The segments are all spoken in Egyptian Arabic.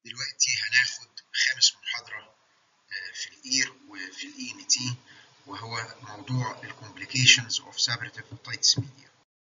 دلوقتي هناخد خامس محاضرة في الإير وفي الإي إن تي وهو موضوع الكومبليكيشنز اوف سابريتيف اوتيتس ميديا.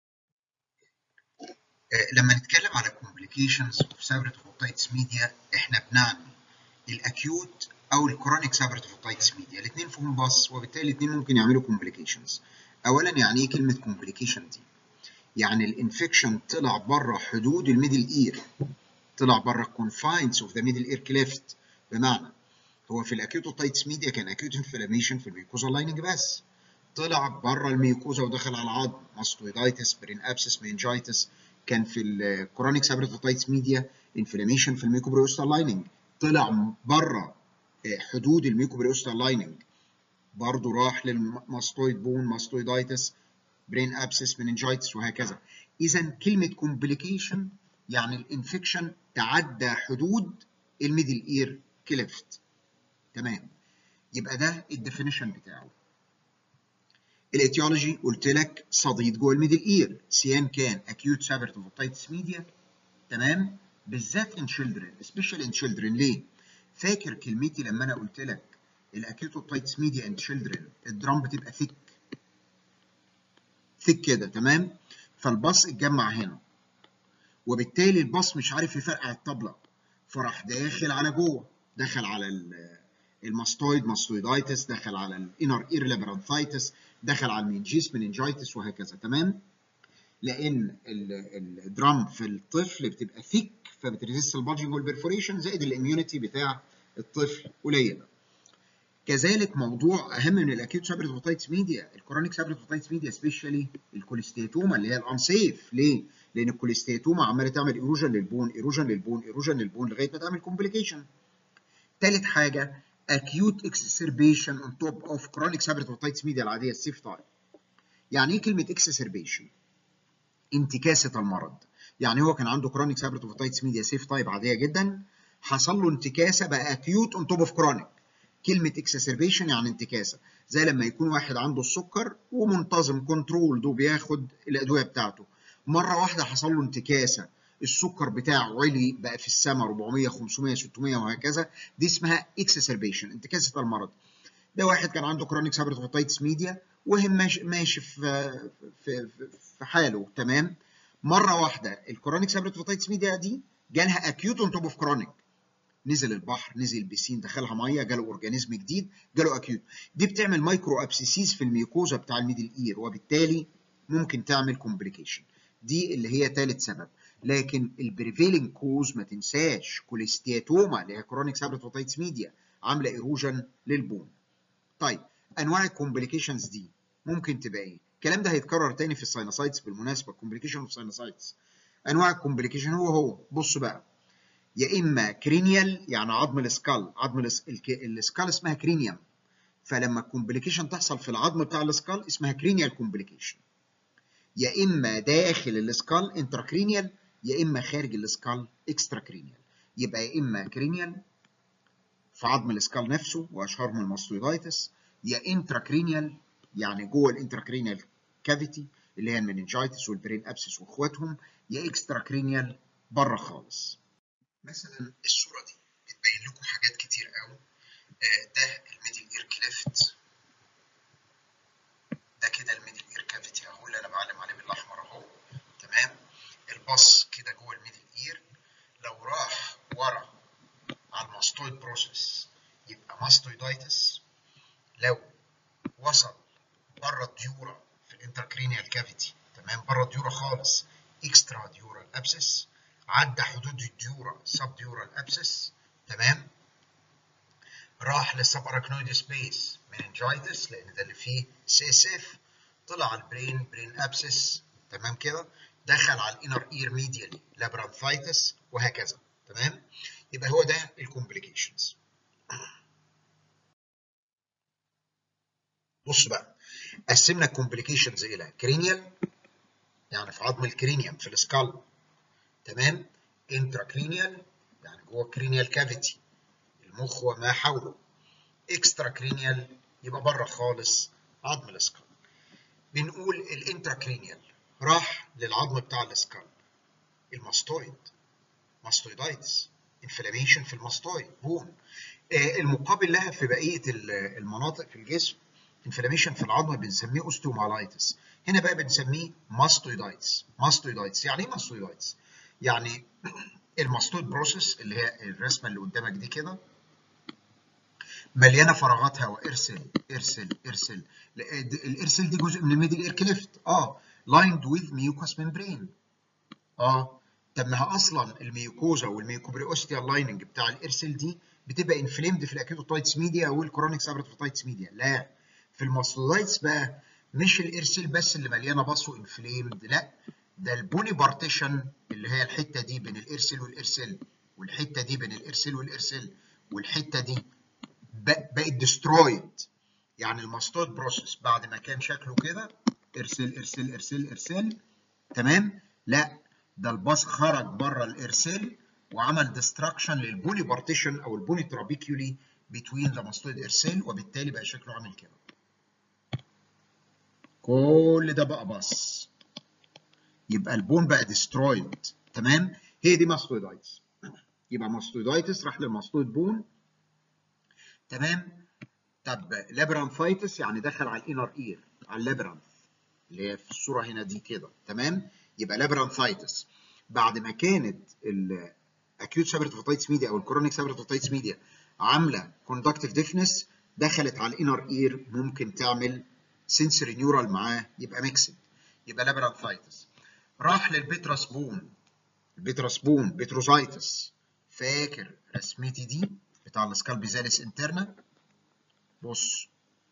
لما نتكلم على كومبليكيشنز اوف سابريتيف اوتيتس ميديا احنا بنعني الاكيوت او الكرونيك سابريتيف اوتيتس ميديا الاثنين فيهم باص وبالتالي الاثنين ممكن يعملوا كومبليكيشنز. اولا يعني ايه كلمة كومبليكيشن دي؟ يعني الانفكشن طلع بره حدود الميدل اير طلع بره confines of the middle ear cleft بمعنى هو في الاكيوت اوتيتس ميديا كان اكيوت انفلاميشن في الميوكوزا لايننج بس طلع بره الميوكوزا ودخل على العظم ماستويدايتس برين ابسس مينجايتس كان في الكرونيك سابريت اوتيتس ميديا انفلاميشن في الميوكوبريوستال لايننج طلع بره حدود الميوكوبريوستال لايننج برضه راح للماستويد بون ماستويدايتس برين ابسس مينجايتس وهكذا اذا كلمه كومبليكيشن يعني الانفكشن تعدى حدود الميدل اير كليفت تمام يبقى ده الديفينيشن بتاعه الاتيولوجي قلت لك صديد جوه الميدل اير سيان كان اكيوت سابرتيف اوتيتس ميديا تمام بالذات ان تشيلدرن سبيشال ان تشيلدرن ليه فاكر كلمتي لما انا قلت لك الاكيوت اوتيتس ميديا ان تشيلدرن الدرام بتبقى ثيك ثيك كده تمام فالباص اتجمع هنا وبالتالي الباص مش عارف يفرقع الطبله فراح داخل على جوه دخل على الماستويد ماستويدايتس دخل على الانر اير لابرانثايتس دخل على المنجيس مننجايتس وهكذا تمام لان الدرام في الطفل بتبقى ثيك فبتريزيست البادجنج والبرفوريشن زائد الاميونيتي بتاع الطفل قليله كذلك موضوع اهم من الاكيوت سابريت اوتيتس ميديا الكرونيك سابريت اوتيتس ميديا سبيشالي الكوليستيتوما اللي هي الانسيف ليه؟ لان الكوليستيتوما عماله تعمل ايروجن للبون ايروجن للبون ايروجن للبون لغايه ما تعمل كومبليكيشن. ثالث حاجه acute exacerbation on top of chronic seborrheic otitis media العاديه السيف تايب. يعني ايه كلمه exacerbation؟ انتكاسه المرض. يعني هو كان عنده chronic seborrheic otitis media سيف تايب عاديه جدا حصل له انتكاسه بقى acute on top of chronic. كلمه exacerbation يعني انتكاسه زي لما يكون واحد عنده السكر ومنتظم كنترول وبياخد الادويه بتاعته مره واحده حصل له انتكاسه السكر بتاعه علي بقى في السماء 400 500 600 وهكذا دي اسمها exacerbation انتكاسه المرض ده واحد كان عنده كرونيك سابريت اوتيتس ميديا وهم ماشي, ماشي في, في في حاله تمام مره واحده الكرونيك سابريت اوتيتس ميديا دي جالها اكيوت اون توب اوف كرونيك نزل البحر نزل البسين دخلها ميه جاله اورجانيزم جديد جاله اكيوت دي بتعمل مايكرو ابسيسيز في الميوكوزا بتاع الميدل اير وبالتالي ممكن تعمل كومبليكيشن دي اللي هي ثالث سبب لكن البريفيلنج كوز ما تنساش كوليستياتوما اللي هي كرونيك سابريت اوتيتس ميديا عامله ايروجن للبون طيب انواع الكومبليكيشنز دي ممكن تبقى ايه الكلام ده هيتكرر تاني في الساينوسايتس بالمناسبه كومبليكيشن اوف ساينوسايتس انواع الكومبليكيشن هو هو بص بقى يا اما كرينيال يعني عظم السكال عظم السكال اسمها كرينيوم فلما الكومبليكيشن تحصل في العظم بتاع السكال اسمها كرينيال كومبليكيشن يا اما داخل السكال انتراكرينيال يا اما خارج السكال اكسترا كرينيال يبقى يا اما كرينيال في عظم السكال نفسه واشهرهم الماستويدايتس يا انتراكرينيال يعني جوه الانتراكرينيال كافيتي اللي هي المننجايتس والبرين ابسس واخواتهم يا اكسترا كرينيال بره خالص مثلا الصوره دي بتبين لكم حاجات كتير قوي ده الميدل اير كليفت ده كده الميدل اير كافيتي اهو اللي انا بعلم عليه بالاحمر اهو تمام الباص كده جوه الميدل اير لو راح ورا على الماستويد بروسيس يبقى ماستويدايتس لو وصل بره الديورا في الانتركرينيال كافيتي تمام بره الديورا خالص اكسترا ديورال ابسس عدى حدود الديورا سب ديورال ابسس تمام راح للسب اراكنويد سبيس مننجايتس لان ده اللي فيه سي اس اف طلع على البرين برين ابسس تمام كده دخل على الانر اير ميديالي لابرانثايتس وهكذا تمام يبقى هو ده الكومبليكيشنز بص بقى قسمنا الكومبليكيشنز الى كرينيال يعني في عظم الكرينيوم في السكال تمام انتراكرينيال يعني جوه الكرينيال كافيتي المخ وما حوله اكسترا كرينيال يبقى بره خالص عظم الاسكال بنقول الانتراكرينيال راح للعظم بتاع الاسكال الماستويد ماستويدايتس انفلاميشن في الماستويد بون المقابل لها في بقيه المناطق في الجسم انفلاميشن في العظم بنسميه اوستيومالايتس هنا بقى بنسميه ماستويدايتس ماستويدايتس يعني ايه ماستويدايتس يعني الماستويد بروسيس اللي هي الرسمه اللي قدامك دي كده مليانه فراغات هواء ارسل ارسل ارسل الارسل دي جزء من الميدل اير كليفت اه لايند ويز ميوكاس ممبرين اه طب ما هي اصلا الميوكوزا والميوكوبريوستيال لايننج بتاع الارسل دي بتبقى انفليمد في الاكيوتوتايتس ميديا والكرونيك سابرتوتايتس ميديا لا في الماستولايتس بقى مش الارسل بس اللي مليانه باصو انفليمد لا ده البولي بارتيشن اللي هي الحته دي بين الارسل والارسل والحته دي بين الارسل والارسل والحته دي بقت ديسترويد يعني الماستويد بروسيس بعد ما كان شكله كده ارسل ارسل ارسل ارسل تمام لا ده الباص خرج بره الارسل وعمل ديستراكشن للبولي بارتيشن او البولي ترابيكيولي بتوين ذا ماستويد ارسل وبالتالي بقى شكله عامل كده كل ده بقى باص يبقى البون بقى ديسترويد تمام هي دي ماستويدايتس يبقى ماستويدايتس راح للماستويد بون تمام طب لابرانثايتس يعني دخل على الانر اير على اللابرانث اللي هي في الصوره هنا دي كده تمام يبقى لابرانثايتس بعد ما كانت الاكيوت سابرتوفيتايتس ميديا او الكرونيك سابرتوفيتايتس ميديا عامله كوندكتيف ديفنس دخلت على الانر اير ممكن تعمل سنسوري نيورال معاه يبقى ميكسد يبقى لابرانثايتس راح للبيتراس بون البيتراس بون بيتروزايتس فاكر رسمتي دي بتاع السكالبيزاليس انترنا بص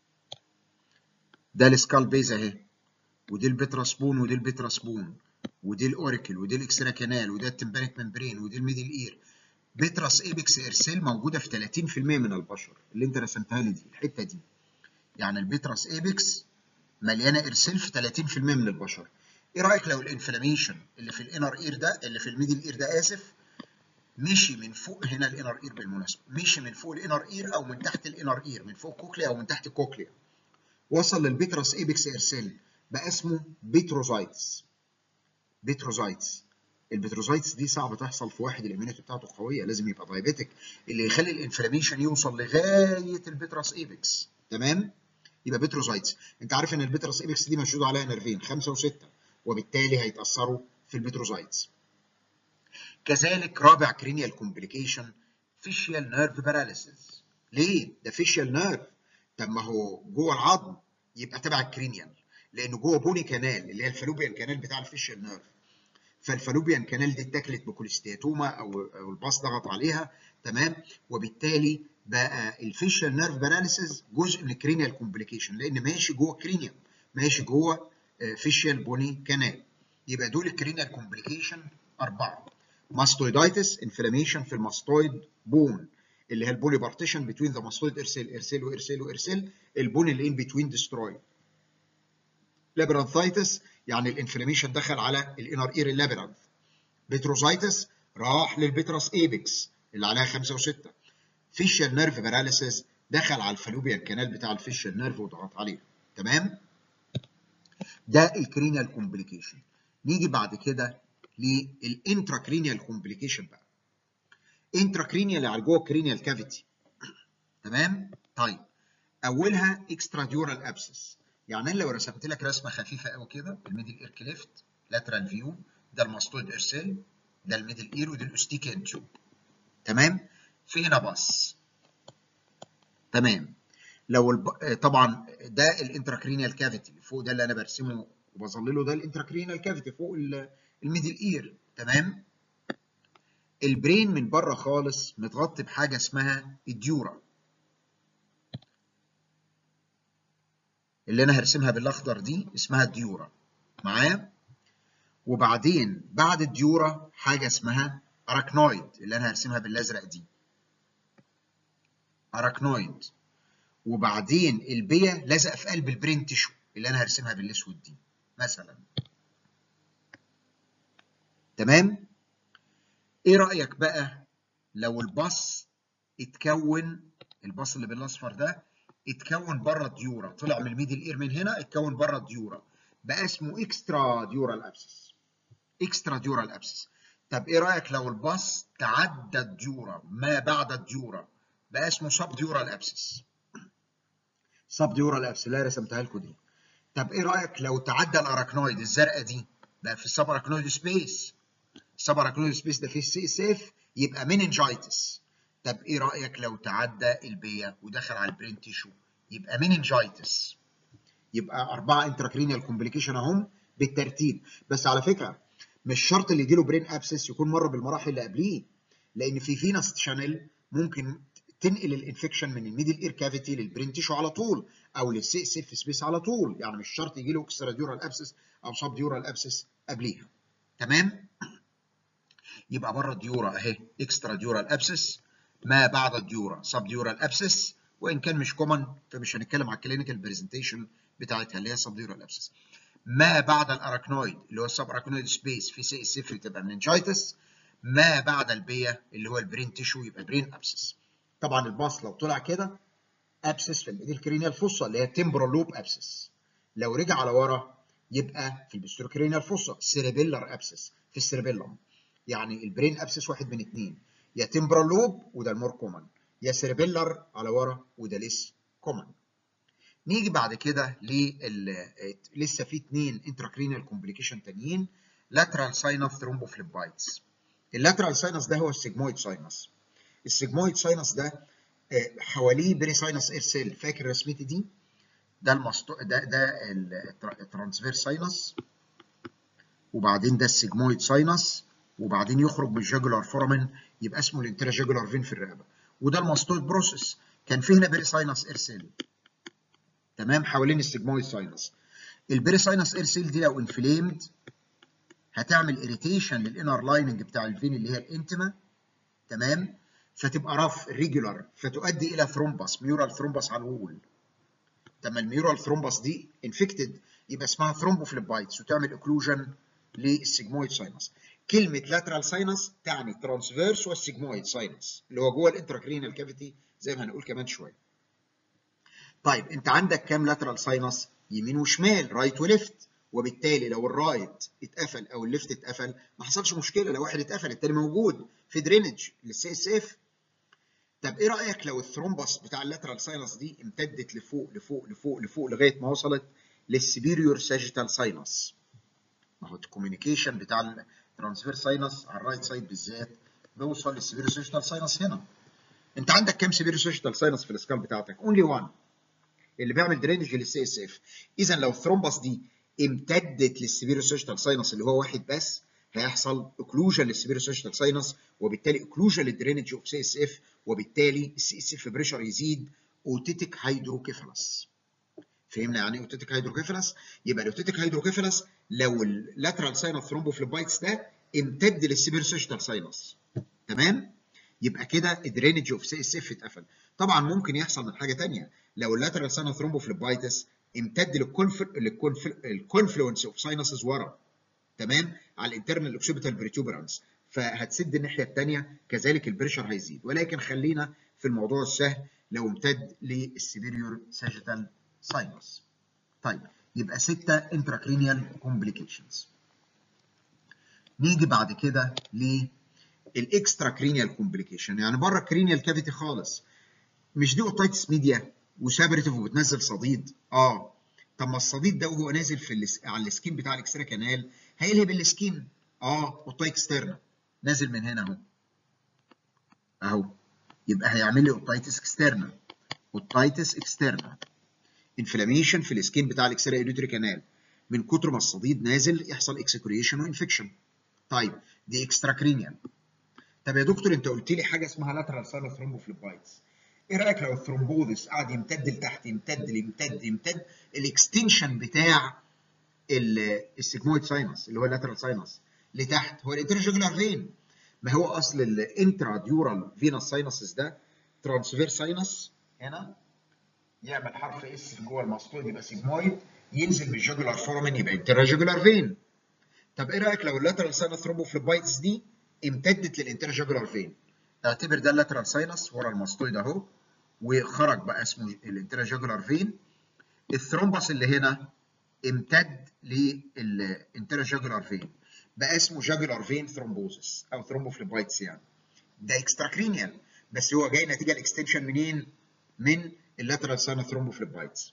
ده السكالبيز اهي ودي البيتراس بون ودي البيتراس بون ودي الاوريكل ودي الاكسترا كانال وده التمبانيك ممبرين ودي الميدل اير بيتراس ايبكس ارسيل موجوده في 30% من البشر اللي انت رسمتها لي دي الحته دي يعني البيتراس ايبكس مليانه ارسيل في 30% من البشر ايه رايك لو الانفلاميشن اللي في الانر اير ده اللي في الميدل اير ده اسف مشي من فوق هنا الانر اير بالمناسبه مشي من فوق الانر اير او من تحت الانر اير من فوق كوكليا او من تحت الكوكليا وصل للبيتراس ايبكس ارسيل بقى اسمه بيتروزايتس بيتروزايتس البيتروزايتس دي صعب تحصل في واحد الاميونيتي بتاعته قويه لازم يبقى دايبيتك اللي يخلي الانفلاميشن يوصل لغايه البيتراس ايبكس تمام يبقى بيتروزايتس انت عارف ان البيتراس ايبكس دي مشدود عليها نرفين خمسه وسته وبالتالي هيتاثروا في البيتروزايتس كذلك رابع كرينيال كومبليكيشن فيشيال نيرف باراليسيس ليه ده فيشيال نيرف طب ما هو جوه العظم يبقى تبع الكرينيال لانه جوه بوني كانال اللي هي الفالوبيان كانال بتاع الفيشيال نيرف فالفالوبيان كانال دي اتاكلت بكوليستياتوما او او الباص ضغط عليها تمام وبالتالي بقى الفيشيال نيرف باراليسيس جزء من الكرينيال كومبليكيشن لان ماشي جوه الكرينيال ماشي جوه فيشيال بوني كانال يبقى دول الكرينيال كومبليكيشن اربعه ماستويدايتس انفلاميشن في الماستويد بون اللي هي البولي بارتيشن بتوين ذا ماستويد ارسل ارسل وارسل وارسل البون اللي ان بتوين ديستروي لابرانثايتس يعني الانفلاميشن دخل على الانر اير اللابرانث بيتروزايتس راح للبيتراس ايبكس اللي عليها 5 و6 فيشيال نيرف باراليسيس دخل على الفالوبيان كانال بتاع الفيشيال نيرف وضغط عليه تمام ده الكرينيال كومبليكيشن نيجي بعد كده للانتراكرينيال كومبليكيشن بقى انتراكرينيال يعني جوه الكرينيال كافيتي تمام طيب اولها اكسترا ديورال ابسس يعني انا لو رسمت لك رسمه خفيفه قوي كده الميدل اير كليفت لاترال فيو ده الماستويد ارسل ده الميدل اير وده الاوستيكيان تيوب تمام في هنا باص تمام لو الب... طبعا ده الانتراكرينيال كافيتي فوق ده اللي انا برسمه وبظلله ده الانتراكرينيال كافيتي فوق الميدل اير تمام البرين من بره خالص متغطي بحاجه اسمها الديورا اللي انا هرسمها بالاخضر دي اسمها الديورا معايا وبعدين بعد الديورا حاجه اسمها اراكنويد اللي انا هرسمها بالازرق دي اراكنويد وبعدين البيا لازقه في قلب البرين تيشو اللي انا هرسمها بالاسود دي مثلا تمام ايه رايك بقى لو الباص اتكون الباص اللي بالاصفر ده اتكون بره الديورا طلع من الميدل اير من هنا اتكون بره الديورا بقى اسمه اكسترا ديورال ابسس اكسترا ديورال ابسس طب ايه رايك لو الباص تعدى الديورا ما بعد الديورا بقى اسمه سب ديورال ابسس سب ديورال ابسس اللي رسمتها لكم دي طب ايه رايك لو تعدى الاراكنويد الزرقاء دي بقى في السب اراكنويد سبيس السب اراكنويد سبيس ده فيه سي اس اف يبقى مننجايتس طب ايه رايك لو تعدى البيا ودخل على البرين تيشو يبقى مننجايتس يبقى اربعه انتراكرينيال كومبليكيشن اهم بالترتيب بس على فكره مش شرط اللي يجيله برين ابسس يكون مر بالمراحل اللي قبليه لان في فينس شانل ممكن تنقل الانفكشن من الميدل اير كافيتي للبرين تيشو على طول او للسي اس اف سبيس على طول يعني مش شرط يجي له اكسترا ديورال ابسس او سب ديورال ابسس قبليها تمام يبقى بره الديورا اهي اكسترا ديورال ابسس ما بعد الديورا سب ديورال ابسس وان كان مش كومن فمش هنتكلم على الكلينيكال برزنتيشن بتاعتها اللي هي سب ديورال ابسس ما بعد الاراكنويد اللي هو السب اراكنويد سبيس في سي اس اف تبقى مننجايتس ما بعد البيا اللي هو البرين تيشو يبقى برين ابسس طبعا الباص لو طلع كده ابسس في الميدل كرينيال فوسا اللي هي تمبرال لوب ابسس لو رجع على ورا يبقى في البستروكرينيال فوسا سيريبيلر ابسس في السيريبيلم يعني البرين ابسس واحد من اثنين يا تمبرال لوب وده المور كومن يا سيريبيلر على ورا وده ليس كومن نيجي بعد كده لل لسه في اثنين انتراكرينيال كومبليكيشن تانيين لاترال ساينس ثرومبوفليبايتس اللاترال ساينس ده هو السيجمويد ساينس السيجمويد ساينس ده حواليه بري ساينس اير سيل فاكر رسمتي دي ده المستو... ده ده الترانسفير ساينس وبعدين ده السيجمويد ساينس وبعدين يخرج من الجاجولار فورامين يبقى اسمه الانتراجاجولار فين في الرقبه وده الماستويد بروسيس كان في هنا بري ساينس اير سيل تمام حوالين السيجمويد ساينس البري ساينس اير سيل دي لو انفليمد هتعمل اريتيشن للانر لايننج بتاع الفين اللي هي الانتما تمام فتبقى رف ريجولار فتؤدي الى ثرومبس ميورال ثرومبس على الوول لما الميورال ثرومبس دي انفكتد يبقى اسمها ثرومبوفليبايتس وتعمل اوكلوجن للسيجمويد ساينس كلمه لاترال ساينس تعني ترانسفيرس والسيجمويد ساينس اللي هو جوه الانتراكرينال كافيتي زي ما هنقول كمان شويه طيب انت عندك كام لاترال ساينس يمين وشمال رايت وليفت وبالتالي لو الرايت اتقفل او الليفت اتقفل ما حصلش مشكله لو واحد اتقفل التاني موجود في درينج للسي اس اف طب ايه رايك لو الثرومبس بتاع اللاترال ساينس دي امتدت لفوق لفوق لفوق لفوق لغايه ما وصلت للسبيريور ساجيتال ساينس ما هو الكوميونيكيشن بتاع الترانسفير ساينس على الرايت سايد بالذات بيوصل للسبيريور ساجيتال ساينس هنا انت عندك كام سبيريور ساجيتال ساينس في السكال بتاعتك اونلي 1 اللي بيعمل درينج للسي اس اف اذا لو الثرومبس دي امتدت للسبيريور ساجيتال ساينس اللي هو واحد بس هيحصل اوكلوجن للسبيريور ساجيتال ساينس وبالتالي اوكلوجن للدرينج اوف سي اس اف وبالتالي السي اس اف بريشر يزيد اوتيتيك هيدروكيفالس فهمنا يعني ايه اوتيتيك هيدروكيفالس يبقى الاوتيتيك هيدروكيفالس لو اللاترال ساينس ثرومبوفليبايتس ده امتد للسبيريور ساجيتال ساينس تمام يبقى كده الدرينج اوف سي اس اف اتقفل طبعا ممكن يحصل من حاجه ثانيه لو اللاترال ساينس ثرومبوفليبايتس امتد للكونفلونس اوف ساينسز ورا تمام على الانترنال اوكسيبيتال بريتوبرانس فهتسد الناحيه الثانيه كذلك البريشر هيزيد ولكن خلينا في الموضوع السهل لو امتد للسبيريور ساجيتال ساينس طيب يبقى ستة انتراكرينيال كومبليكيشنز نيجي بعد كده للاكسترا كرينيال كومبليكيشن يعني بره الكرينيال كافيتي خالص مش دي اوتايتس ميديا وسابرتيف وبتنزل صديد اه طب ما الصديد ده وهو نازل في الس... على السكين بتاع الاكسترا كانال هيلهب السكين اه اوتايت اكسترنا نازل من هنا اهو اهو يبقى هيعمل لي اوتايتس اكسترنا اوتايتس اكسترنا انفلاميشن في السكين بتاع الاكسترا يوديتري كانال من كتر ما الصديد نازل يحصل اكسكريشن وانفكشن طيب دي اكسترا كرينيال طب يا دكتور انت قلت لي حاجه اسمها لاترال ساينس ثرومبوفليبايتس ايه رايك لو الثرومبوزس قعد يمتد لتحت يمتد يمتد يمتد الاكستنشن بتاع السيجمويد ساينس اللي هو اللاترال ساينس لتحت هو الانترجولار فين ما هو اصل الانترا ديورال فينس ساينسز ده ترانسفير ساينس هنا يعمل حرف اس جوه المسطول يبقى سيجمويد ينزل بالجوجولار فورمن يبقى انتراجولار فين طب ايه رايك لو اللاترال ساينس ثرومبوفليبايتس دي امتدت للانتراجولار فين اعتبر ده اللاترال ساينس ورا الماستويد اهو وخرج بقى اسمه الانتراجولار فين الثرومبس اللي هنا امتد للانتراجولار فين بقى اسمه جاجولار فين ثرومبوزس او ثرومبوفليبايتس يعني ده اكستراكرينيال بس هو جاي نتيجه الاكستنشن منين؟ من اللاترال سانا ثرومبوفليبايتس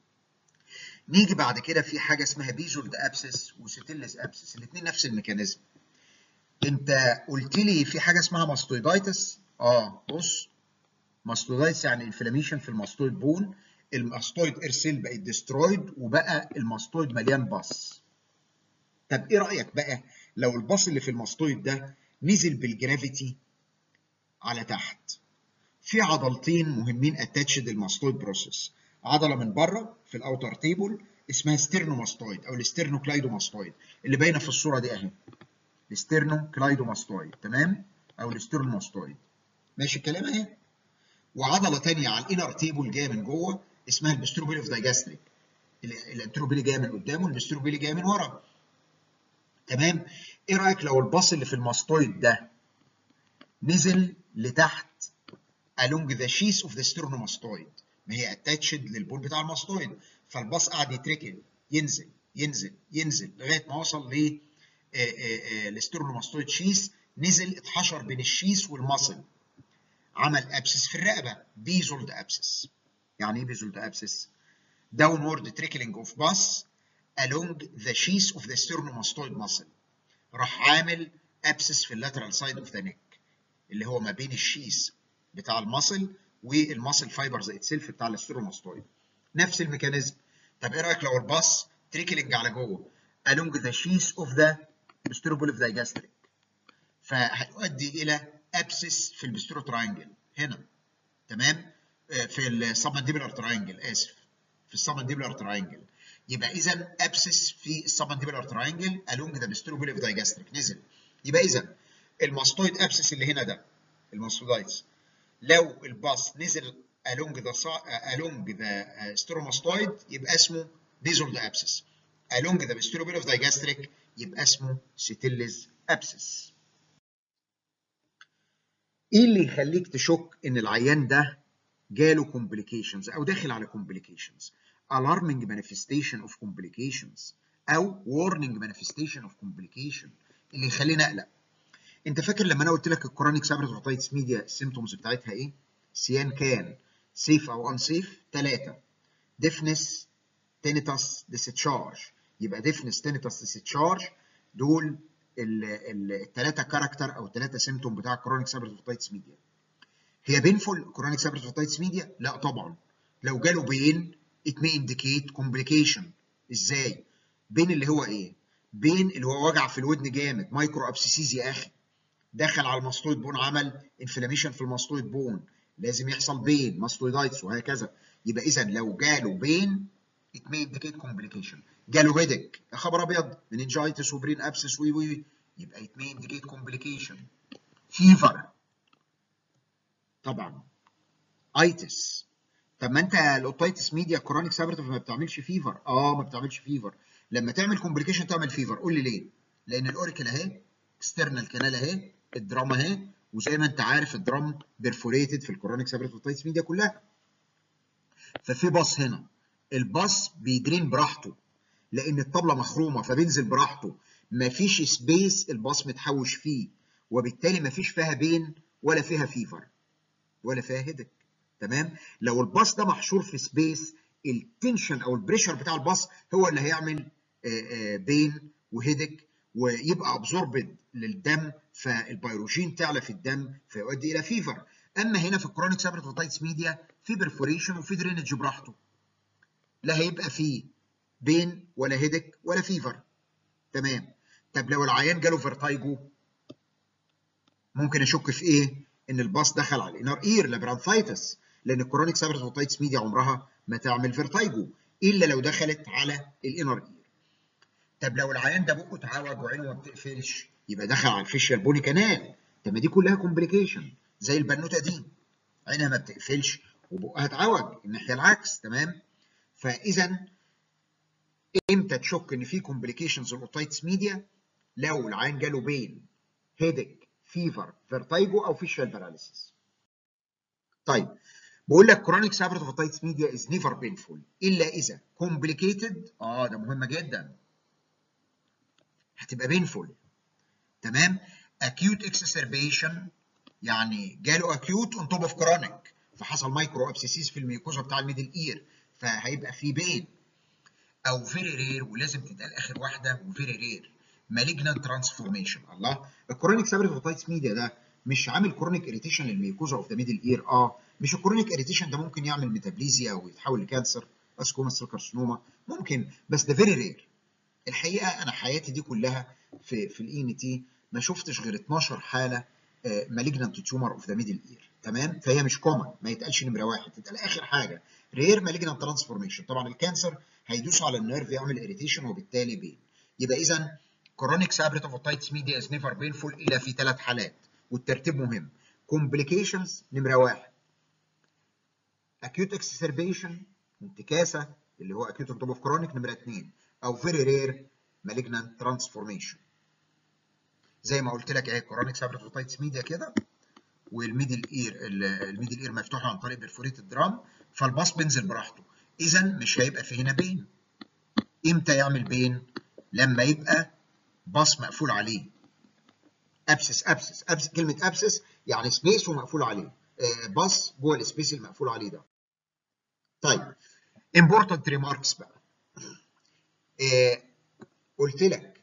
نيجي بعد كده في حاجه اسمها بيزولد ابسس وستيلس ابسس الاثنين نفس الميكانيزم انت قلت لي في حاجه اسمها ماستويدايتس اه بص ماستويدايتس يعني انفلاميشن في الماستويد بون الماستويد ايرسيل بقت ديسترويد وبقى الماستويد مليان باص طب ايه رايك بقى لو الباص اللي في الماستويد ده نزل بالجرافيتي على تحت في عضلتين مهمين اتاتشد الماستويد بروسيس عضله من بره في الاوتر تيبل اسمها ستيرنوماستويد او الستيرنوكلايدوماستويد اللي باينه في الصوره دي اهي الستيرنوكلايدوماستويد تمام او الستيرنوماستويد ماشي الكلام اهي وعضله ثانيه على الانر تيبل جايه من جوه اسمها البستروبيلي اوف دايجاستريك الانتروبيلي جايه من قدام والبستروبيلي جايه من ورا تمام ايه رايك لو الباص اللي في الماستويد ده نزل لتحت along the sheath of the sternomastoid ما هي اتاتشد للبول بتاع الماستويد فالباص قاعد يتركل ينزل ينزل ينزل لغايه ما وصل ل السترنوماستويد شيس نزل اتحشر بين الشيس والمصل عمل ابسس في الرقبه بيزولد ابسس يعني ايه بيزولد ابسس downward trickling of pus along the sheath of the sternomastoid muscle راح عامل ابسس في اللاترال سايد اوف ذا نيك اللي هو ما بين الشيس بتاع المصل والمصل فايبرز اتسلف بتاع الستروماستويد نفس الميكانيزم طب ايه رايك لو الباص تريكلينج على جوه along the sheath of the vestibule of the gastric فهيؤدي الى ابسس في البسترو تراينجل هنا تمام في السبمنديبلر تراينجل اسف في السبمنديبلر تراينجل يبقى اذا ابسس في السبمنديبلر تراينجل along the vestibule of the gastric نزل يبقى اذا الماستويد ابسس اللي هنا ده الماستويدايتس لو الباص نزل along the along the steromastoid يبقى اسمه basal abscess along the vestibule of the gastric يبقى اسمه ستيلز abscess ايه اللي يخليك تشك ان العيان ده جاله complications او داخل على complications alarming manifestation of complications او warning manifestation of complication اللي يخليني اقلق انت فاكر لما انا قلت لك الكرونيك سابرتوفيتايتس ميديا السيمتومز بتاعتها ايه؟ سيان كان سيف او ان سيف ثلاثه ديفنس تينيتاس ديستشارج يبقى ديفنس تينيتاس ديستشارج دول الثلاثه كاركتر او الثلاثه سيمتوم بتاع الكرونيك سابرتوفيتايتس ميديا هي بينفول كرونيك سابرتوفيتايتس ميديا؟ لا طبعا لو جاله بين it may indicate complication ازاي؟ بين اللي هو ايه؟ بين اللي هو وجع في الودن جامد مايكرو ابسيسيز يا اخي دخل على الماستويد بون عمل انفلاميشن في الماستويد بون لازم يحصل بين ماستويدايتس وهكذا يبقى اذا لو جاله بين it may indicate complication جاله هيدك يا خبر ابيض مننجايتس وبرين ابسس وي وي يبقى it may indicate complication فيفر طبعا ايتس طب ما انت الاوتايتس ميديا كرونيك سابرتيف ما بتعملش فيفر اه ما بتعملش فيفر لما تعمل كومبليكيشن تعمل فيفر قول لي ليه لان الاوريكل اهي اكسترنال كانال اهي الدرام اهي وزي ما انت عارف الدرام بيرفوريتد في الكورونيك سابرتوفيتايتس ميديا كلها ففي باص هنا الباص بيدرين براحته لان الطبله مخرومه فبينزل براحته مفيش سبيس الباص متحوش فيه وبالتالي مفيش فيها بين ولا فيها فيفر ولا فيها هيدك تمام لو الباص ده محشور في سبيس التنشن او البريشر بتاع الباص هو اللي هيعمل بين وهيدك ويبقى ابزوربد للدم فالبيروجين تعلى في الدم فيؤدي الى فيفر اما هنا في الكرونيك سابرتوفيتايتس ميديا في برفوريشن وفي درينج براحته لا هيبقى فيه بين ولا هيدك ولا فيفر تمام طب لو العيان جاله فيرتايجو ممكن اشك في ايه ان الباص دخل على الانر اير لابرانثايتس لان الكرونيك سابرتوفيتايتس ميديا عمرها ما تعمل فيرتايجو الا لو دخلت على الانر اير طب لو العيان ده بقه اتعوج وعينه ما بتقفلش يبقى دخل على الفيشيال بوني كانال طب ما دي كلها كومبليكيشن زي البنوته دي عينها ما بتقفلش وبقها اتعوج الناحيه العكس تمام فاذا امتى تشك ان في كومبليكيشنز الاوتايتس ميديا لو العيان جاله بين هيدك فيفر فيرتايجو او فيشيال باراليسيس طيب بقول لك كرونيك سابرتوفيتايتس ميديا از نيفر بينفول الا اذا كومبليكيتد اه ده مهمه جدا هتبقى بينفول تمام acute exacerbation يعني جاله acute on top of chronic فحصل مايكرو ابسيسيس في الميوكوزا بتاع الميدل اير فهيبقى في بين او فيري رير ولازم تتقال اخر واحده وفيري رير مالجنان ترانسفورميشن الله الكرونيك سابريتوتايتس ميديا ده مش عامل كرونيك اريتيشن للميوكوزا اوف ذا ميدل اير اه مش الكرونيك اريتيشن ده ممكن يعمل ميتابليزيا ويتحول لكانسر اسكوما سيل كارسينوما ممكن بس ده فيري رير الحقيقه انا حياتي دي كلها في في الاي ان تي ما شفتش غير 12 حاله مالجنانت تيومر اوف ذا ميدل اير تمام فهي مش كومن ما يتقالش نمره واحد تتقال اخر حاجه رير مالجنانت ترانسفورميشن طبعا الكانسر هيدوس على النيرف يعمل اريتيشن وبالتالي بين يبقى اذا كرونيك سابريتوفوتايتس ميديا از نيفر بينفول الا في ثلاث حالات والترتيب مهم كومبليكيشنز نمره واحد acute exacerbation انتكاسه اللي هو acute on top of chronic نمره اثنين او very rare malignant transformation زي ما قلت لك اهي كرونيك سابريتوفوتايتس ميديا كده والميدل اير الميدل اير مفتوح عن طريق برفوريت درام فالباص بينزل براحته اذا مش هيبقى في هنا بين امتى يعمل بين لما يبقى باص مقفول عليه ابسس ابسس ابسس كلمه ابسس يعني سبيس ومقفول عليه آه باص جوه السبيس المقفول عليه ده طيب important remarks بقى آه قلت لك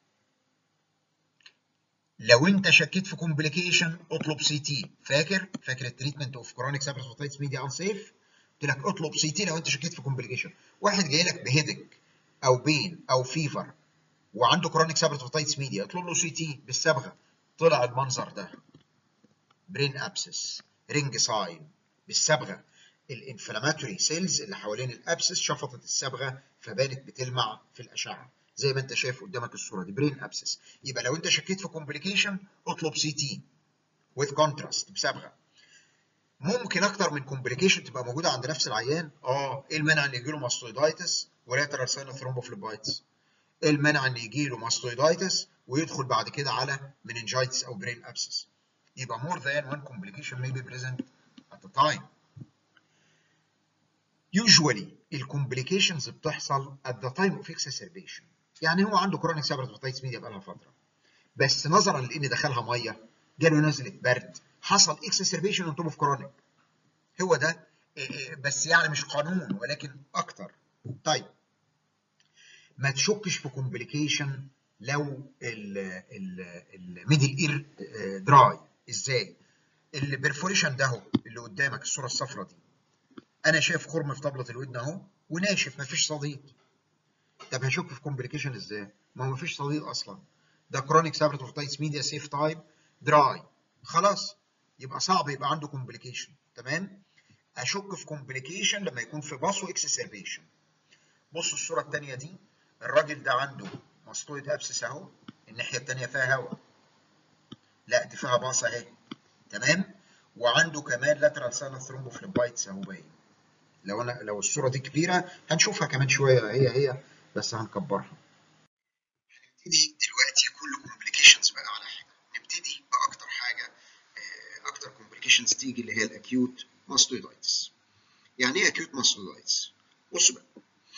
لو انت شكيت في كومبليكيشن اطلب سي تي فاكر فاكر التريتمنت اوف كرونيك سابريتوفايتس ميديا انسيف قلت لك اطلب سي تي لو انت شكيت في كومبليكيشن واحد جاي لك بهيدك او بين او فيفر وعنده كرونيك سابريتوفايتس ميديا اطلب له سي تي بالصبغه طلع المنظر ده برين ابسس رينج ساين بالصبغه الانفلاماتوري سيلز اللي حوالين الابسس شفطت الصبغه فبانت بتلمع في الاشعه زي ما انت شايف قدامك الصوره دي برين ابسس يبقى لو انت شكيت في كومبليكيشن اطلب سي تي وذ كونتراست بصبغه ممكن اكتر من كومبليكيشن تبقى موجوده عند نفس العيان اه ايه المانع ان يجي له ماستويدايتس ولاترال ساين ثرومبوفليبايتس ايه المانع ان يجي له ماستويدايتس ويدخل بعد كده على مننجايتس او برين ابسس يبقى more than one complication may be present at a time usually الكومبليكيشنز بتحصل at the time of exacerbation يعني هو عنده كرونيك سابرتوفايتس ميديا بقالها فتره بس نظرا لان دخلها ميه جاله نزله برد حصل اكسسربيشن اون توب اوف كرونيك هو ده بس يعني مش قانون ولكن اكتر طيب ما تشكش في كومبليكيشن لو الميدل اير دراي ازاي البرفوريشن ده اهو اللي قدامك الصوره الصفراء دي انا شايف خرم في طبله الودن اهو وناشف مفيش صديد طب هشك في كومبليكيشن ازاي ما هو مفيش صديد اصلا ده كرونيك سابرتوفايتس ميديا سيف تايب دراي خلاص يبقى صعب يبقى عنده كومبليكيشن تمام اشك في كومبليكيشن لما يكون في باص واكسسربيشن بص الصوره الثانيه دي الراجل ده عنده ماستويد ابسس اهو الناحيه الثانيه فيها هواء لا دي فيها باص اهي تمام وعنده كمان لاترال ساينس ثرومبوفليبايتس اهو باين لو انا لو الصوره دي كبيره هنشوفها كمان شويه هي هي بس هنكبرها هنبتدي دلوقتي كل كومبليكيشنز بقى على حاجه نبتدي باكتر حاجه اكتر كومبليكيشنز تيجي اللي هي الاكيوت ماستويدايتس يعني ايه اكيوت ماستويدايتس بص بقى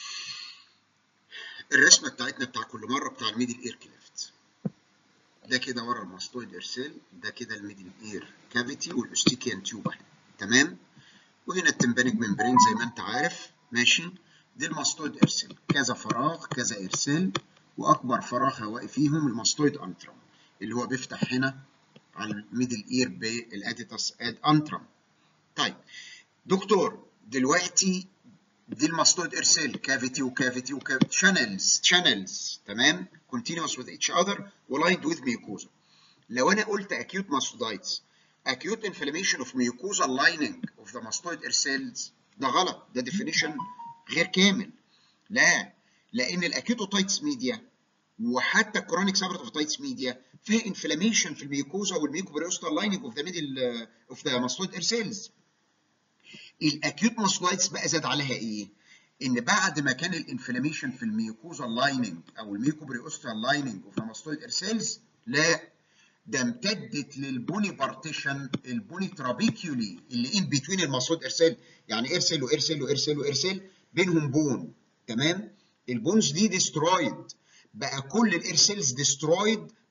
الرسمه بتاعتنا بتاع كل مره بتاع الميدل اير كليفت ده كده ورا الماستويد ايرسيل ده كده الميدل اير كافيتي والاوستيكيان تيوب اهي تمام وهنا التمبانيك ممبرين زي ما انت عارف ماشي دي الماستويد ايرسيل كذا فراغ كذا ايرسيل واكبر فراغ هوائي فيهم الماستويد انترم اللي هو بيفتح هنا على الميدل اير بالاديتاس اد انترم طيب دكتور دلوقتي دي الماستويد ايرسيل كافيتي وكافيتي وكافيتي شانلز شانلز تمام continuous with each other وlined with mucosa لو انا قلت acute mastoiditis acute inflammation of mucosal lining of the mastoid air cells ده غلط ده definition غير كامل لا لان الاكيوتوتايتس ميديا وحتى الكرونيك سابرتوفايتس ميديا فيها انفلاميشن في الميوكوزا والميوكوبريوستال لايننج اوف ذا ميدل اوف ذا ماستويد اير سيلز الاكيوت ماستويدز بقى زاد عليها ايه؟ ان بعد ما كان الانفلاميشن في الميوكوزا لايننج او الميوكوبريوستال لايننج اوف ذا ماستويد اير سيلز لا ده امتدت للبوني بارتيشن البوني ترابيكيولي اللي ان بتوين الماستويد اير سيل يعني اير سيل واير سيل واير سيل واير سيل بينهم بون تمام؟ البونز دي ديسترويد بقى كل الاير سيلز ديسترويد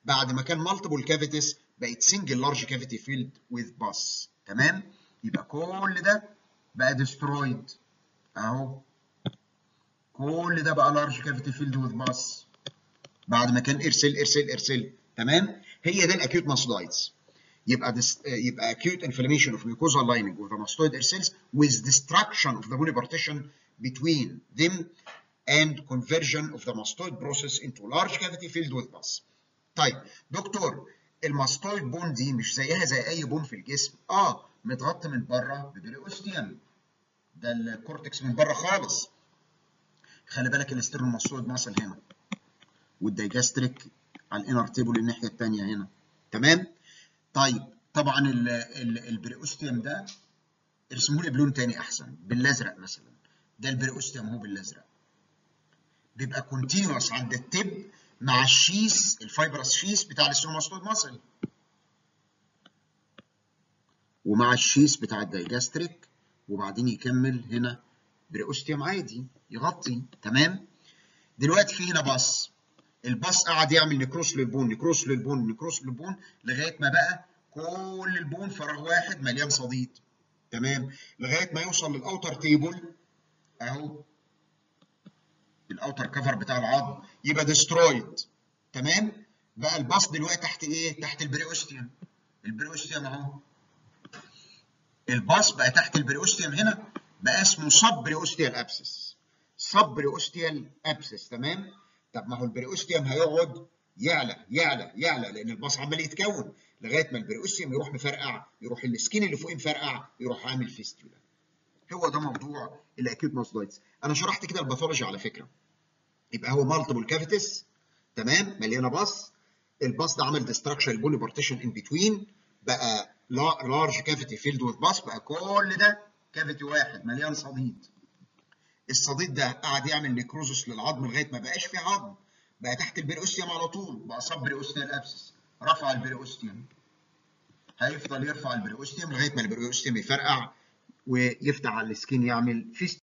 بعد ما كان مالتيبل كافيتيز بقت سنجل لارج كافيتي فيلد وذ باس تمام يبقى كل ده بقى ديسترويد اهو كل ده بقى لارج كافيتي فيلد وذ باس بعد ما كان ارسل ارسل ارسل تمام هي ده الاكيوت ماستويدز يبقى this, يبقى acute inflammation of mucosal lining with the mastoid air cells with destruction of the bony partition between them and conversion of the mastoid process into large cavity filled with pus. طيب دكتور الماستويد بون دي مش زيها زي اي بون في الجسم اه متغطي من بره ببريوستيوم ده الكورتكس من بره خالص خلي بالك الاسترنوماستويد ماسل هنا والدايجاستريك على الانر تيبل الناحيه الثانيه هنا تمام طيب طبعا البريوستيوم ده ارسموا لي بلون تاني احسن بالازرق مثلا ده البريوستيوم هو بالازرق بيبقى كونتينوس عند التب مع الشيس الفايبرس شيس بتاع الاستروماستويد ماسل ومع الشيس بتاع الدايجاستريك وبعدين يكمل هنا بريوستيوم عادي يغطي تمام دلوقتي في هنا باص الباص قعد يعمل نكروس للبون نكروس للبون نكروس للبون لغايه ما بقى كل البون فراغ واحد مليان صديد تمام لغايه ما يوصل للاوتر تيبل اهو الاوتر كفر بتاع العظم يبقى ديسترويد تمام بقى الباص دلوقتي تحت ايه تحت البريوستيوم البريوستيوم اهو الباص بقى تحت البريوستيوم هنا بقى اسمه سب بريوستيال ابسس سب بريوستيال ابسس تمام طب ما هو البريوستيوم هيقعد يعلى يعلى يعلى لان الباص عمال يتكون لغايه ما البريوستيوم يروح مفرقع يروح السكين اللي فوقيه مفرقع يروح عامل فيستولا هو ده موضوع الاكيوت ماستويدز انا شرحت كده الباثولوجي على فكره يبقى هو مالتيبل كافيتس تمام مليانه باص الباص ده عمل ديستراكشن البوني بارتيشن ان بتوين بقى لارج كافيتي فيلد وذ باص بقى كل ده كافيتي واحد مليان صديد الصديد ده قعد يعمل نيكروزس للعظم لغايه ما بقاش في عظم بقى تحت البريوستيوم على طول بقى صب بريوستيال ابسس رفع البريوستيوم هيفضل يرفع البريوستيوم لغايه ما البريوستيوم يفرقع ويفتح على السكين يعمل فيست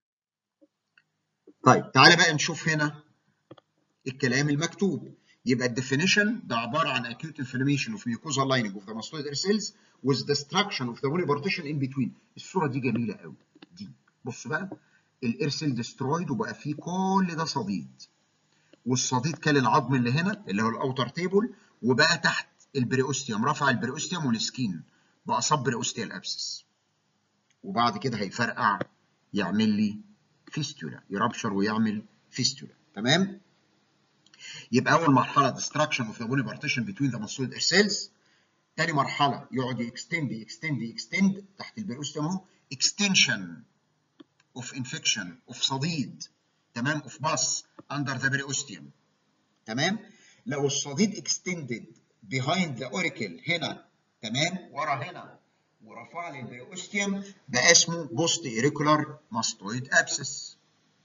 طيب تعالى بقى نشوف هنا الكلام المكتوب يبقى الديفينيشن ده عباره عن acute inflammation of mucosal lining of the mastoid air cells with destruction of the bony partition in between الصوره دي جميله قوي دي بص بقى الاير سيل ديسترويد وبقى فيه كل ده صديد والصديد كل العظم اللي هنا اللي هو الاوتر تيبل وبقى تحت البريوستيوم رفع البريوستيوم والسكين بقى صب بريوستيال ابسس وبعد كده هيفرقع يعمل لي فيستولا يربشر ويعمل فيستولا تمام يبقى اول مرحله destruction of the bony partition between the mastoid air cells تاني مرحله يقعد يكستند يكستند يكستند تحت البريوستيوم اهو extension of infection of صديد تمام of pus under the periosteum تمام لو الصديد extended behind the auricle هنا تمام ورا هنا ورفع لي البريوستيوم ده اسمه بوست ايريكولار ماستويد ابسس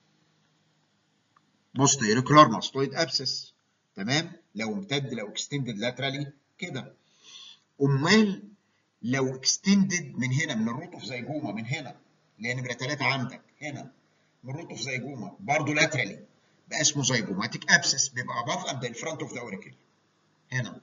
بوست ايريكولار ماستويد ابسس تمام لو امتد لو اكستندد لاترالي كده امال لو اكستندد من هنا من الروت اوف زيجوما من هنا اللي هي نمره 3 عندك هنا من الروت اوف زيجوما برضه لاترالي بقى اسمه زيجوماتيك ابسس بيبقى above and in front of the auricle هنا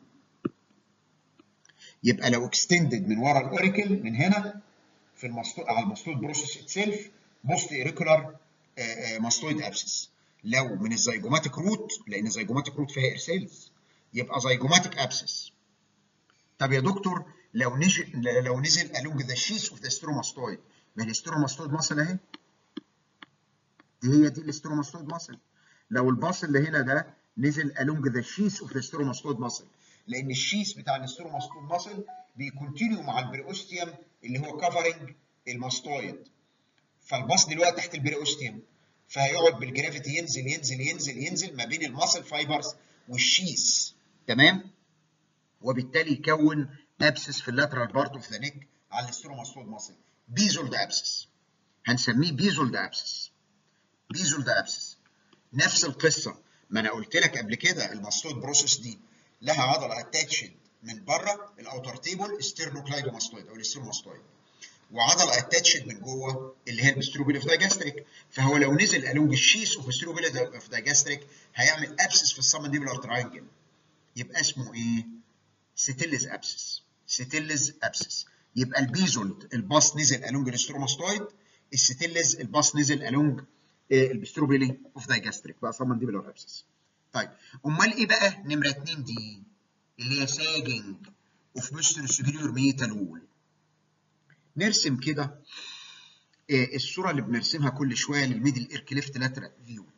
يبقى لو اكستندد من ورا الاوريكل من هنا في المستو... على الماستويد بروسيس اتسيلف بوست ايريكولار ماستويد ابسس لو من الزيجوماتيك روت لان الزيجوماتيك روت فيها ايرسيلز يبقى زيجوماتيك ابسس طب يا دكتور لو نزل لو نزل along the sheath of the stromastoid ما هي الستروماستويد ماسل اهي دي هي دي الستروماستويد ماسل لو الباص اللي هنا ده نزل along the sheath of the stromastoid muscle لان الشيس بتاع الستروماستويد ماسل بيكونتينيو مع البريوستيوم اللي هو كفرنج الماستويد فالباص دلوقتي تحت البريوستيوم فهيقعد بالجرافيتي ينزل ينزل ينزل ينزل ما بين الماسل فايبرز والشيس تمام وبالتالي يكون ابسس في اللاترال بارت اوف ذا نيك على الستروماستويد ماسل بيزولد ابسس هنسميه بيزولد ابسس بيزولد ابسس نفس القصه ما انا قلت لك قبل كده الماستويد بروسيس دي لها عضله اتاتشد من بره الاوتر تيبل ستيرنوكلايدوماستويد او الاستروماستويد وعضله اتاتشد من جوه اللي هي البستروبيل اوف دايجاستريك فهو لو نزل الونج الشيس اوف بستروبيل اوف دايجاستريك هيعمل ابسس في السمنديبولار تراينجل يبقى اسمه ايه ستيلز ابسس ستيلز ابسس يبقى البيزولت الباص نزل الونج الاستروماستويد الستيلز الباص نزل الونج البستروبيلي اوف دايجاستريك بقى صمم دي بالور ابسس طيب امال ايه بقى نمره 2 دي اللي هي ساجنج اوف بوستر سوبيريور ميتال وول نرسم كده الصوره اللي بنرسمها كل شويه للميدل اير كليفت لاترال فيو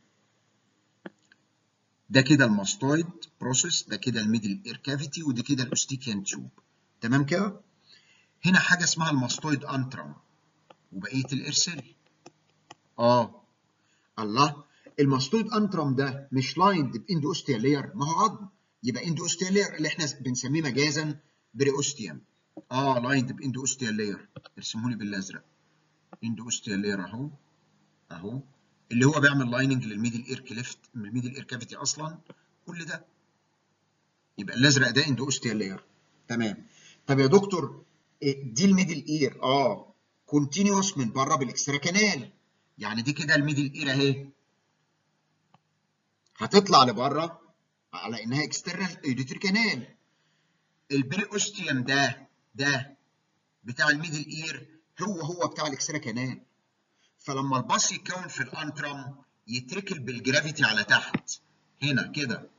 ده كده الماستويد بروسيس ده كده الميدل اير كافيتي وده كده الاوستيكيان تيوب تمام كده هنا حاجه اسمها الماستويد انترم وبقيه الارسال اه الله الماستويد انترم ده مش لايند باندو اوستيال لاير ما هو عظم يبقى اندو اوستيال لاير اللي احنا بنسميه مجازا بريوستيوم اه لايند باندو اوستيال لاير ارسموا لي بالازرق اندو اوستيال لاير اهو اهو اللي هو بيعمل لايننج للميدل اير كليفت من الميدل اير كافيتي اصلا كل ده يبقى الازرق ده اندو اوستيال لاير تمام طب يا دكتور دي الميدل اير اه كونتينيوس من بره بالاكسترا كانال يعني دي كده الميدل اير اهي هتطلع لبره على انها اكسترنال ايديتري كانال البري اوستيوم ده ده بتاع الميدل اير هو هو بتاع الاكسترا كانال فلما الباص يتكون في الانترم يتركل بالجرافيتي على تحت هنا كده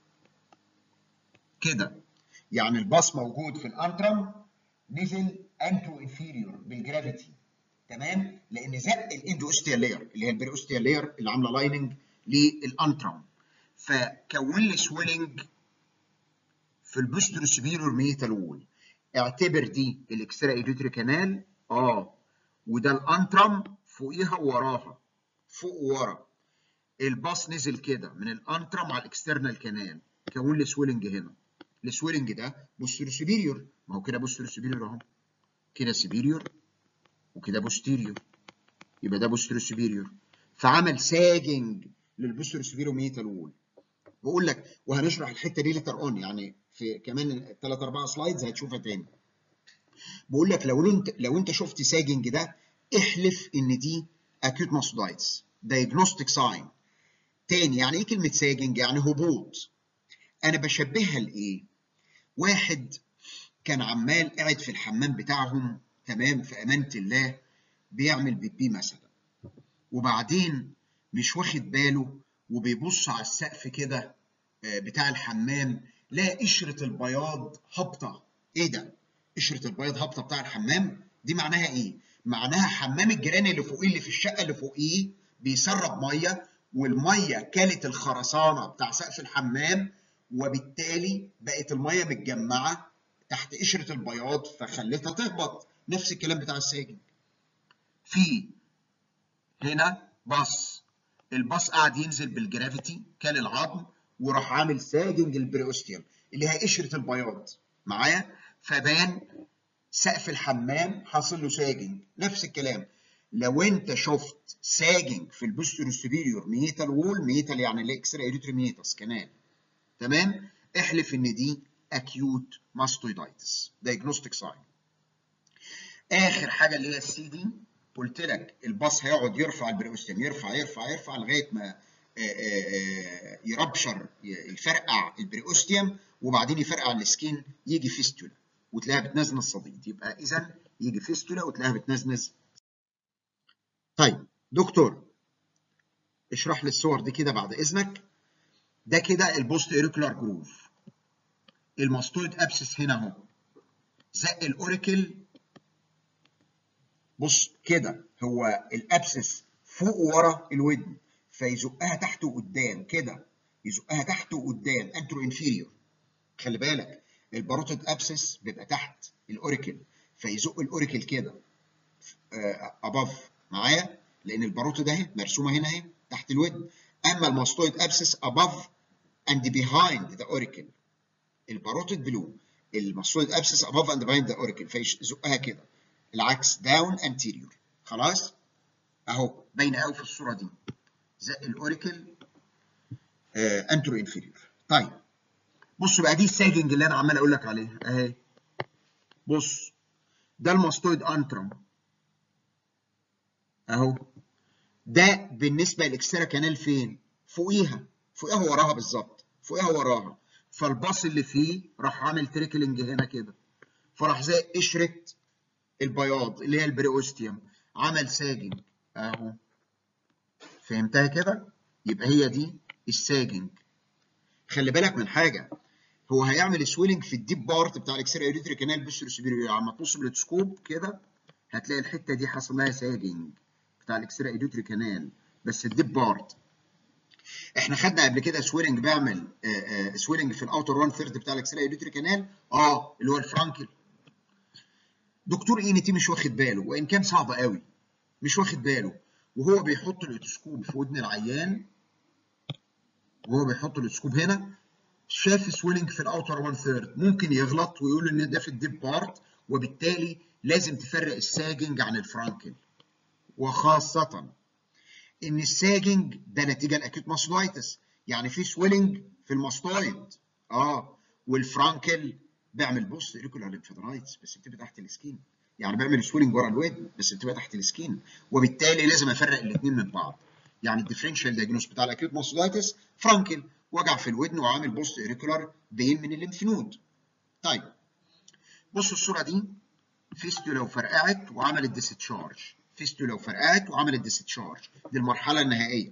كده يعني الباص موجود في الانترم نزل انتو انفيريور بالجرافيتي تمام لان زق الاندو اوستيال لاير اللي هي البري اوستيال لاير اللي عامله لايننج للانترم فكون لي سويلنج في البوستر سبيرور ميتال وول اعتبر دي الاكسترا ايديتري كانال اه وده الانترم فوقيها ووراها فوق وورا الباص نزل كده من الانترم على الاكسترنال كانال كون لي سويلنج هنا السويلنج ده بوستر سبيريور ما هو كده بوستر سبيريور اهو كده سبيريور وكده بوستيريور يبقى ده بوستر سبيريور فعمل ساجنج للبوستر سبيريور ميتال وول بقول لك وهنشرح الحته دي لتر اون يعني في كمان 3 4 سلايدز هتشوفها تاني بقول لك لو انت لو انت شفت ساجنج ده احلف ان دي اكيوت ماستودايتس دايجنوستيك ساين تاني يعني ايه كلمه ساجنج يعني هبوط انا بشبهها لايه واحد كان عمال قاعد في الحمام بتاعهم تمام في امانه الله بيعمل بيبي مثلا وبعدين مش واخد باله وبيبص على السقف كده بتاع الحمام لا قشره البياض هابطه ايه ده قشره البياض هابطه بتاع الحمام دي معناها ايه معناها حمام الجيران اللي فوقيه اللي في الشقه اللي فوقيه بيسرب ميه والميه كلت الخرسانه بتاع سقف الحمام وبالتالي بقت الميه متجمعه تحت قشره البياض فخلتها تهبط نفس الكلام بتاع الساجن في هنا باص الباص قاعد ينزل بالجرافيتي كان العظم وراح عامل ساجنج البريوستيوم اللي هي قشره البياض معايا فبان سقف الحمام حاصل له ساجنج نفس الكلام لو انت شفت ساجنج في البوستر سوبيريور ميتال وول ميتال يعني الاكسترا ايريتريميتاس كمان تمام احلف ان دي اكيوت ماستويدايتس دايجنوستيك ساين اخر حاجه اللي هي السي دي قلت لك الباص هيقعد يرفع البريوستيوم يرفع يرفع يرفع لغايه ما يربشر يفرقع البريوستيوم وبعدين يفرقع السكين يجي فيستولا وتلاقيها بتنزنز صديد يبقى اذا يجي فيستولا وتلاقيها بتنزنز طيب دكتور اشرح لي الصور دي كده بعد اذنك ده كده البوست ايريكولار جروف الماستويد ابسس هنا اهو زق الاوريكل بص كده هو الابسس فوق ورا الودن فيزقها تحت وقدام كده يزقها تحت وقدام انترو انفيريور خلي بالك الباروتيد ابسس بيبقى تحت الاوريكل فيزق الاوريكل كده اباف معايا لان الباروتيد اهي مرسومه هنا اهي تحت الودن اما الماستويد ابسس اباف اند بيهايند ذا اوريكل الباروتيد بلو الماستويد ابسس اباف اند بيهايند ذا اوريكل فيزقها كده العكس داون انتيريور خلاص اهو باينه قوي في الصوره دي زق الاوريكل انترو انفيريور طيب بصوا بقى دي الساجنج اللي انا عمال اقول لك عليها اهي بص ده الماستويد انترم اهو ده بالنسبه للاكسترا كانال فين فوقيها فوقيها وراها بالظبط فوقيها وراها فالباص اللي فيه راح عامل تريكلينج هنا كده فراح زي قشره البياض اللي هي البريوستيوم عمل ساجنج اهو فهمتها كده يبقى هي دي الساجنج خلي بالك من حاجه هو هيعمل سويلنج في الديب بارت بتاع الاكسرا يوريتري كانال بوستيريو سوبيريور لما تبص بالتسكوب كده هتلاقي الحته دي حصل لها ساجنج بتاع الاكسرا يوريتري كانال بس الديب بارت احنا خدنا قبل كده سويلنج بيعمل سويلنج في الاوتر 1 ثيرد بتاع الاكسرا يوريتري كانال اه اللي هو الفرانكل دكتور اي تي مش واخد باله وان كان صعب قوي مش واخد باله وهو بيحط الاوتوسكوب في ودن العيان وهو بيحط الاوتوسكوب هنا شاف سويلنج في الاوتر 1 ثيرد ممكن يغلط ويقول ان ده في الديب بارت وبالتالي لازم تفرق الساجنج عن الفرانكل وخاصة ان الساجنج ده نتيجة الاكيوت ماستويتس يعني في سويلنج في الماستويد اه والفرانكل بيعمل بص ريكولار ليمفادرايتس بس بتبقى تحت السكين يعني بيعمل سويلنج ورا الودن بس بتبقى تحت السكين وبالتالي لازم افرق الاثنين من بعض يعني الديفرنشال دايجنوز بتاع الاكيوت ماستويتس فرانكل وجع في الودن وعامل بوست ريكولار بين من الليمف نود طيب بصوا الصوره دي فيستولا وفرقعت وعملت ديستشارج فيستولا وفرقعت وعملت ديستشارج دي المرحله النهائيه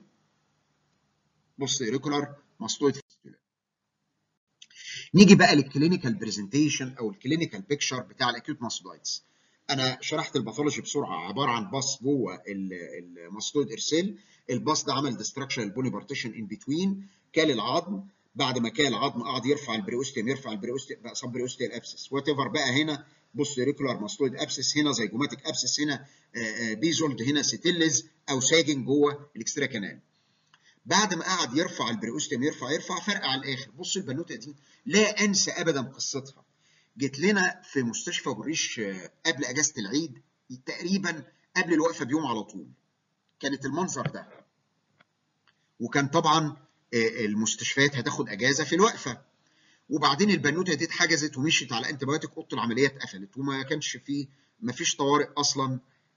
بص ريكولار ماستويد فيستولا نيجي بقى للكلينيكال برزنتيشن او الكلينيكال بيكتشر بتاع الاكيوت ماستويدز انا شرحت الباثولوجي بسرعه عباره عن باص جوه الماستويد ارسيل الباص ده عمل ديستراكشن البوني بارتيشن ان بتوين كال العظم بعد ما كال العظم قعد يرفع البريوستيم يرفع البريوستيم بقى سب بريوستيال ابسس وات ايفر بقى هنا بص ريكولار ماستويد ابسس هنا زيجوماتيك ابسس هنا بيزولد هنا سيتيلز او ساجن جوه الاكسترا كانال بعد ما قعد يرفع البريوستيم يرفع يرفع فرقع على الاخر بص البنوته دي لا انسى ابدا قصتها جيت لنا في مستشفى بالريش قبل اجازه العيد تقريبا قبل الوقفه بيوم على طول كانت المنظر ده وكان طبعا المستشفيات هتاخد اجازه في الوقفه وبعدين البنوته دي اتحجزت ومشيت على انتي بايوتيك اوضه العمليه اتقفلت وما كانش فيه ما فيش طوارئ اصلا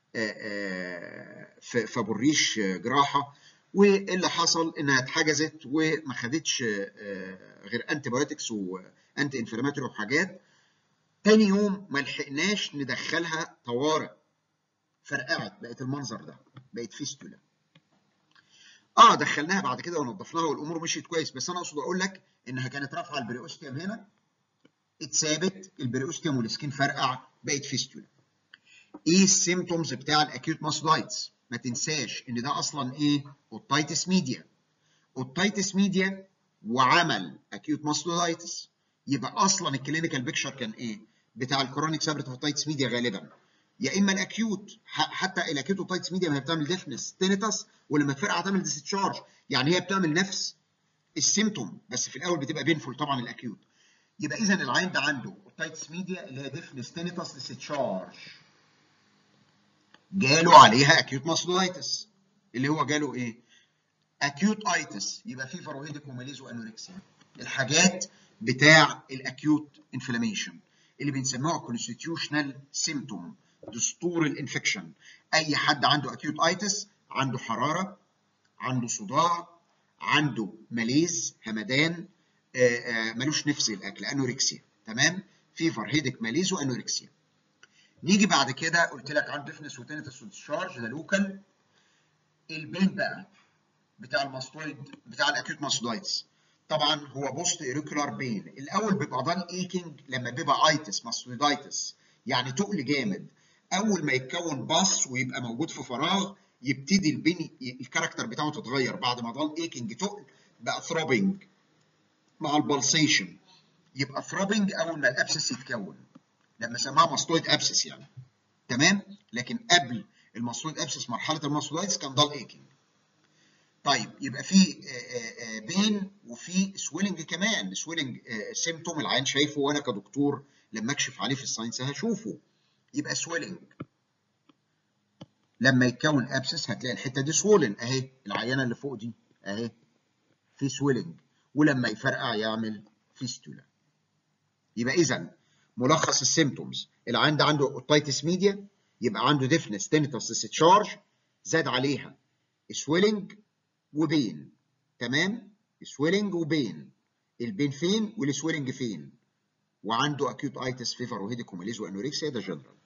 في فبريش جراحه واللي حصل انها اتحجزت وما خدتش غير انتي بايوتكس وانتي انفلاماتوري وحاجات تاني يوم ما لحقناش ندخلها طوارئ فرقعت بقت المنظر ده بقت فيستولا اه دخلناها بعد كده ونضفناها والامور مشيت كويس بس انا اقصد اقول لك انها كانت رافعه البريوستيوم هنا اتثابت البريوستيوم والسكين فرقع بقت فيستولا ايه السيمتومز بتاع الاكيوت ماستولايتس ما تنساش ان ده اصلا ايه اوتايتس ميديا اوتايتس ميديا وعمل اكيوت ماستولايتس يبقى اصلا الكلينيكال بيكشر كان ايه بتاع الكرونيك سابريت اوتايتس ميديا غالبا يا اما الاكيوت حتى الاكيوت اوتايتس ميديا ما هي بتعمل ديفنس تينيتاس ولما تفرقع تعمل ديستشارج يعني هي بتعمل نفس السيمتوم بس في الاول بتبقى بينفول طبعا الاكيوت يبقى اذا العين ده عنده اوتايتس ميديا اللي هي ديفنس تينيتاس ديستشارج جاله عليها اكيوت ماسلولايتس اللي هو جاله ايه؟ اكيوت ايتس يبقى في فروهيدك وماليز وانوركسيا الحاجات بتاع الاكيوت انفلاميشن اللي بنسموها كونستيتيوشنال سيمتوم دستور الانفكشن اي حد عنده اكيوت ايتس عنده حراره عنده صداع عنده ماليز همدان آآ آآ ملوش نفس الاكل انوركسيا تمام فيفر هيدك ماليز وانوركسيا نيجي بعد كده قلت لك عنده ديفنس وتينيتس وديسشارج ده لوكال البين بقى بتاع الماستويد بتاع الاكيوت ماستويدز طبعا هو بوست ايريكولار بين الاول بيبقى ضل ايكينج لما بيبقى ايتس ماستويدايتس يعني تقل جامد اول ما يتكون باص ويبقى موجود في فراغ يبتدي البين الكاركتر بتاعه تتغير بعد ما ضل ايكينج تقل بقى ثروبنج مع البلسيشن يبقى ثروبنج اول ما الابسس يتكون لما سماها ماستويد ابسس يعني تمام لكن قبل الماستويد ابسس مرحله الماستويدز كان ضل ايكينج طيب يبقى في بين وفي سويلنج كمان سويلنج سيمتوم العين شايفه وانا كدكتور لما اكشف عليه في الساينس هشوفه يبقى سويلنج لما يتكون ابسس هتلاقي الحته دي سوولن اهي العينه اللي فوق دي اهي في سويلنج ولما يفرقع يعمل فيستولا يبقى اذا ملخص السيمتومز العين ده عنده اوتايتس ميديا يبقى عنده ديفنس تينيتاس ديسشارج زاد عليها سويلنج وبين تمام سويلنج وبين البين فين والسويلنج فين وعنده اكيوت ايتس فيفر وهيديك وماليز وانوركسيا ده جنرال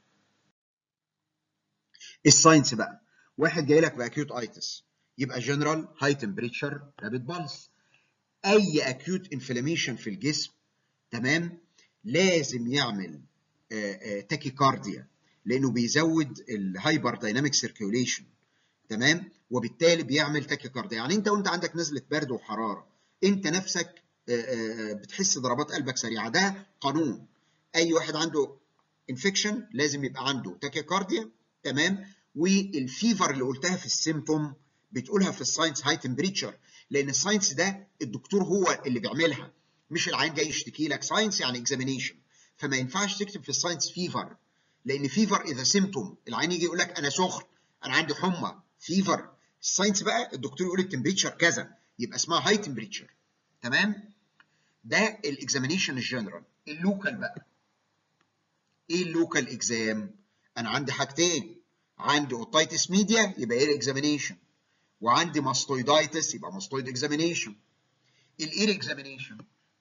الساينس بقى واحد جاي لك باكيوت ايتس يبقى جنرال هاي تمبريتشر رابيد بالس اي اكيوت انفلاميشن في الجسم تمام لازم يعمل تاكيكارديا لانه بيزود الهايبر دايناميك سيركيوليشن تمام وبالتالي بيعمل تاكيكارديا يعني انت وانت عندك نزله برد وحراره انت نفسك بتحس ضربات قلبك سريعه ده قانون اي واحد عنده انفكشن لازم يبقى عنده تاكيكارديا تمام والفيفر اللي قلتها في السيمتوم بتقولها في الساينس هاي تمبريتشر لان الساينس ده الدكتور هو اللي بيعملها مش العيان جاي يشتكي لك ساينس يعني اكزامينيشن فما ينفعش تكتب في الساينس فيفر لان فيفر اذا سيمتوم العيان يجي يقول لك انا سخن انا عندي حمى فيفر الساينس بقى الدكتور يقول التمبريتشر كذا يبقى اسمها هاي تمبريتشر تمام ده الاكزامينيشن الجنرال اللوكال بقى ايه اللوكال اكزام انا عندي حاجتين عندي اوتايتس ميديا يبقى ايه الاكزامينيشن وعندي ماستويدايتس يبقى ماستويد اكزامينيشن الاير اكزامينيشن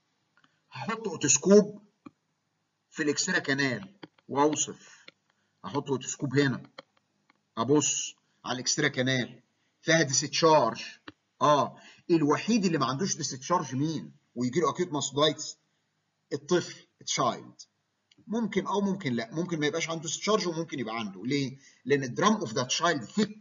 هحط اوتوسكوب في الاكسترا كانال واوصف احط اوتوسكوب هنا ابص على الاكسترا كانال فيها ديستشارج اه الوحيد اللي ما عندوش ديستشارج مين ويجي له اكيوت ماستويدايتس الطفل تشايلد ممكن او ممكن لا ممكن ما يبقاش عنده ديستشارج وممكن يبقى عنده ليه لان الدرام اوف ذا تشايلد ثيك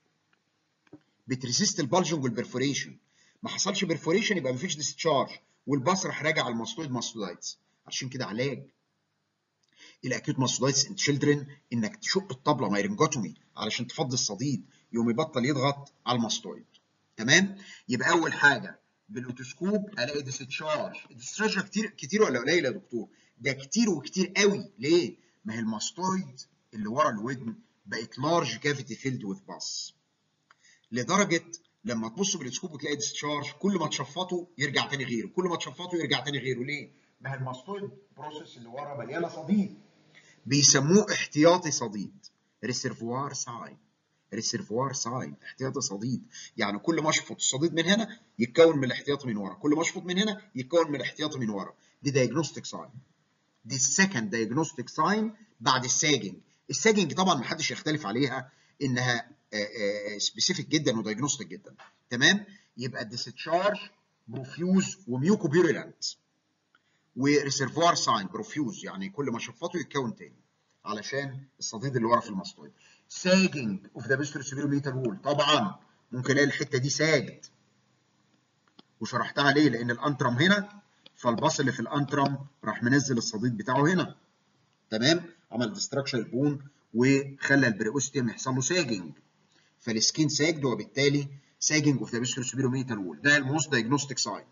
بتريزيست البلجنج والبرفوريشن ما حصلش برفوريشن يبقى ما فيش ديستشارج والباص راح راجع على الماستويد ماستودايتس عشان كده علاج الاكيوت ماستودايتس ان تشيلدرن انك تشق الطبله مايرنجوتومي علشان تفضي الصديد يقوم يبطل يضغط على الماستويد تمام يبقى اول حاجه بالاوتوسكوب الاقي ديستشارج الديستشارج كتير كتير ولا قليل يا دكتور ده كتير وكتير قوي ليه ما هي الماستويد اللي ورا الودن بقت لارج كافيتي فيلد وذ باس لدرجه لما تبص بالسكوب وتلاقي ديسشارج كل ما تشفطه يرجع تاني غيره كل ما تشفطه يرجع تاني غيره ليه ما هي الماستويد بروسيس اللي ورا مليانه صديد بيسموه احتياطي صديد ريسيرفوار ساين ريسيرفوار ساين احتياطي صديد يعني كل ما اشفط الصديد من هنا يتكون من الاحتياطي من ورا كل ما اشفط من هنا يتكون من الاحتياطي من ورا دي دايجنوستيك ساين دي السكند دايجنوستيك ساين بعد الساجنج الساجنج طبعا ما حدش يختلف عليها انها سبيسيفيك جدا ودايجنوستيك جدا تمام يبقى الديستشارج بروفيوز وميوكوبيرولانت وريسيرفوار ساين بروفيوز يعني كل ما شفطه يتكون تاني علشان الصديد اللي ورا في الماستويد ساجنج اوف ذا بيستر سيبيروميتال وول طبعا ممكن الاقي الحته دي ساجد وشرحتها ليه لان الانترم هنا فالباص اللي في الانترم راح منزل الصديد بتاعه هنا تمام عمل ديستراكشن البون وخلى البريوستيوم يحصل له ساجنج فالسكين ساجد وبالتالي ساجنج اوف ذا بيستر سوبيروميتال وول ده الموست دايجنوستيك ساين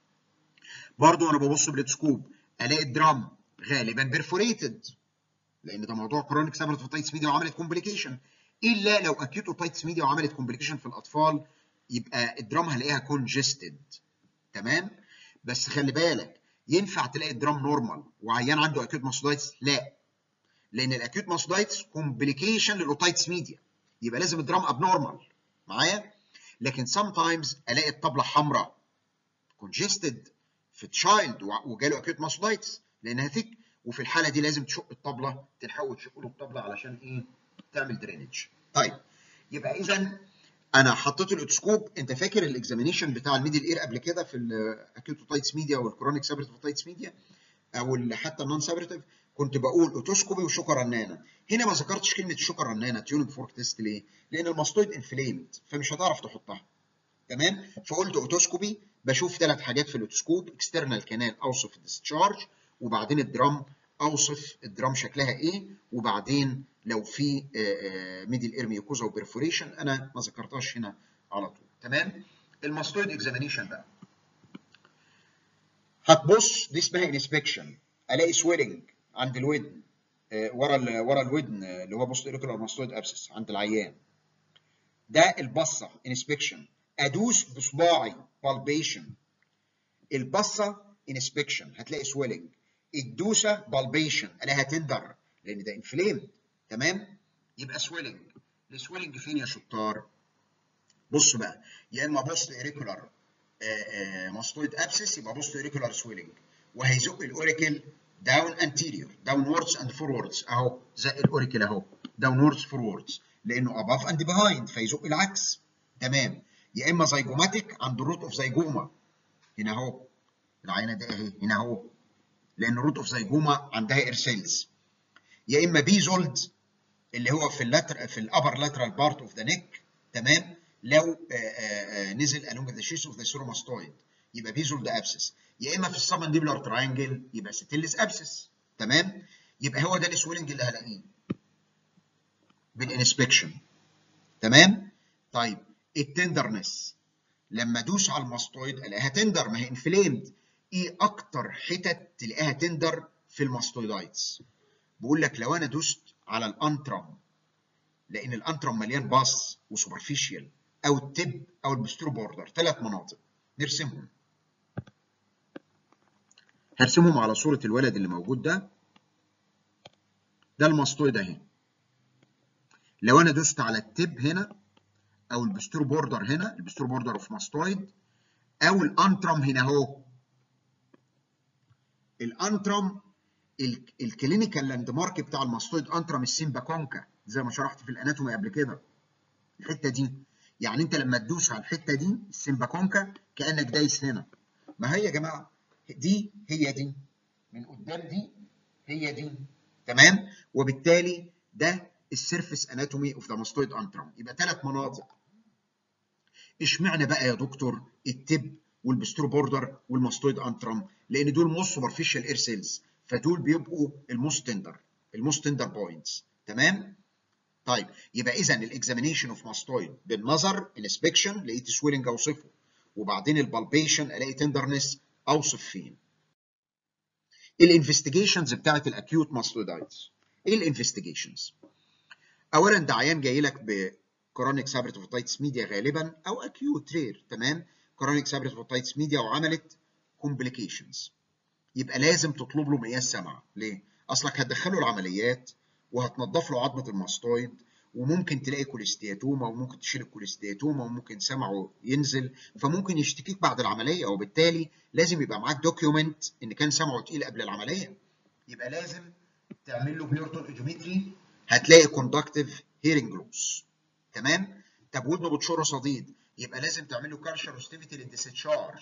برضو انا ببص بالتسكوب الاقي الدرام غالبا بيرفوريتد لان ده موضوع كرونيك سابرت اوتايتس ميديا وعملت كومبليكيشن الا لو اكيوت اوتايتس ميديا وعملت كومبليكيشن في الاطفال يبقى الدرام هلاقيها كونجستد تمام بس خلي بالك ينفع تلاقي الدرام نورمال وعيان عنده اكيوت ماسودايتس لا لان الاكيوت ماسودايتس كومبليكيشن للاوتايتس ميديا يبقى لازم الدرام ابنورمال معايا لكن سام تايمز الاقي الطبله حمراء كونجستد في تشايلد وجاله اكيوت ماسودايتس لانها ثيك وفي الحاله دي لازم تشق الطبله تلحقوا تشقوا له الطبله علشان ايه تعمل درينج طيب يبقى اذا انا حطيت الاوتوسكوب انت فاكر الاكزامينيشن بتاع الميدل اير قبل كده في الاكيوت اوتايتس ميديا والكرونيك سابرتيف اوتايتس ميديا او حتى النون سابرتيف كنت بقول اوتوسكوبي وشوكه رنانه هنا ما ذكرتش كلمه شوكه رنانه تيونينج فورك تيست ليه لان الماستويد انفليمد فمش هتعرف تحطها تمام فقلت اوتوسكوبي بشوف ثلاث حاجات في الاوتوسكوب اكسترنال كانال اوصف الديسشارج وبعدين الدرام اوصف الدرام شكلها ايه وبعدين لو في ميدل اير ميوكوزا وبرفوريشن انا ما ذكرتهاش هنا على طول تمام الماستويد اكزامينيشن بقى هتبص دي اسمها انسبكشن الاقي سويلنج عند الودن ورا ال ورا الودن اللي هو بوست ايريكولار ماستويد ابسس عند العيان ده البصه انسبكشن ادوس بصباعي بالبيشن البصه انسبكشن هتلاقي سويلنج الدوسه بالبيشن الاقيها تندر لان ده انفليم تمام يبقى سويلنج السويلنج فين يا شطار بص بقى يا اما بوست ايريكولار ماستويد ابسس يبقى بوست اوريكولار سويلنج وهيزق الاوريكل داون انتيريور داونوردز اند فوروردز اهو زق الاوريكل اهو داونوردز فوروردز لانه اباف اند بيهايند فيزق العكس تمام يا اما زيجوماتيك عند الروت اوف زيجوما هنا اهو العينه دي اهي هنا اهو لان الروت اوف زيجوما عندها اير سيلز يا اما بيزولد اللي هو في اللاتر في الابر لاترال بارت اوف ذا نيك تمام لو آآ آآ نزل along the sheath of the seromastoid يبقى بيزولد ابسس يا اما في السبنديبولار تراينجل يبقى ستيلس ابسس تمام يبقى هو ده السويلنج اللي هلاقيه بالانسبكشن تمام طيب التندرنس لما ادوس على الماستويد الاقيها تندر ما هي انفليمد ايه اكتر حتت تلاقيها تندر في الماستويدايتس بقول لك لو انا دوست على الانترم لان الانترم مليان باص وسوبرفيشال او التب او البسترو بوردر ثلاث مناطق نرسمهم هرسمهم على صورة الولد اللي موجود ده ده الماستويد اهي لو انا دوست على التب هنا او البسترو بوردر هنا البسترو بوردر اوف ماستويد او الانترم هنا اهو الانترم الكلينيكال لاند مارك بتاع الماستويد انترم السيمبا كونكا زي ما شرحت في الاناتومي قبل كده الحته دي يعني انت لما تدوس على الحته دي السيمبا كونكا كانك دايس هنا ما هي يا جماعه دي هي دي من قدام دي هي دي تمام وبالتالي ده السيرفيس اناتومي اوف ذا ماستويد انترم يبقى ثلاث مناطق اشمعنى بقى يا دكتور التب والبسترو بوردر والماستويد انترم لان دول موست سوبرفيشال اير سيلز فدول بيبقوا الموست تندر الموست تندر بوينتس تمام طيب يبقى اذا الاكزامينيشن اوف ماستويد بالنظر الانسبكشن لقيت سويلنج اوصفه وبعدين البالبيشن الاقي تندرنس اوصف فين الانفستيجيشنز بتاعت الاكيوت ماستويدايتس ايه الانفستيجيشنز اولا ده عيان جاي لك بكرونيك سابرتوفوتايتس ميديا غالبا او اكيوت رير تمام كرونيك سابرتوفوتايتس ميديا وعملت كومبليكيشنز يبقى لازم تطلب له مقياس سمع ليه اصلك هتدخله العمليات وهتنضف له عظمه الماستويد وممكن تلاقي كوليستياتوما وممكن تشيل الكوليستياتوما وممكن سمعه ينزل فممكن يشتكيك بعد العمليه وبالتالي لازم يبقى معاك دوكيومنت ان كان سمعه تقيل قبل العمليه يبقى لازم تعمل له بيورتون ايجومتري هتلاقي كوندكتيف هيرنج لوس تمام طب ودنه بتشر صديد يبقى لازم تعمل له كالشر اوستيفيتي للديستشارج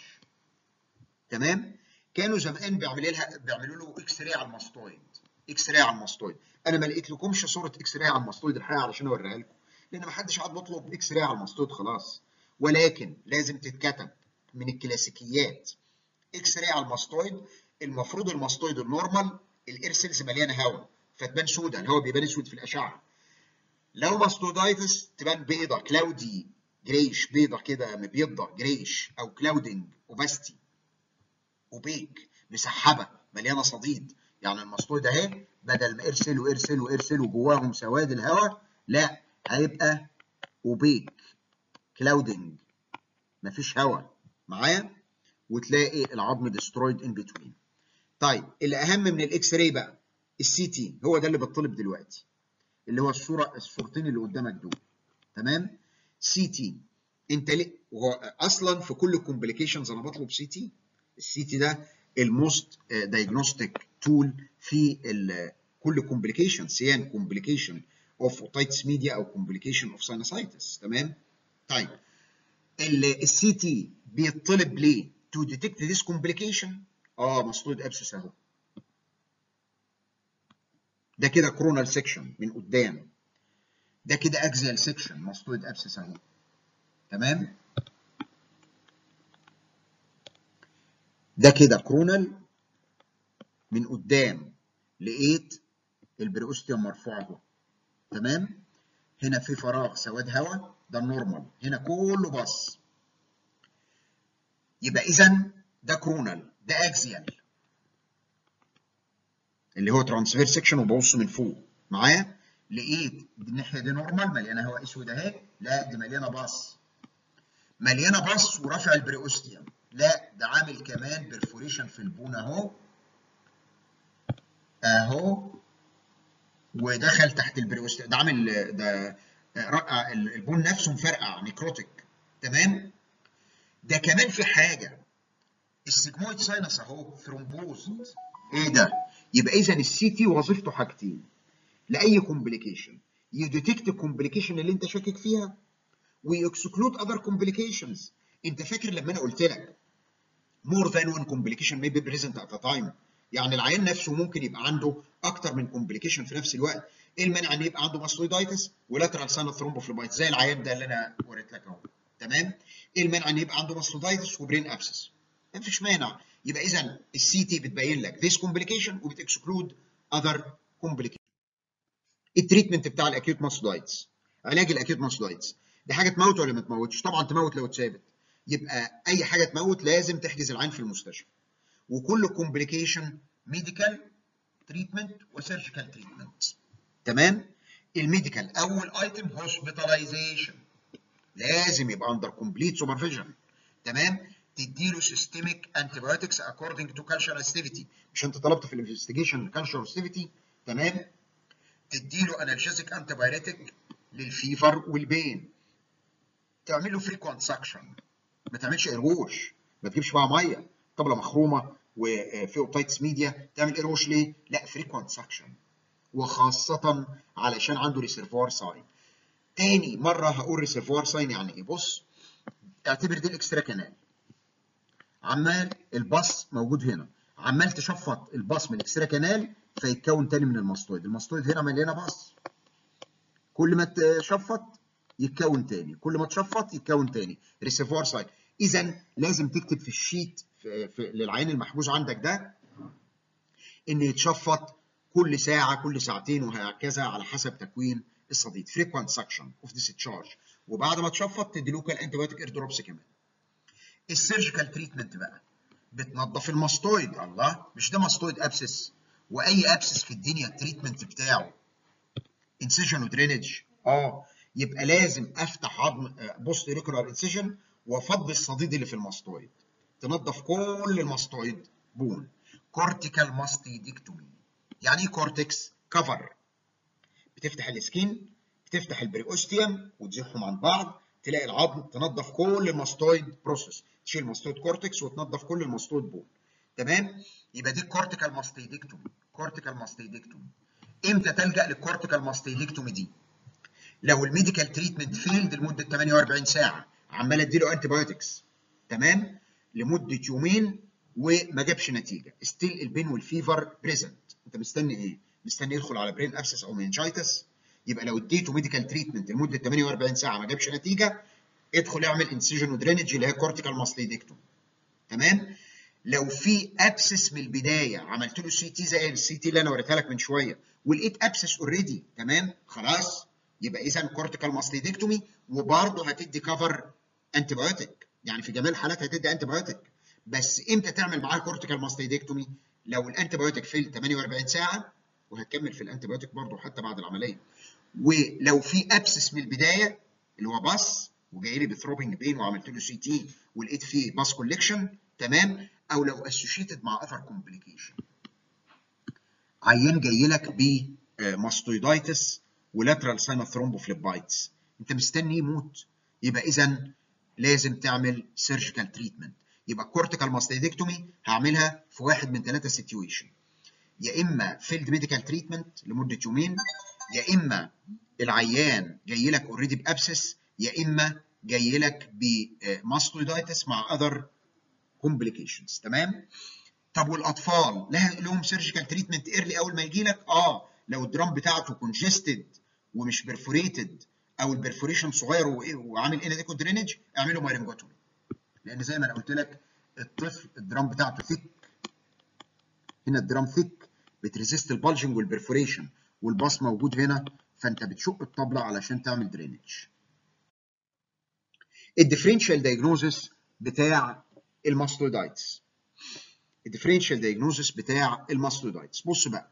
تمام كانوا زمان بيعملوا لها بيعملوا له اكس راي على الماستويد اكس راي على الماستويد انا ما لقيت لكمش صوره اكس راي على الماستويد الحقيقه علشان اوريها لكم لان ما حدش قاعد بيطلب اكس راي على الماستويد خلاص ولكن لازم تتكتب من الكلاسيكيات اكس راي على الماستويد المفروض الماستويد النورمال الاير سيلز مليانه هواء فتبان سودا الهواء بيبان اسود في الاشعه لو ماستودايتس تبان بيضه كلاودي جريش بيضه كده مبيضه جريش او كلاودنج اوباستي اوبيك مسحبه مليانه صديد يعني الماستويد اهي بدل ما ارسل وارسل وارسل وجواهم سواد الهواء لا هيبقى اوبيك كلاودنج مفيش هواء معايا وتلاقي العظم ديسترويد ان بتوين طيب الاهم من الاكس راي بقى السي تي هو ده اللي بيطلب دلوقتي اللي هو الصوره الصورتين اللي قدامك دول تمام سي تي انت ليه هو اصلا في كل الكومبليكيشنز انا بطلب سي تي السي تي ده الموست دايجنوستيك تول في كل كومبليكيشن سيان كومبليكيشن اوف اوتايتس ميديا او كومبليكيشن اوف ساينوسايتس تمام طيب السي تي بيطلب ليه تو ديتكت ذيس كومبليكيشن اه مسطود ابسس اهو ده كده كرونال سيكشن من قدام ده كده اكزيال سيكشن مسطود ابسس اهو تمام ده كده كرونال من قدام لقيت البريوستيوم مرفوع اهو تمام هنا في فراغ سواد هواء ده النورمال هنا كله باص يبقى اذا ده كرونال ده اكزيال اللي هو ترانسفير سيكشن وببص من فوق معايا لقيت الناحيه دي نورمال مليانه هواء اسود اهي لا دي مليانه باص مليانه باص ورافع البريوستيوم لا ده عامل كمان برفوريشن في البون اهو اهو ودخل تحت البريوستيوم ده عامل ده رقع البون نفسه مفرقع نيكروتيك تمام ده كمان في حاجه السيجمويد ساينس اهو ثرومبوز ايه ده يبقى اذا السي تي وظيفته حاجتين لاي كومبليكيشن يديتكت الكومبليكيشن اللي انت شاكك فيها ويكسكلود اذر كومبليكيشنز انت فاكر لما انا قلت لك more than one complication may be present at a time يعني العيان نفسه ممكن يبقى عنده اكتر من كومبليكيشن في نفس الوقت ايه المانع ان يبقى عنده ماستويدايتس ولاترال سانا ثرومبوفلوبايتس زي العيان ده اللي انا وريت لك اهو تمام ايه المانع ان يبقى عنده ماستويدايتس وبرين ابسس مفيش مانع يبقى اذا السي تي بتبين لك this complication وبتكسكلود other complication التريتمنت بتاع الاكيوت ماستويدايتس علاج الاكيوت ماستويدايتس دي حاجه تموت ولا ما تموتش طبعا تموت لو اتثابت يبقى اي حاجه تموت لازم تحجز العين في المستشفى وكل كومبليكيشن ميديكال تريتمنت وسيرجيكال تريتمنت تمام الميديكال اول ايتم هوسبيتاليزيشن لازم يبقى اندر كومبليت سوبرفيجن تمام تديله سيستميك انتيبيوتكس اكوردنج تو كالشر اسيفيتي مش انت طلبت في الانفستيجيشن كالشر اسيفيتي تمام تديله انالجيزيك انتيبيوتيك للفيفر والبين تعمل له فريكوانت سكشن ما تعملش ايروش ما تجيبش بقى ميه طبله مخرومه وفي اوبتايتس ميديا تعمل ايروش ليه؟ لا فريكوانت سكشن وخاصه علشان عنده ريسيرفوار ساين تاني مره هقول ريسيرفوار ساين يعني ايه بص اعتبر دي الاكسترا كانال عمال الباص موجود هنا عمال تشفط الباص من الاكسترا كانال فيتكون تاني من الماستويد الماستويد هنا مليانه باص كل ما تشفط يتكون تاني كل ما تشفط يتكون تاني ريسيرفوار ساين اذا لازم تكتب في الشيت في في للعين المحجوز عندك ده ان يتشفط كل ساعه كل ساعتين وهكذا على حسب تكوين الصديد فريكوانت سكشن اوف ديسشارج وبعد ما تشفط تدي لوكال انتيبيوتيك اير دروبس كمان السيرجيكال تريتمنت بقى بتنظف الماستويد الله مش ده ماستويد ابسس واي ابسس في الدنيا التريتمنت بتاعه انسيجن ودرينج اه يبقى لازم افتح عظم بوست ريكولار انسيجن وافضي الصديد اللي في الماستويد تنظف كل الماستويد بون كورتيكال ماستيدكتومي يعني ايه كورتكس كفر بتفتح السكين بتفتح البريوستيوم وتزحهم عن بعض تلاقي العظم تنظف كل الماستويد بروسيس تشيل الماستويد كورتكس وتنظف كل الماستويد بون تمام يبقى دي كورتيكال ماستيدكتومي كورتيكال ماستيدكتومي امتى تلجا للكورتيكال ماستيدكتومي دي لو الميديكال تريتمنت فيلد لمده 48 ساعه عمال اديله انتي بايوتكس تمام لمده يومين وما جابش نتيجه ستيل البين والفيفر بريزنت انت مستني ايه مستني يدخل على برين ابسس او منجايتس يبقى لو اديته ميديكال تريتمنت لمده 48 ساعه ما جابش نتيجه ادخل اعمل انسيجن ودرينج اللي هي كورتيكال ماستيدكتوم تمام لو في ابسس من البدايه عملت له سي تي زي السي تي اللي انا وريتها لك من شويه ولقيت ابسس اوريدي تمام خلاص يبقى اذا كورتيكال ماستيدكتومي وبرضه هتدي كفر انتي بايوتيك يعني في جميع الحالات هتدي انتي بايوتيك بس امتى تعمل معاه كورتيكال ماستيدكتومي لو الانتي بايوتيك فيل 48 ساعه وهتكمل في الانتي بايوتيك برضه حتى بعد العمليه ولو في ابسس من البدايه اللي هو باص وجاي لي بثروبنج بين وعملت له سي تي ولقيت فيه باص كوليكشن تمام او لو اسوشيتد مع اثر كومبليكيشن عيان جاي لك بماستويدايتس ولاترال ساينال ثرومبوفليبايتس انت مستني يموت يبقى اذا لازم تعمل سيرجيكال تريتمنت يبقى كورتيكال ماستيدكتومي هعملها في واحد من ثلاثه سيتويشن يا اما فيلد ميديكال تريتمنت لمده يومين يا اما العيان جاي لك اوريدي بابسس يا اما جاي لك بماستويدايتس مع اذر كومبليكيشنز تمام طب والاطفال لها لهم سيرجيكال تريتمنت ايرلي اول ما يجي لك اه لو الدرام بتاعته كونجستد ومش بيرفوريتد او البرفوريشن صغير وعامل اناديكو درينج اعمله مايرنجوتومي لان زي ما انا قلت لك الطفل الدرام بتاعته ثيك هنا الدرام ثيك بتريزيست البالجنج والبرفوريشن والباص موجود هنا فانت بتشق الطبله علشان تعمل درينج الديفرنشال دايجنوزس بتاع الماستويدايتس الديفرنشال دايجنوزس بتاع الماستويدايتس بص بقى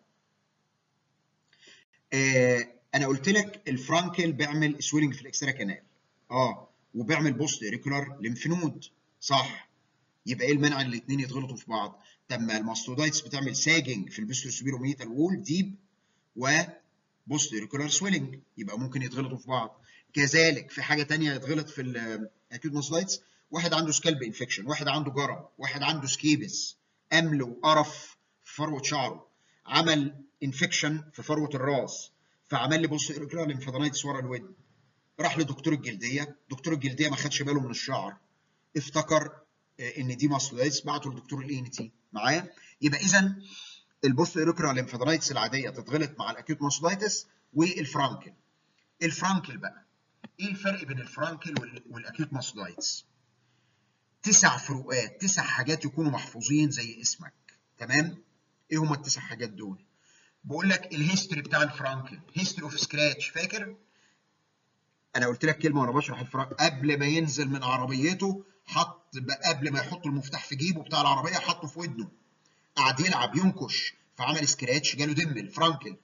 آه انا قلت لك الفرانكل بيعمل سويلنج في الاكسترا كانال اه وبيعمل بوست ريكولار ليمف نود صح يبقى ايه المانع ان الاثنين يتغلطوا في بعض طب ما الماستودايتس بتعمل ساجنج في البيستروسبيروميتال وول ديب و بوست ريكولار سويلنج يبقى ممكن يتغلطوا في بعض كذلك في حاجه ثانيه يتغلط في الاكيوت ماستودايتس واحد عنده سكالب انفكشن واحد عنده جرب واحد عنده سكيبس امل وقرف في فروه شعره عمل انفكشن في فروه الراس فعمل لي بص ايريكولار ليمفادينايتس ورا الودن راح لدكتور الجلديه دكتور الجلديه ما خدش باله من الشعر افتكر ان دي ماسلولايتس بعته لدكتور الاي ان تي معايا يبقى اذا البوست ايريكولار ليمفادينايتس العاديه تتغلط مع الاكيوت ماسلولايتس والفرانكل الفرانكل بقى ايه الفرق بين الفرانكل والاكيوت ماسلولايتس تسع فروقات تسع حاجات يكونوا محفوظين زي اسمك تمام ايه هما التسع حاجات دول بقول لك الهيستوري بتاع الفرانكل هيستوري اوف سكراتش فاكر انا قلت لك كلمه وانا بشرح الفرانكل قبل ما ينزل من عربيته حط قبل ما يحط المفتاح في جيبه بتاع العربيه حطه في ودنه قعد يلعب ينكش فعمل سكراتش جاله دم الفرانكل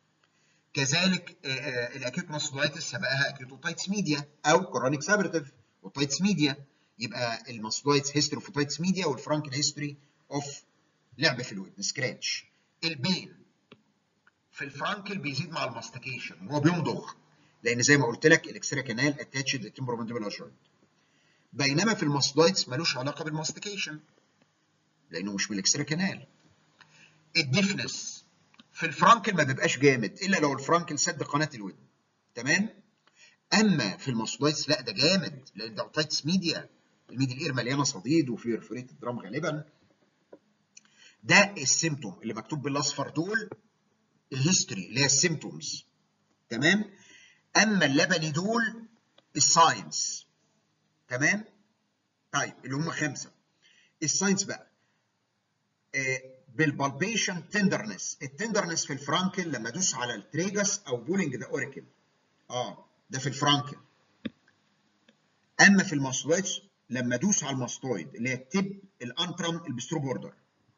كذلك الاكيوت ماسودايتس سبقها اكيوتوتايتس ميديا او كورونيك سابرتيف اوتايتس ميديا يبقى الماسودايتس هيستوري اوف اوتايتس ميديا والفرانكل هيستوري اوف لعب في الودن سكراتش البين في الفرانكل بيزيد مع الماستيكيشن وهو بيمضغ لان زي ما قلت لك الاكسترا كانال اتاتشد للتمبرومانديبولار جوينت بينما في الماسودايتس ملوش علاقه بالماستيكيشن لانه مش بالاكسترا كانال الديفنس في الفرانكل ما بيبقاش جامد الا لو الفرانكل سد قناه الودن تمام اما في الماسودايتس لا ده جامد لان ده اوتايتس ميديا الميديا الاير مليانه صديد وفي ريفريت درام غالبا ده السيمتوم اللي مكتوب بالاصفر دول الهيستوري اللي هي السيمتومز تمام اما اللبني دول الساينس تمام طيب اللي هم خمسه الساينس بقى آه بالبالبيشن تندرنس التندرنس في الفرانكل لما ادوس على التريجس او بولينج ذا اوريكل اه ده في الفرانكل اما في الماستويدز لما ادوس على الماستويد اللي هي التب الانترم البسترو بوردر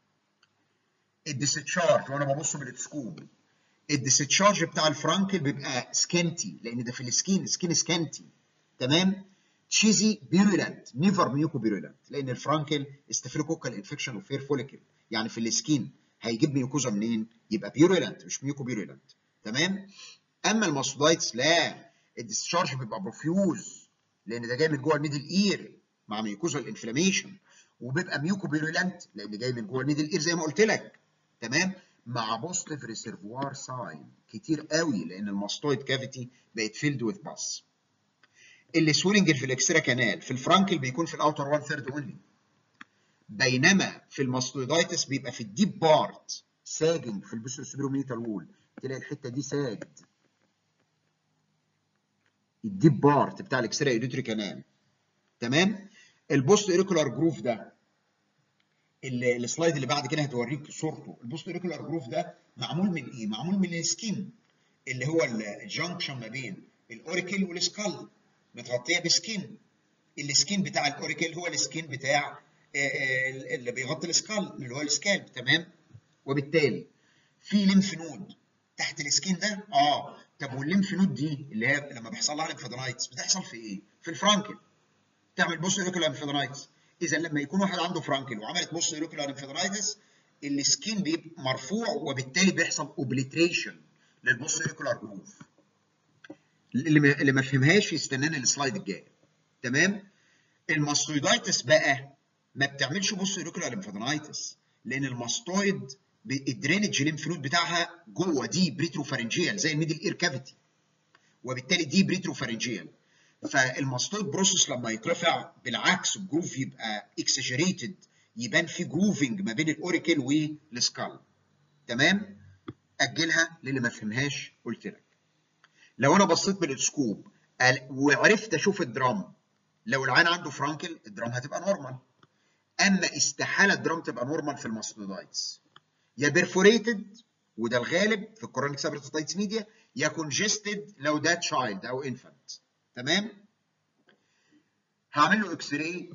الديستشارج وانا ببص بالتسكوب الديستشارج بتاع الفرانكل بيبقى سكنتي لان ده في السكين سكين سكنتي تمام تشيزي بيرولنت نيفر ميوكو بيرولنت لان الفرانكل استافيلوكوكال انفكشن وفير فوليكل يعني في السكين هيجيب ميوكوزا منين؟ يبقى بيرولنت مش ميوكو بيرولنت تمام؟ اما الماسودايتس لا الديسشارج بيبقى بروفيوز لان ده جاي من جوه الميدل اير مع ميوكوزا الانفلاميشن وبيبقى ميوكو بيرولنت لان جاي من جوه الميدل اير زي ما قلت لك تمام؟ مع بوستيف ريسيرفوار ساين كتير قوي لان الماستويد كافيتي بقت فيلد وذ باس السويلنج في الاكسترا كانال في الفرانكل بيكون في الاوتر 1 ثيرد اونلي بينما في الماستويدايتس بيبقى في الديب بارت ساجن في البوستيريوميتال وول تلاقي الحته دي ساجد الديب بارت بتاع الاكسترا ايديتري كانال تمام البوست ايريكولار جروف ده السلايد اللي بعد كده هتوريك صورته البوست ايريكولار جروف ده معمول من ايه معمول من السكين اللي هو الجنكشن ما بين الاوريكل والسكال متغطيه بسكين السكين بتاع الاوريكل هو السكين بتاع اللي بيغطي السكال اللي هو السكالب تمام وبالتالي في ليمف نود تحت السكين ده اه طب والليمف نود دي اللي هي لما بيحصل لها ليمفادينايتس بتحصل في ايه؟ في الفرانكل تعمل بوست ايريكولار ليمفادينايتس اذا لما يكون واحد عنده فرانكل وعملت بوست ايريكولار ليمفادينايتس السكين بيبقى مرفوع وبالتالي بيحصل اوبليتريشن للبوست ايريكولار جروف اللي اللي ما فهمهاش يستناني السلايد الجاي تمام الماستويدايتس بقى ما بتعملش بص ايريكولار ليمفادينايتس لان الماستويد الدرينج ليمف نود بتاعها جوه دي بريتروفارنجيال زي الميدل اير كافيتي وبالتالي دي بريتروفارنجيال فالماستويد بروسيس لما يترفع بالعكس الجروف يبقى اكسجريتد يبان في جروفنج ما بين الاوريكل والسكال تمام اجلها للي ما فهمهاش قلت لك لو انا بصيت بالسكوب وعرفت اشوف الدرام لو العين عنده فرانكل الدرام هتبقى نورمال اما استحاله الدرام تبقى نورمال في الماستودايتس يا بيرفوريتد وده الغالب في الكورونيك سابرتوتايتس ميديا يا كونجستد لو ده تشايلد او انفانت تمام هعمل له اكس راي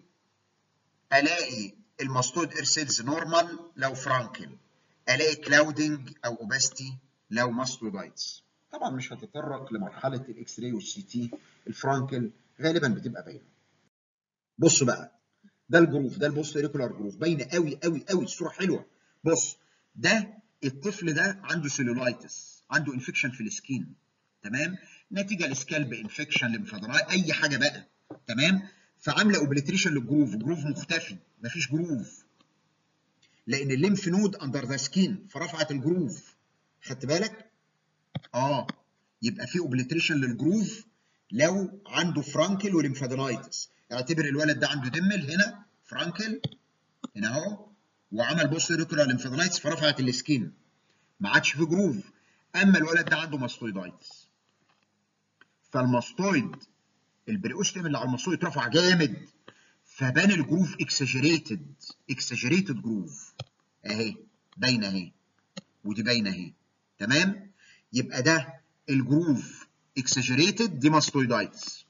الاقي الماستود اير سيلز نورمال لو فرانكل الاقي كلاودنج او اوباستي لو ماستودايتس طبعا مش هتطرق لمرحله الاكس راي والسي تي الفرانكل غالبا بتبقى باينه بص بقى ده الجروف ده البوست ايريكولار جروف باينه قوي قوي قوي الصوره حلوه بص ده الطفل ده عنده سيلولايتس عنده انفكشن في السكين تمام نتيجه لسكالب انفكشن لمفادراي اي حاجه بقى تمام فعامله اوبليتريشن للجروف جروف مختفي مفيش جروف لان الليمف نود اندر ذا سكين فرفعت الجروف خدت بالك اه يبقى في اوبليتريشن للجروف لو عنده فرانكل وليمفادينايتس اعتبر الولد ده عنده دمل هنا فرانكل هنا اهو وعمل بوست ريكولار ليمفادينايتس فرفعت السكين ما عادش في جروف اما الولد ده عنده ماستويدايتس فالماستويد البريوستيم اللي على الماستويد اترفع جامد فبان الجروف اكسجريتد اكسجريتد جروف اهي باينه اهي ودي باينه اهي تمام يبقى ده الجروف اكسجريتد دي ماستويدايتس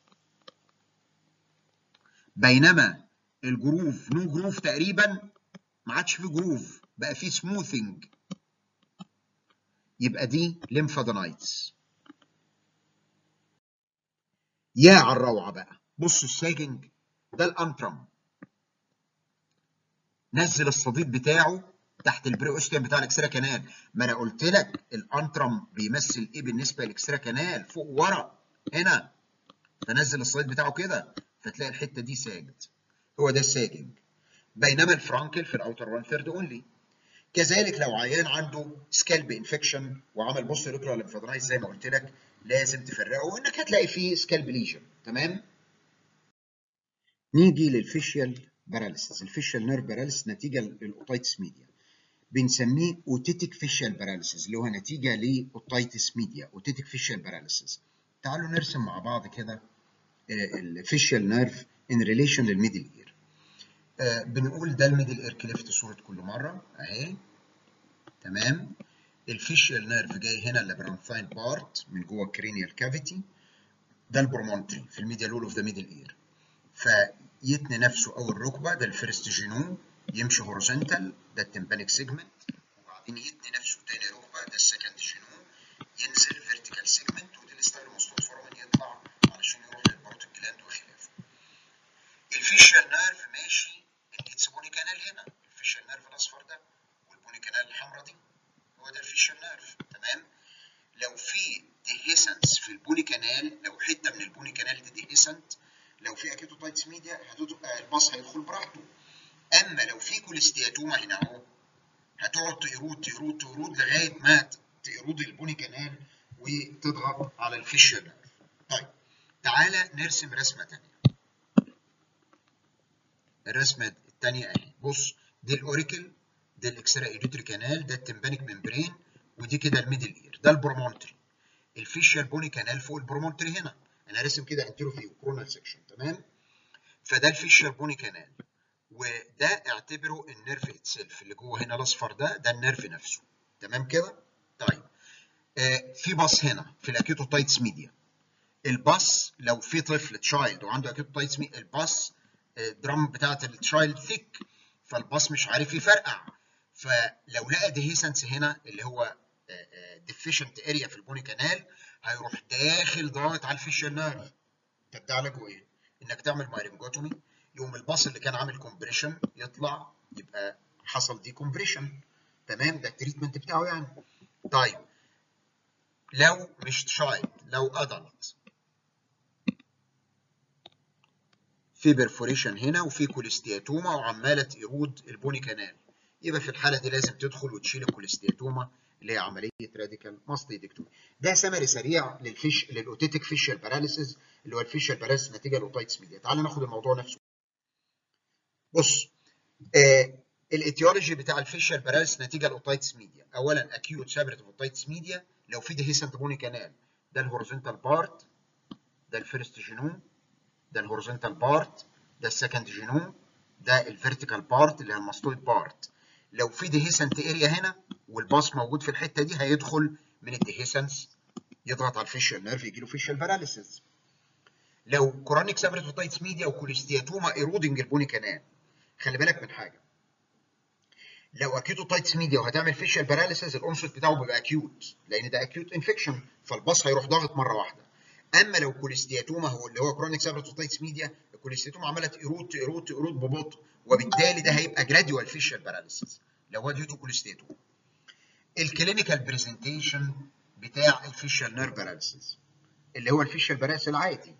بينما الجروف نو جروف تقريبا ما عادش فيه جروف بقى فيه سموثنج يبقى دي ليمفادينايتس يا على الروعه بقى بصوا الساجنج ده الانترم نزل الصديد بتاعه تحت البريوستيوم بتاع الاكسترا كانال ما انا قلت لك الانترم بيمثل ايه بالنسبه للاكسترا كانال فوق ورا هنا فنزل الصديد بتاعه كده فتلاقي الحته دي ساجد هو ده الساجنج بينما الفرانكل في الاوتر 1 ثيرد اونلي كذلك لو عيان عنده سكالب انفكشن وعمل بوست ريكولار ليمفادرايز زي ما قلت لك لازم تفرقه وانك هتلاقي فيه سكالب ليجن تمام نيجي للفيشيال باراليسيس الفيشيال نيرف باراليسيس نتيجه للاوتايتس ميديا بنسميه اوتيتيك فيشيال باراليسيس اللي هو نتيجه لاوتايتس ميديا اوتيتيك فيشيال باراليسيس تعالوا نرسم مع بعض كده الفيشيال نيرف ان ريليشن للميدل اير بنقول ده الميدل اير كليفت صوره كل مره اهي تمام الفيشيال نيرف جاي هنا اللابرانثاين بارت من جوه الكرينيال كافيتي ده البرومونتري في الميديال وول اوف ذا ميدل اير فيتني نفسه او الركبه ده الفيرست جينوم يمشي هوريزونتال ده التمبانيك سيجمنت وبعدين يتني نفسه تاني ركبه ده السكند جينوم ينزل فيرتيكال سيجمنت ودي الستايلوماستوس فورمن يطلع علشان يروح للبروتين جلاند وخلافه الفيشيال نيرف ماشي اتس بوني كانال هنا الفيشيال نيرف الاصفر ده والبوني كانال الحمراء دي هو ده الفيشيال نيرف تمام لو في ديهيسنس في البوني كانال لو حته من البوني كانال دي ديهيسنت لو في اكيتوتايتس ميديا الباص هيدخل براحته اما لو في كوليستياتوما هنا اهو هتقعد تقرود تقرود تقرود لغايه ما تقرود البوني كانال وتضغط على الفيشيال نيرف طيب تعالى نرسم رسمه ثانيه الرسمه الثانيه اهي بص دي الاوريكل ده الاكسترا ايديوتري كانال ده التمبانيك ممبرين ودي كده الميدل اير ده البرومونتري الفيشيال بوني كانال فوق البرومونتري هنا انا راسم كده انتيرو فيو كرونال سيكشن تمام فده الفيشيال بوني كانال وده اعتبره النيرف اتسيلف اللي جوه هنا الاصفر ده ده النيرف نفسه تمام كده طيب آه في باص هنا في الاكيتوتايتس ميديا الباص لو في طفل تشايلد وعنده اكيتوتايتس ميديا الباص الدرام بتاعت التشايلد ثيك فالباص مش عارف يفرقع فلو لقى ديهيسنس هنا اللي هو ديفيشنت اريا في البوني كانال هيروح داخل ضاغط على الفيشال نيرف طب ده علاجه ايه؟ انك تعمل مايرنجوتومي يقوم الباص اللي كان عامل كومبريشن يطلع يبقى حصل دي كومبريشن تمام ده التريتمنت بتاعه يعني طيب لو مش تشايلد لو ادلت في بيرفوريشن هنا وفي كوليستياتوما وعماله تيرود البوني كانال يبقى في الحاله دي لازم تدخل وتشيل الكوليستياتوما اللي هي عمليه راديكال ماستيدكتومي ده سمري سريع للفيش للاوتيتيك فيشال باراليسيس اللي هو الفيشال باراليسيس نتيجه لاوتايتس ميديا تعال ناخد الموضوع نفسه بص آه الايتيولوجي بتاع الفيشال باراليسيس نتيجه لاوتايتس ميديا اولا اكيوت سابريتيف اوتايتس ميديا لو في ديهيسنت بوني كانال ده الهوريزونتال بارت ده الفيرست جينوم ده الهوريزونتال بارت ده السكند جينوم ده الفيرتيكال بارت اللي هي الماستويد بارت لو في ديهيسنت اريا هنا والباص موجود في الحته دي هيدخل من الديهيسنس يضغط على الفيشال نيرف يجي له فيشال باراليسيس لو كورونيك سابريتوتايتس ميديا وكوليستياتوما ايرودنج البوني كانال خلي بالك من حاجه لو اكيوتوتايتس ميديا وهتعمل فيشال باراليسيس الانصت بتاعه بيبقى اكيوت لان ده اكيوت انفكشن فالباص هيروح ضاغط مره واحده اما لو كوليستياتوما هو اللي هو كرونيك سابريتوتايتس ميديا الكوليستياتوما عماله تيرود تيرود تيرود ببطء وبالتالي ده هيبقى جراديوال فيشال باراليسيس لو هو ديوتو كوليستياتوما الكلينيكال برزنتيشن بتاع الفيشال نيرف باراليسيس اللي هو الفيشال باراليسيس العادي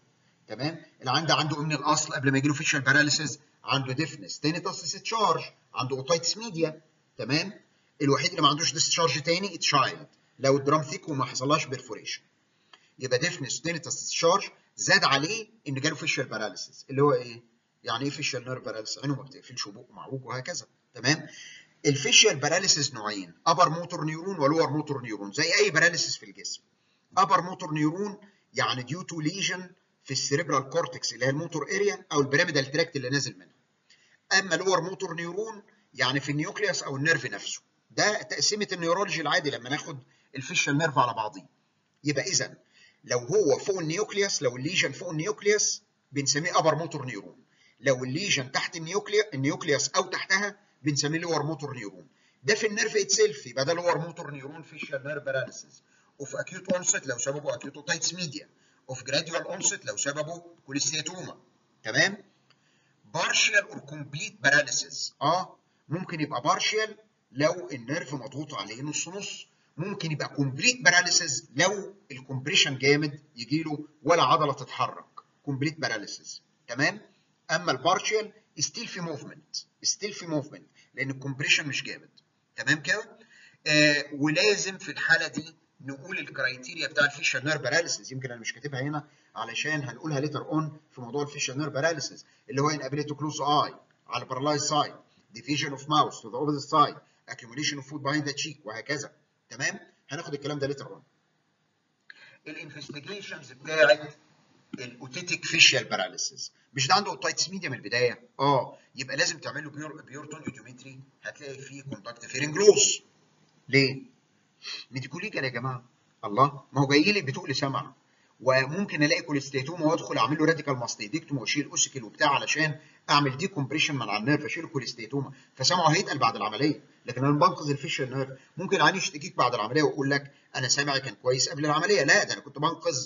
تمام العيان ده عنده من الاصل قبل ما يجي له فيشال باراليسيس عنده ديفنس تينيتاس ديسشارج عنده اوتايتس ميديا تمام الوحيد اللي ما عندوش ديسشارج تاني تشايلد لو الدرام ثيك وما حصلهاش بيرفوريشن يبقى ديفنس تينيتاس ديسشارج زاد عليه ان جاله فيشال باراليسيس اللي هو ايه؟ يعني ايه فيشال نيرف باراليسيس؟ عينه ما بتقفلش وبقه معوج وهكذا تمام؟ الفيشال باراليسيس نوعين ابر موتور نيورون ولور موتور نيورون زي اي باراليسيس في الجسم ابر موتور نيورون يعني ديو تو ليجن في السيريبرال كورتكس اللي هي الموتور اريا او البيراميدال تراكت اللي نازل منها اما لور موتور نيورون يعني في النيوكليوس او النيرف نفسه ده تقسيمه النيورولوجي العادي لما ناخد الفيشال نيرف على بعضيه يبقى اذا لو هو فوق النيوكليوس لو الليجن فوق النيوكليوس بنسميه ابر موتور نيورون لو الليجن تحت النيوكليوس او تحتها بنسميه لور موتور نيورون ده في النيرف اتسيلف يبقى ده لور موتور نيورون فيشال نيرف باراليسيس وفي اكيوت اونست لو سببه اكيوت اوتايتس ميديا وفي جراديوال اونست لو سببه كوليستياتوما تمام بارشال اور كومبليت باراليسيس اه ممكن يبقى بارشال لو النيرف مضغوط عليه نص نص ممكن يبقى كومبليت باراليسيس لو الكومبريشن جامد يجي له ولا عضله تتحرك كومبليت باراليسيس تمام اما البارشال ستيل في موفمنت ستيل في موفمنت لان الكومبريشن مش جامد تمام كده آه ولازم في الحاله دي نقول الكرايتيريا بتاع الفيشال نير باراليسيس يمكن انا مش كاتبها هنا علشان هنقولها ليتر اون في موضوع الفيشال نير باراليسيس اللي هو inability to close eye على paralyzed side division of mouth to the opposite side accumulation of food behind the cheek وهكذا تمام هناخد الكلام ده ليتر اون الانفستيجيشنز بتاعت الاوتيتيك فيشيال باراليسيس مش ده عنده اوتايتس ميديا من البدايه اه يبقى لازم تعمل له بيور بيورتون اوديومتري هتلاقي فيه كوندكت فيرنج لوس ليه؟ ميديكوليجال يا جماعه الله ما هو جاي لي بتقل سمع وممكن الاقي كوليستيتوما وادخل اعمل له راديكال ماستيدكتوم واشيل اوسيكل وبتاع علشان اعمل دي كومبريشن من على النيرف اشيل الكوليستيتوما فسمعه هيتقل بعد العمليه لكن انا بنقذ الفيشال نيرف ممكن العيان يشتكيك بعد العمليه ويقول لك انا سامعي كان كويس قبل العمليه لا ده انا كنت بنقذ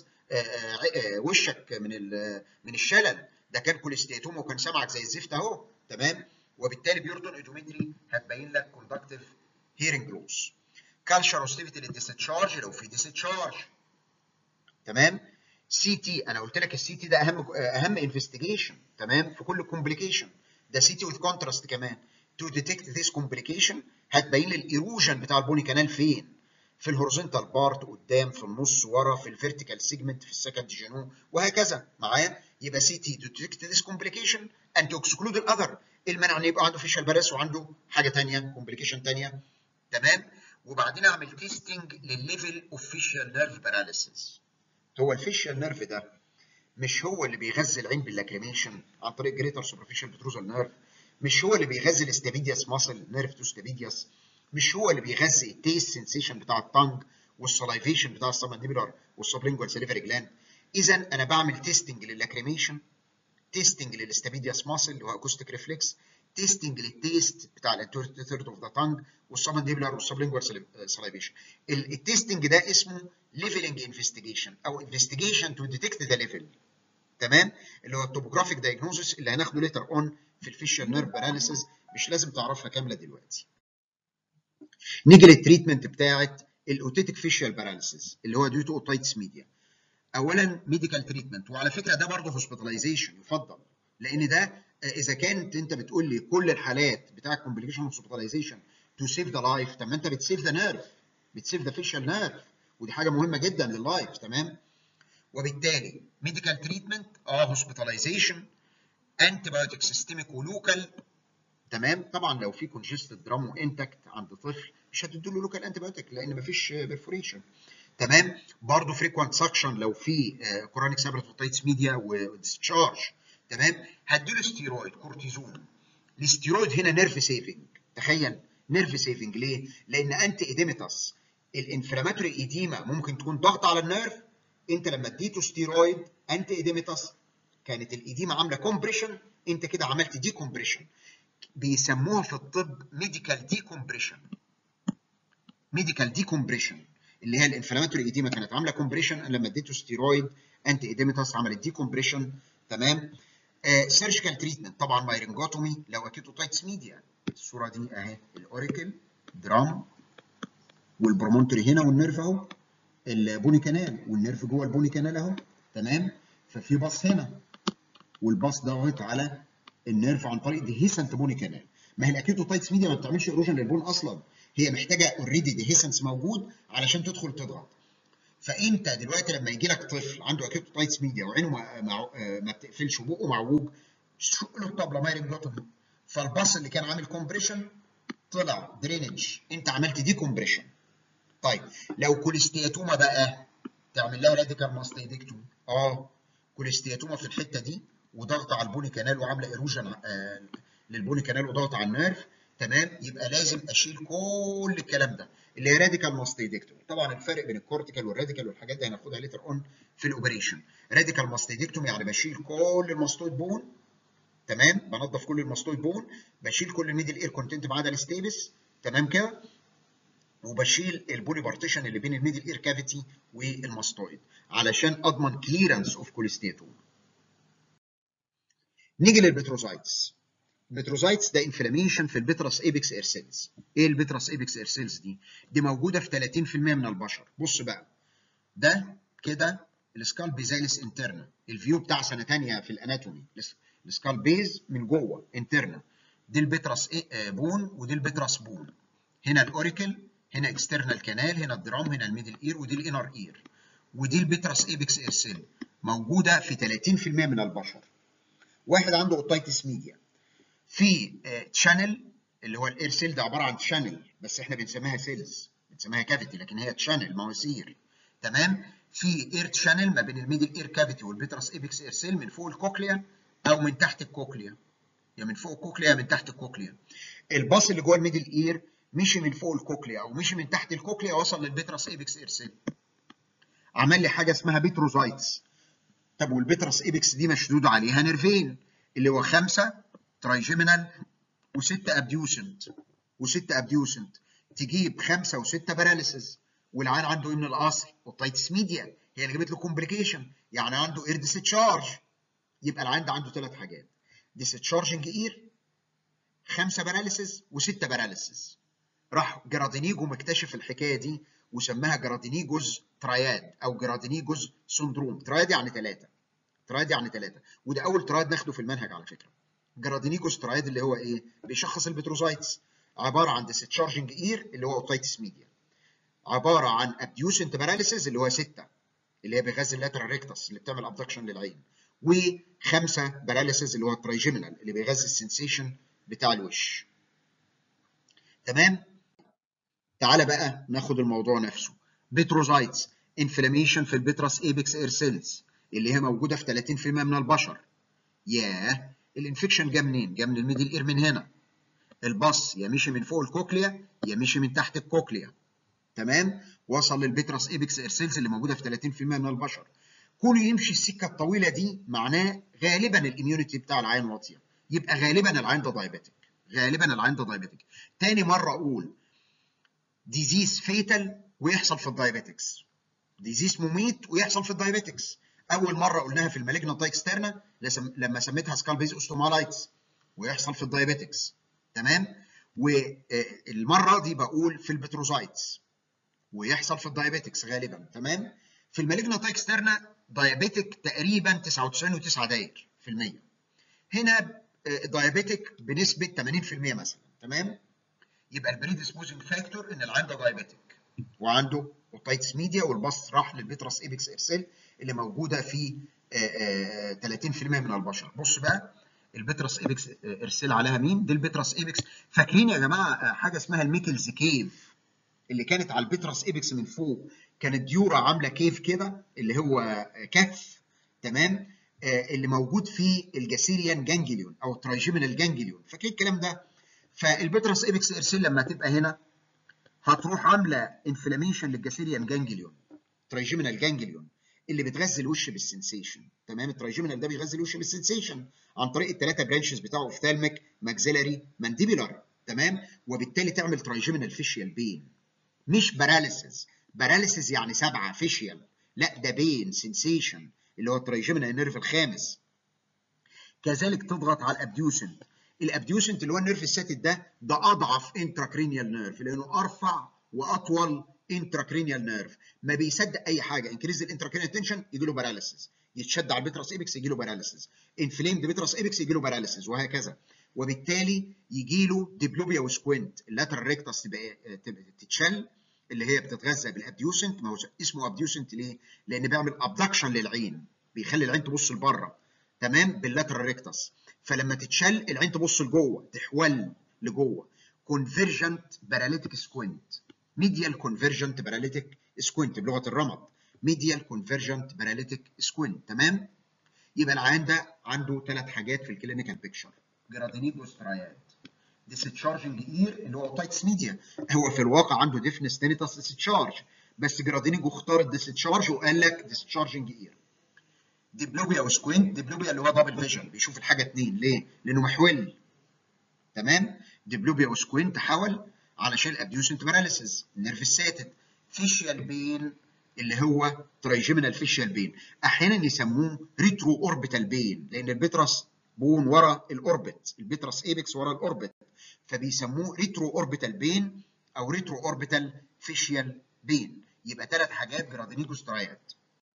وشك من من الشلل ده كان كوليستيتوما وكان سمعك زي الزفت اهو تمام وبالتالي بيوردون ايدومتري هتبين لك كوندكتيف هيرنج لوس كالشر اوستيفيتي للديستشارج لو في ديستشارج تمام سي تي انا قلت لك السي تي ده اهم اهم انفستيجيشن تمام في كل كومبليكيشن ده سي تي وذ كونتراست كمان تو ديتكت ذيس كومبليكيشن هتبين لي الايروجن بتاع البوني كانال فين في الهوريزونتال بارت قدام في النص ورا في الفيرتيكال سيجمنت في السكند جينو وهكذا معايا يبقى سي تي تو ديتكت ذيس كومبليكيشن اند تو اكسكلود الاذر المنع ان يبقى عنده فيشال بارس وعنده حاجه ثانيه كومبليكيشن ثانيه تمام وبعدين اعمل تيستنج للليفل اوف فيشال نيرف باراليسيس هو الفيشال نيرف ده مش هو اللي بيغذي العين باللاكريميشن عن طريق جريتر سوبرفيشال بتروزال نيرف مش هو اللي بيغذي الاستابيدياس ماسل نيرف تو ستابيدياس مش هو اللي بيغذي التيست سنسيشن بتاع التانج والسلايفيشن بتاع السبمنديبولار والسبلينجوال سليفري جلاند اذا انا بعمل تيستنج للاكريميشن تيستنج للاستابيدياس ماسل اللي هو اكوستيك ريفلكس تيستنج للتيست بتاع الانتيريور ثيرد اوف ذا تانج والسبمنديبولار والسبلينجوال سلايفيشن التيستنج ده اسمه ليفلنج انفستيجيشن او انفستيجيشن تو ديتكت ذا ليفل تمام اللي هو التوبوجرافيك دايجنوزس اللي هناخده ليتر اون في الفيشال نيرف باراليسيس مش لازم تعرفها كامله دلوقتي نيجي للتريتمنت بتاعت الاوتيتيك فيشال باراليسيس اللي هو ديو تو اوتايتس ميديا اولا ميديكال تريتمنت وعلى فكره ده برضه هوسبيتاليزيشن يفضل لان ده اذا كانت انت بتقول لي كل الحالات بتاع كومبليكيشن هوسبيتاليزيشن تو سيف ذا لايف طب ما انت بتسيف ذا نيرف بتسيف ذا فيشال نيرف ودي حاجه مهمه جدا لللايف تمام وبالتالي ميديكال تريتمنت اه هوسبيتاليزيشن انتي بايوتيك سيستميك ولوكال تمام طبعا لو في كونجستد درامو انتكت عند طفل مش هتدي له لوكال انتي بايوتيك لان مفيش بيرفوريشن تمام برضه فريكوانت سكشن لو في كورونيك سابراتوتايتس ميديا وديسشارج تمام هديله ستيرويد كورتيزون الستيرويد هنا نيرف سيفنج تخيل نيرف سيفنج ليه؟ لان انتي ايديميتاس الانفلاماتوري ايديما ممكن تكون ضغط على النيرف انت لما اديته ستيرويد انتي ايديميتاس كانت الايديما عامله كومبريشن انت كده عملت دي كومبريشن بيسموها في الطب ميديكال دي كومبريشن ميديكال دي كومبريشن اللي هي الانفلاماتوري ايديما كانت عامله كومبريشن لما اديته ستيرويد انتي ايديميتاس عملت دي كومبريشن تمام سيرجيكال آه تريتمنت طبعا مايرنجوتومي لو اكيتوتايتس ميديا الصوره دي اهي الاوريكل درام والبرومونتري هنا والنيرف اهو البوني كانال والنيرف جوه البوني كانال اهو تمام ففي باص هنا والباص ضاغط على النيرف عن طريق ديهيسنت بوني كانال ما هي الاكيوتوتايتس ميديا ما بتعملش ايروجن للبون اصلا هي محتاجه اوريدي ديهيسنس موجود علشان تدخل تضغط فانت دلوقتي لما يجي لك طفل عنده اكيوتوتايتس ميديا وعينه ما, ما, ما بتقفلش وبقه معوج شق له الطبله مايرنج جلوتومي فالباص اللي كان عامل كومبريشن طلع درينج انت عملت دي كومبريشن طيب لو كوليستياتوما بقى تعمل لها راديكال ماستيدكتومي اه كوليستياتوما في الحته دي وضغط على البوني كانال وعامله ايروجن آه للبوني كانال وضغط على النيرف تمام يبقى لازم اشيل كل الكلام ده اللي هي راديكال ماستيدكتومي طبعا الفرق بين الكورتيكال والراديكال والحاجات دي هناخدها ليتر اون في الاوبريشن راديكال ماستيدكتومي يعني بشيل كل الماستويد بون تمام بنظف كل الماستويد بون بشيل كل الميدل اير كونتنت ما عدا الستيبس تمام كده وبشيل البولي بارتيشن اللي بين الميدل اير كافيتي والماستويد علشان اضمن كليرنس اوف كوليستيتوم نيجي للبتروزايتس البتروزايتس ده انفلاميشن في البترس ايبكس اير سيلز ايه البترس ايبكس اير سيلز دي دي موجوده في 30% من البشر بص بقى ده كده السكال بيزاليس انترنا الفيو بتاع سنه ثانيه في الاناتومي السكال بيز من جوه انترنا دي البترس بون ودي البترس بون هنا الاوريكل هنا اكسترنال كانال هنا الدرام هنا الميدل اير ودي الانر اير ودي البترس ايبكس اير سيل موجوده في 30% من البشر واحد عنده اوتايتس ميديا في تشانل اللي هو الاير سيل ده عباره عن تشانل بس احنا بنسميها سيلز بنسميها كافيتي لكن هي تشانل مواسير تمام في اير تشانل ما بين الميدل اير كافيتي والبترس ايبكس اير سيل من فوق الكوكليا او من تحت الكوكليا يا من فوق الكوكليا يا من تحت الكوكليا الباص اللي جوه الميدل اير مشي من فوق الكوكليا او مشي من تحت الكوكليا وصل للبترس ايبكس اير سيل عمل لي حاجه اسمها بيتروزايتس طب والبترس ايبكس دي مشدود عليها نيرفين اللي هو خمسه ترايجيمينال وسته ابديوسنت وسته ابديوسنت تجيب خمسه وسته باراليسيس والعيان عنده ايه من الاصل؟ اوتايتس ميديا هي اللي جابت له كومبليكيشن يعني عنده اير ديستشارج يبقى العيان ده عنده ثلاث حاجات ديستشارجنج اير خمسه باراليسيس وسته باراليسيس راح جرادينيجو مكتشف الحكايه دي وسماها جرادينيجوز تراياد او جرادينيجوز سندروم تراياد يعني ثلاثه تراياد يعني ثلاثه وده اول تراياد ناخده في المنهج على فكره جرادينيجوز تراياد اللي هو ايه بيشخص البتروزايتس عباره عن ديستشارجنج اير اللي هو اوتايتس ميديا عباره عن ابديوسنت باراليسيس اللي هو سته اللي هي بيغذي اللاترال ريكتس اللي بتعمل ابدكشن للعين وخمسه باراليسيس اللي هو الترايجيمينال اللي بيغذي السنسيشن بتاع الوش تمام تعالى بقى ناخد الموضوع نفسه بتروزايتس انفلاميشن في البترس ايبكس اير سيلز اللي هي موجوده في 30% من البشر ياه الانفكشن جه منين جه من الميدل اير من هنا البص يا مشي من فوق الكوكليا يا مشي من تحت الكوكليا تمام وصل للبترس ايبكس اير سيلز اللي موجوده في 30% من البشر كونه يمشي السكه الطويله دي معناه غالبا الاميونيتي بتاع العين واطيه يبقى غالبا العين ده دايبيتك غالبا العين ده دايبيتك تاني مره اقول ديزيز فيتال ويحصل في الدايبيتكس ديزيز مميت ويحصل في الدايبيتكس اول مره قلناها في المالجنت اكسترنا لما سميتها سكال بيز اوستومالايتس ويحصل في الدايبيتكس تمام والمره دي بقول في البتروزايتس ويحصل في الدايبيتكس غالبا تمام في المالجنت اكسترنا دايابيتك تقريبا 99.9 داير في المية هنا دايابيتك بنسبه 80% مثلا تمام يبقى البريدسبوزنج فاكتور ان العيان ده دايابيتك وعنده اوتايتس ميديا والباص راح للبيترس ايبكس ارسل اللي موجوده في 30% من البشر بص بقى البيترس ايبكس ارسل عليها مين دي البيترس ايبكس فاكرين يا جماعه حاجه اسمها الميكلز كيف اللي كانت على البيترس ايبكس من فوق كانت ديورا عامله كيف كده اللي هو كهف تمام اللي موجود في الجاسيريان جانجليون او الترايجيمينال جانجليون فاكرين الكلام ده فالبيترس ايبكس ارسل لما تبقى هنا هتروح عامله انفلاميشن للجاسيريان جانجليون ترايجيمينال جانجليون اللي بتغذي الوش بالسنسيشن تمام الترايجيمينال ده بيغذي الوش بالسنسيشن عن طريق الثلاثه برانشز بتاعه اوفتالميك ماكسيلاري مانديبيولار تمام وبالتالي تعمل ترايجيمينال فيشيال بين مش باراليسيس باراليسيس يعني سبعه فيشيال لا ده بين سنسيشن اللي هو الترايجيمينال نيرف الخامس كذلك تضغط على الابديوسنت الابديوسنت اللي هو النيرف الساتت ده ده اضعف انتراكرينيال نيرف لانه ارفع واطول انتراكرينيال نيرف ما بيصدق اي حاجه انكريز الانتراكرينيال تنشن يجي له باراليسيس يتشد على البيترس ايبكس يجي له باراليسيس انفليمد بيترس ايبكس يجي له باراليسيس وهكذا وبالتالي يجي له ديبلوبيا وسكوينت اللاترال ريكتس تبقى تتشل اللي هي بتتغذى بالابديوسنت ما هو اسمه ابديوسنت ليه؟ لان بيعمل ابدكشن للعين بيخلي العين تبص لبره تمام باللاترال ريكتس فلما تتشل العين تبص لجوه تحول لجوه كونفرجنت باراليتيك سكوينت ميديال كونفرجنت باراليتيك سكوينت بلغه الرمد ميديال كونفرجنت باراليتيك سكوينت تمام يبقى العيان ده عنده ثلاث حاجات في الكلينيكال بيكتشر جرادينيجو سترايات ديسشارجنج اير اللي هو اوتايتس ميديا هو في الواقع عنده ديفنس تينيتاس ديسشارج بس جرادينيجو اختار الديسشارج وقال لك ديسشارجنج اير ديبلوبيا وسكوينت ديبلوبيا اللي هو دبل فيجن بيشوف الحاجه اثنين ليه؟ لانه محول تمام ديبلوبيا وسكوينت حول علشان الابديوسنت باراليسيس النيرف الساتت فيشيال بين اللي هو ترايجيمينال فيشيال بين احيانا يسموه ريترو اوربيتال بين لان البترس بون ورا الاوربت البترس ايبكس ورا الاوربت فبيسموه ريترو اوربيتال بين او ريترو اوربيتال فيشيال بين يبقى ثلاث حاجات جرادينيجو سترايات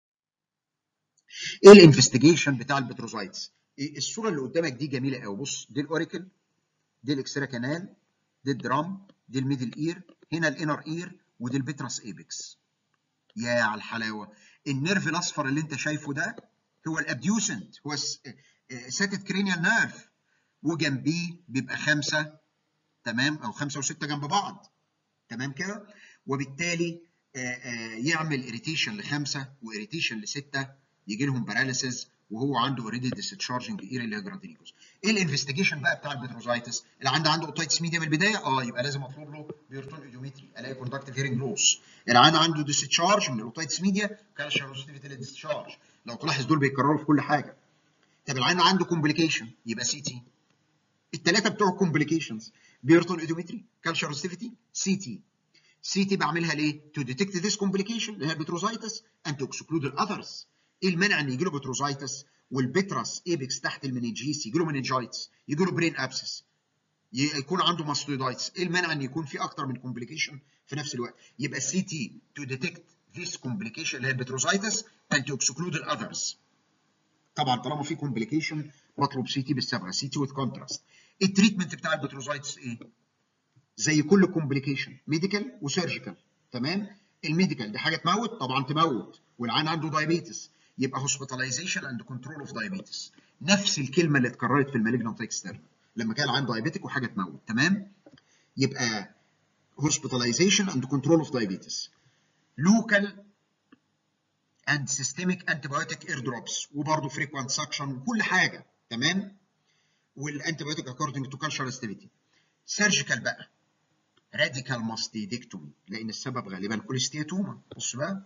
ايه الانفستيجيشن بتاع البتروزايتس إيه الصوره اللي قدامك دي جميله قوي بص دي الاوريكل دي الاكسترا كانال دي الدرام دي الميدل اير هنا الانر اير ودي البترس ايبكس يا على الحلاوه النيرف الاصفر اللي انت شايفه ده هو الابديوسنت هو ساتت كرينيال نيرف وجنبيه بيبقى خمسه تمام او خمسه وسته جنب بعض تمام كده وبالتالي يعمل اريتيشن لخمسه واريتيشن لسته يجي لهم باراليسيس وهو عنده اوريدي ديسشارجنج اير اللي هي جرادينيكوس ايه الانفستيجيشن بقى بتاع البتروزايتس اللي عنده عنده اوتايتس ميديا من البدايه اه يبقى لازم اطلب له بيرتون ايديومتري الاقي كوندكتيف هيرنج لوس العيان عنده ديسشارج من الاوتايتس ميديا كالشيروستيفيتي للديسشارج لو تلاحظ دول بيتكرروا في كل حاجه طب العيان عنده كومبليكيشن يبقى سي تي الثلاثه بتوع كومبليكيشنز بيرتون ايديومتري كالشيروستيفيتي سي تي سي تي بعملها ليه؟ تو ديتكت ذيس كومبليكيشن اللي هي البتروزايتس اند تو اكسكلود الاذرز ايه المانع ان يجي له بتروزايتس والبترس ايبكس تحت المننجيس يجي له مننجايتس يجي له برين ابسس يكون عنده ماستويدايتس ايه المانع ان يكون في اكتر من كومبليكيشن في نفس الوقت يبقى السي تي تو ديتكت ذيس كومبليكيشن اللي هي البتروزايتس اند تو اكسكلود الاذرز طبعا طالما في كومبليكيشن بطلب سي تي بالصبغه سي تي وذ كونتراست التريتمنت بتاع البتروزايتس ايه زي كل كومبليكيشن ميديكال وسيرجيكال تمام الميديكال دي حاجه تموت طبعا تموت والعيان عنده دايابيتس يبقى هوسبيتاليزيشن اند كنترول اوف دايابيتس نفس الكلمه اللي اتكررت في المالجنانت اكسترنال لما كان عنده دايابيتك وحاجه تموت تمام يبقى هوسبيتاليزيشن اند كنترول اوف دايابيتس لوكال اند سيستميك انتيبيوتيك اير دروبس وبرضه فريكوانت سكشن وكل حاجه تمام والانتيبيوتيك اكوردنج تو كالتشر ستيفيتي سيرجيكال بقى راديكال ماستيدكتومي لان السبب غالبا كوليستياتوما بص بقى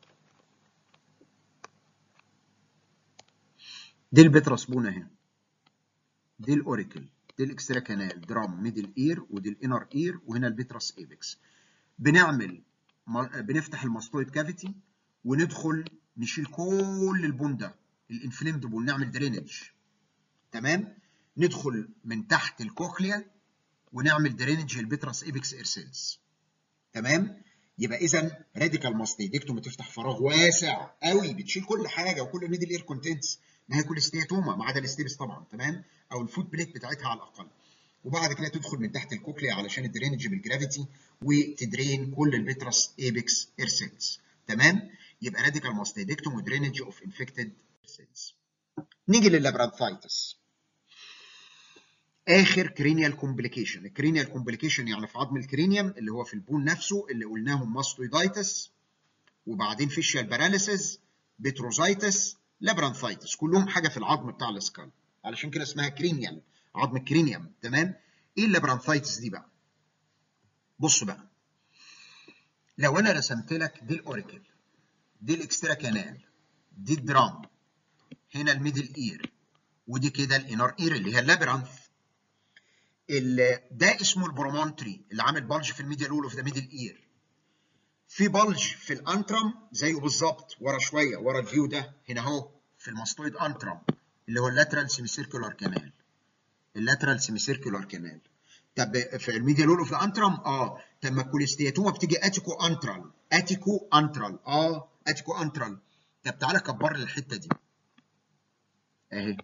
دي البترس بونا هنا دي الاوريكل دي الاكسترا كانال درام ميدل اير ودي الانر اير وهنا البترس ايبكس بنعمل بنفتح الماستويد كافيتي وندخل نشيل كل البون ده الانفليمد بون نعمل درينج تمام ندخل من تحت الكوكليا ونعمل درينج البترس ايبكس اير سيلز تمام يبقى اذا راديكال ماستيدكتومي تفتح فراغ واسع قوي بتشيل كل حاجه وكل الميدل اير كونتنتس ما هي كل ستياتوما ما عدا الستيبس طبعا تمام او الفوت بليت بتاعتها على الاقل وبعد كده تدخل من تحت الكوكليا علشان الدرينج بالجرافيتي وتدرين كل البترس ايبكس اير سيلز تمام يبقى راديكال ماستيدكتوم ودرينج اوف انفكتد سيلز نيجي لللابرانثايتس اخر كرينيال كومبليكيشن الكرينيال كومبليكيشن يعني في عظم الكرينيوم اللي هو في البون نفسه اللي قلناهم ماستويدايتس وبعدين فيشيال باراليسيس بتروزايتس لابرانثايتس كلهم حاجه في العظم بتاع الاسكال علشان كده اسمها كرينيال عظم الكرينيوم تمام ايه اللابرانثايتس دي بقى بص بقى لو انا رسمت لك دي الاوريكل دي الاكسترا كانال دي الدرام هنا الميدل اير ودي كده الانر اير اللي هي اللابرانث ده اسمه البرومونتري اللي عامل بلج في الميديال وول اوف ذا ميدل اير في بلج في الانترم زيه بالظبط ورا شويه ورا الفيو ده هنا اهو في الماستويد انترم اللي هو اللاترال سيمي سيركولار كانال اللاترال سيمي سيركولار كانال طب في الميديال وول اوف ذا انترم اه طب ما الكوليستياتوما بتيجي اتيكو انترال اتيكو انترال اه اتيكو انترال طب تعالى كبر لي الحته دي اهي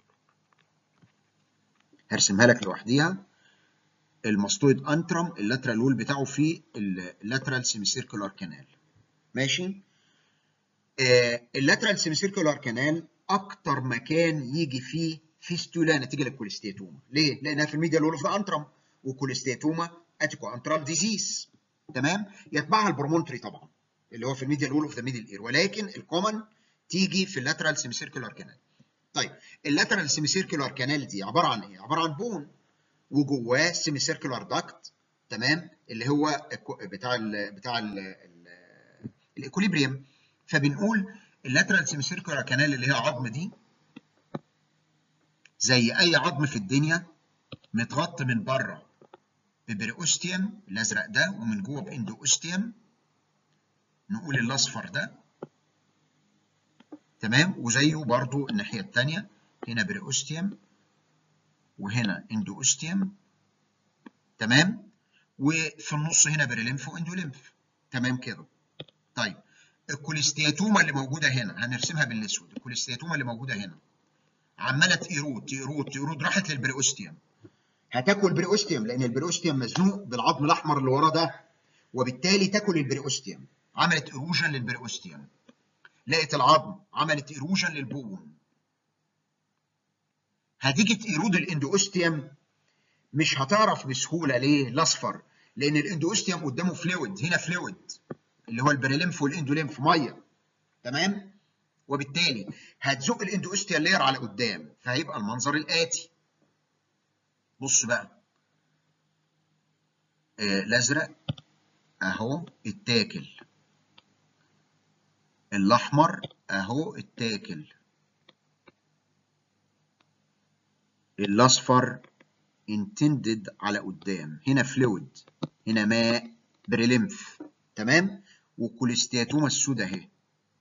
هرسمها لك لوحديها الماستويد انترم اللاترال وول بتاعه في اللاترال سيمي سيركولار كانال ماشي آه اللاترال سيمي سيركولار كانال اكتر مكان يجي فيه فيستولا نتيجه للكوليستياتوما ليه لانها في الميديا وول اوف ذا انترم وكوليستياتوما اتيكو انترال ديزيز تمام يتبعها البرومونتري طبعا اللي هو في الميديا وول اوف ذا ميدل اير ولكن الكومن تيجي في اللاترال سيمي سيركولار كانال طيب اللاترال سيمي سيركولار كانال دي عباره عن ايه عباره عن بون وجواه سيمي سيركولار داكت تمام اللي هو بتاع ال بتاع الايكوليبريم فبنقول اللاترال سيمي سيركولار كانال اللي هي عظم دي زي اي عظم في الدنيا متغطي من بره ببريوستيوم الازرق ده ومن جوه باندوستيوم نقول الاصفر ده تمام وزيه برضو الناحيه الثانيه هنا بريوستيوم وهنا اندوستيوم تمام وفي النص هنا بريليمف واندوليمف تمام كده طيب الكوليستياتوما اللي موجوده هنا هنرسمها بالاسود الكوليستياتوما اللي موجوده هنا عماله تيرود تيرود تيرود راحت للبريوستيوم هتاكل بريوستيوم لان البريوستيوم مزنوق بالعظم الاحمر اللي وراه ده وبالتالي تاكل البريوستيوم عملت ايروجن للبريوستيوم لقت العظم عملت ايروجن للبون هتيجي تيرود الاندوستيوم مش هتعرف بسهوله ليه الاصفر لان الاندوستيوم قدامه فلويد هنا فلويد اللي هو البريليمف والاندوليمف ميه تمام وبالتالي هتزق الاندوستيال لاير على قدام فهيبقى المنظر الاتي بص بقى آه الازرق اهو اتاكل الاحمر اهو اتاكل الاصفر intended على قدام هنا فلويد هنا ماء بريليمف تمام والكوليستياتوما السوداء اهي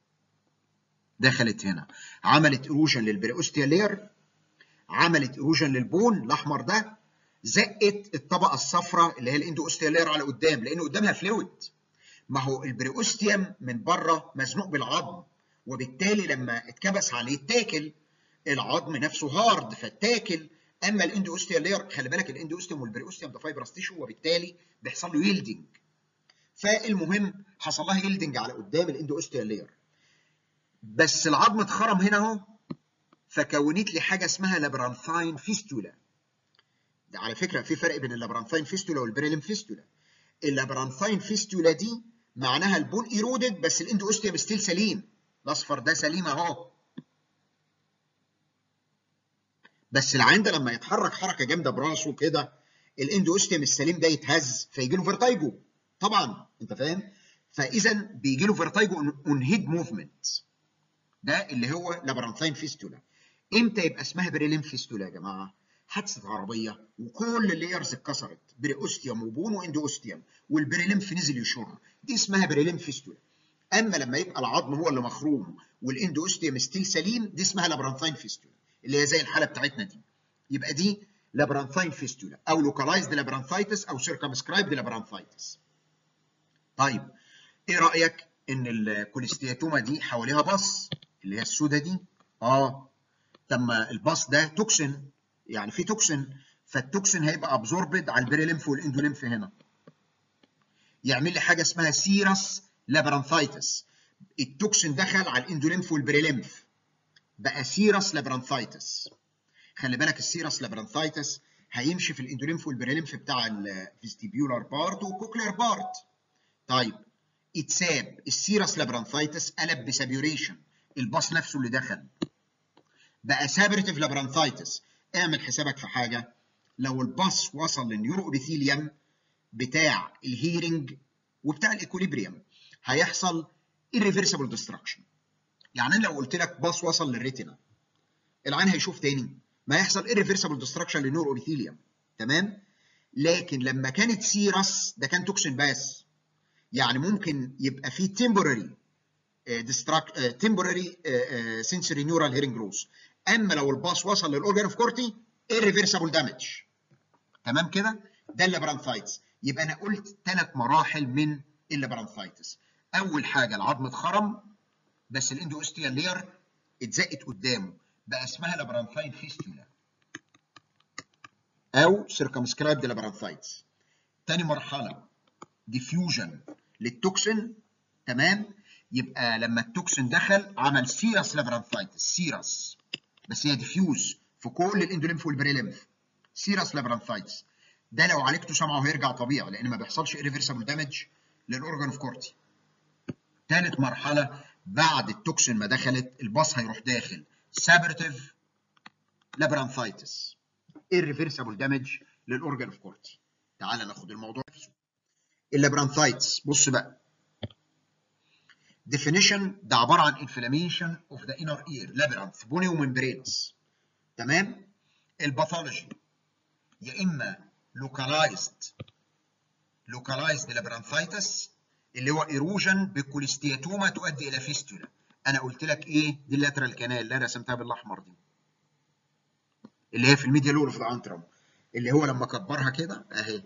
دخلت هنا عملت ايروجن للبريوستيال لير عملت ايروجن للبون الاحمر ده زقت الطبقه الصفراء اللي هي الاندوستيال لير على قدام لان قدامها فلويد ما هو البريوستيوم من بره مزنوق بالعظم وبالتالي لما اتكبس عليه اتاكل العظم نفسه هارد فاتاكل اما الاندوستيال لير خلي بالك الاندوستيوم والبريوستيوم ده فايبرس تيشو وبالتالي بيحصل له يلدنج فالمهم حصل لها يلدنج على قدام الاندوستيال لير بس العظم اتخرم هنا اهو فكونت لي حاجه اسمها لابرانثاين فيستولا ده على فكره في فرق بين اللابرانثاين فيستولا والبريلم فيستولا اللابرانثاين فيستولا دي معناها البون ايرودد بس الاندوستيوم ستيل سليم الاصفر ده سليم اهو بس العين ده لما يتحرك حركه جامده براسه كده الاندوستيوم السليم ده يتهز فيجي له فيرتايجو طبعا انت فاهم فاذا بيجي له فيرتايجو اون هيد موفمنت ده اللي هو لابرانثاين فيستولا امتى يبقى اسمها بريليم فيستولا يا جماعه حادثه عربيه وكل اللايرز اتكسرت بريوستيوم وبون واندوستيوم والبريليمف نزل يشر دي اسمها بريليم فيستولا اما لما يبقى العظم هو اللي مخروم والاندوستيوم ستيل سليم دي اسمها لابرانثاين فيستولا اللي هي زي الحاله بتاعتنا دي يبقى دي لابرانثاين فيستولا او لوكالايزد لابرانثايتس او سيركمسكرايبد لابرانثايتس طيب ايه رايك ان الكوليستياتوما دي حواليها باص اللي هي السودة دي اه طب الباص ده توكسين يعني في توكسين فالتوكسين هيبقى ابزوربد على البريليمف والاندوليمف هنا يعمل لي حاجه اسمها سيرس لابرانثايتس التوكسين دخل على الاندوليمف والبريليمف بقى سيرس لابرانثايتس خلي بالك السيرس لابرانثايتس هيمشي في الاندوليمف والبريليمف بتاع الفيستيبيولار بارت والكوكلير بارت طيب اتساب السيرس لابرانثايتس قلب بسابيوريشن الباص نفسه اللي دخل بقى سابرتيف لابرانثايتس اعمل حسابك في حاجه لو الباص وصل للنيورو ابيثيليوم بتاع الهيرنج وبتاع الايكوليبريم هيحصل irreversible destruction يعني انا لو قلت لك باص وصل للريتنا العين هيشوف تاني ما يحصل irreversible destruction للنيورو ابيثيليوم تمام لكن لما كانت سيرس ده كان توكسين بس يعني ممكن يبقى في temporary ديستراكت تمبوراري سنسوري نيورال هيرنج جروث اما لو الباص وصل للاورجان اوف كورتي irreversible دامج تمام كده ده اللابرانثايتس يبقى انا قلت ثلاث مراحل من اللابرانثايتس اول حاجه العظم اتخرم بس الاندوستيال لير اتزقت قدامه بقى اسمها لابرانثاين فيستولا او سيركمسكرايبد لابرانثايتس تاني مرحله ديفيوجن للتوكسين تمام يبقى لما التوكسين دخل عمل سيرس لابرانثايتس سيرس بس هي ديفيوز في كل الاندوليمف والبريليمف سيرس لابرانثايتس ده لو عالجته سمعه هيرجع طبيعي لان ما بيحصلش irreversible دامج للاورجان اوف كورتي ثالث مرحله بعد التوكسين ما دخلت الباص هيروح داخل سابرتيف لابرانثايتس irreversible دامج للاورجان اوف كورتي تعال ناخد الموضوع نفسه اللابرانثايتس بص بقى definition ده عباره عن inflammation of the inner ear labyrinth بوني وممبرينس تمام الباثولوجي يا اما localized localized labyrinthitis اللي هو ايروجن بالكوليستياتوما تؤدي الى فيستولا انا قلت لك ايه دي اللاترال كانال اللي انا رسمتها بالاحمر دي اللي هي في الميديا لور اوف ذا انترم اللي هو لما كبرها كده اهي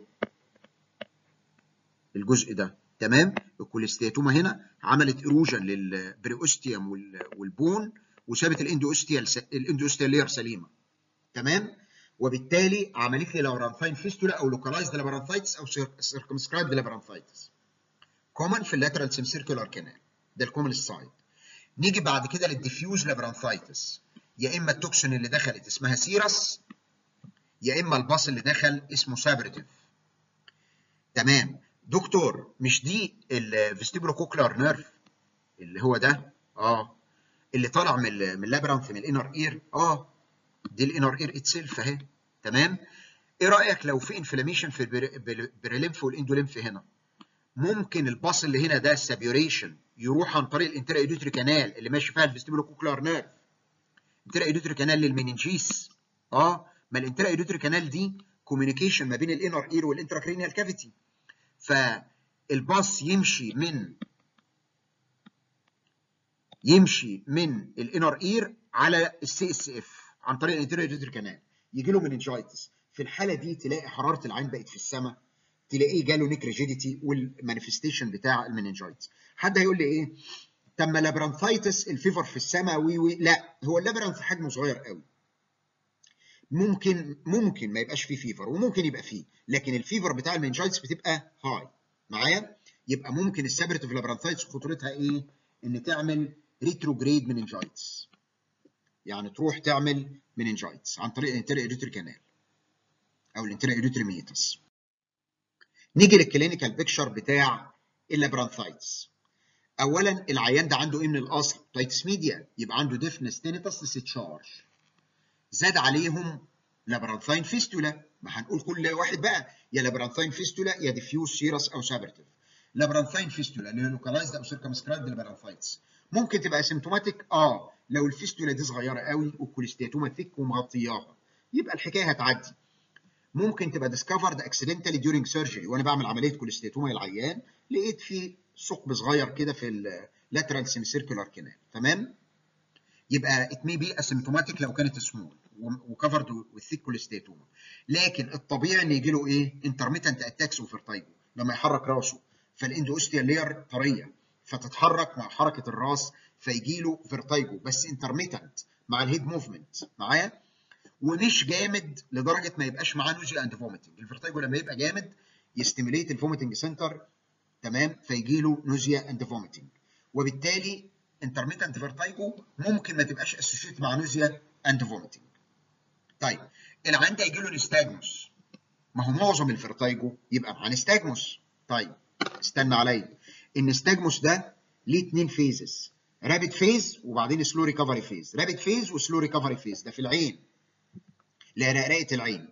الجزء ده تمام الكوليستياتوما هنا عملت ايروجن للبريوستيوم والبون وسابت الاندوستيال الاندوستيال لير سليمه تمام وبالتالي عملت لي لابرانثاين فيستولا او لوكالايزد لابرانثايتس او سيركمسكرايبد لابرانثايتس كومن في اللاترال سيم سيركولار كانال ده الكومن سايد نيجي بعد كده للديفيوز لابرانثايتس يا اما التوكسين اللي دخلت اسمها سيرس يا اما الباص اللي دخل اسمه سابرتيف تمام دكتور مش دي الفيستيبولو كوكلار نيرف اللي هو ده اه اللي طالع من من اللابرانث من الانر اير اه دي الانر اير اتسيلف اهي تمام ايه رايك لو في انفلاميشن في البريليمف والاندوليمف هنا ممكن الباص اللي هنا ده السابيوريشن يروح عن طريق الانترا ايدوتري كانال اللي ماشي فيها الفيستيبولو كوكلار نيرف انترا ايدوتري كانال للمينينجيس اه ما الانترا ايدوتري كانال دي كوميونيكيشن ما بين الانر اير والانتراكرينيال كافيتي فالباص يمشي من يمشي من الانر اير على السي اس اف عن طريق الانترا ايدوتري كانال يجي له مننجايتس في الحاله دي تلاقي حراره العين بقت في السماء تلاقيه جاله نيك ريجيديتي والمانيفستيشن بتاع المننجايتس حد هيقول لي ايه طب ما لابرانثايتس الفيفر في السماء وي وي لا هو اللابرانث حجمه صغير قوي ممكن ممكن ما يبقاش فيه فيفر وممكن يبقى فيه لكن الفيفر بتاع المننجايتس بتبقى هاي معايا يبقى ممكن السابرتيف لابرانثايتس خطورتها ايه ان تعمل ريتروجريد مننجايتس يعني تروح تعمل مننجايتس عن طريق الانترا ايدوتري كانال او الانترا ايدوتري ميتس نيجي للكلينيكال بيكتشر بتاع اللابرانثايتس اولا العيان ده عنده ايه من الاصل تايتس ميديا يبقى عنده ديفنس تينيتس ديستشارج زاد عليهم لابرانثاين فيستولا ما هنقول كل واحد بقى يا لابرانثاين فيستولا يا ديفيوز سيرس او سابرتيف لابرانثاين فيستولا اللي هي لوكالايزد او سيركمسكرايبد لابرانثايتس ممكن تبقى سيمتوماتيك اه لو الفيستولا دي صغيره قوي والكوليستياتوما ثيك ومغطياها يبقى الحكايه هتعدي ممكن تبقى ديسكفرد اكسيدنتالي ديورنج سيرجري وانا بعمل عمليه كوليستياتوما للعيان لقيت في ثقب صغير كده في اللاترال سيمي سيركولار كانال تمام يبقى ات مي بي اسيمتوماتيك لو كانت سمول وكفرد وثيك كوليستياتوما لكن الطبيعي ان يجي له ايه انترميتنت اتاكس وفيرتايجو لما يحرك راسه فالاندوستيال لير طريه فتتحرك مع حركه الراس فيجي له فيرتايجو بس انترميتنت مع الهيد موفمنت معايا ومش جامد لدرجه ما يبقاش معاه نوزيا اند فوميتنج الفيرتايجو لما يبقى جامد يستيميليت الفوميتنج سنتر تمام فيجي له نوزيا اند فوميتنج وبالتالي انترميتنت فيرتايجو ممكن ما تبقاش اسوشيت مع نوزيا اند فوميتنج طيب العيان ده يجي له نستاجموس ما هو معظم الفيرتايجو يبقى مع نستاجموس طيب استنى عليا النستاجموس ده ليه اتنين فيزز رابid فيز وبعدين سلو ريكفري فيز رابid فيز وسلو ريكفري فيز ده في العين لرقراقه العين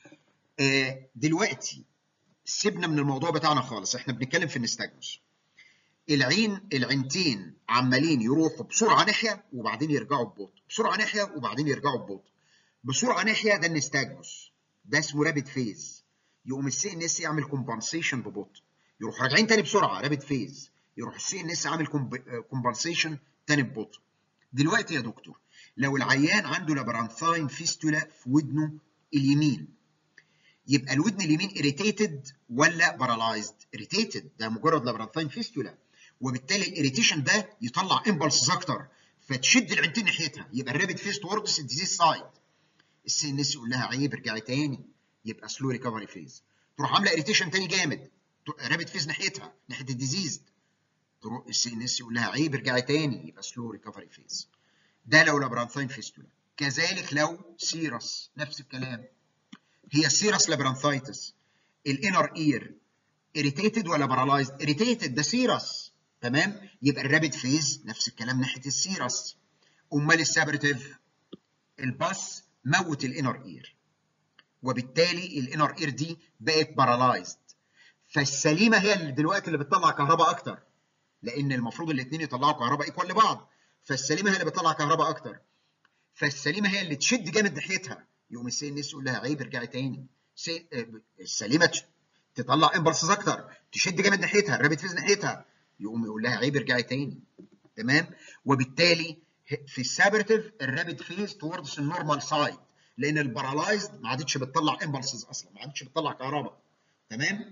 آه دلوقتي سيبنا من الموضوع بتاعنا خالص احنا بنتكلم في النستاجموس العين العينتين عمالين يروحوا بسرعه ناحيه وبعدين يرجعوا ببطء بسرعه ناحيه وبعدين يرجعوا ببطء بسرعه ناحيه ده النستاجموس ده اسمه رابد فيز يقوم السي ان اس يعمل كومبنسيشن ببطء يروح راجعين تاني بسرعه رابد فيز يروح السي ان اس عامل كومبنسيشن تاني ببطء دلوقتي يا دكتور لو العيان عنده لابرانثاين فيستولا في ودنه اليمين يبقى الودن اليمين اريتيتد ولا بارالايزد اريتيتد ده مجرد لابرانثاين فيستولا وبالتالي الاريتيشن ده يطلع امبلسز اكتر فتشد العينتين ناحيتها يبقى الرابد فيس توردز الديزيز سايد السي ان اس يقول لها عيب ارجعي تاني يبقى سلو ريكفري فيز تروح عامله اريتيشن تاني جامد رابد فيز ناحيتها ناحيه الديزيز تروح السي ان اس يقول لها عيب ارجعي تاني يبقى سلو ريكفري فيز ده لو لابرانثاين فيستولا كذلك لو سيرس نفس الكلام هي سيرس لابرانثايتس الانر اير اريتيتد ولا بارالايزد اريتيتد ده سيرس تمام يبقى الرابد فيز نفس الكلام ناحيه السيرس امال السابرتيف الباس موت الانر اير وبالتالي الانر اير دي بقت بارالايزد فالسليمه هي اللي دلوقتي اللي بتطلع كهرباء اكتر لان المفروض الاثنين يطلعوا كهرباء ايكوال لبعض فالسليمه هي اللي بتطلع كهرباء اكتر فالسليمه هي اللي تشد جامد ناحيتها يقوم السي ان اس يقول لها عيب ارجعي تاني السليمه تطلع امبلسز اكتر تشد جامد ناحيتها الرابط فيز ناحيتها يقوم يقول لها عيب ارجعي تاني تمام وبالتالي في السابرتيف الرابد فيز توردز النورمال سايد لان البارالايزد ما عادتش بتطلع امبلسز اصلا ما عادتش بتطلع كهرباء تمام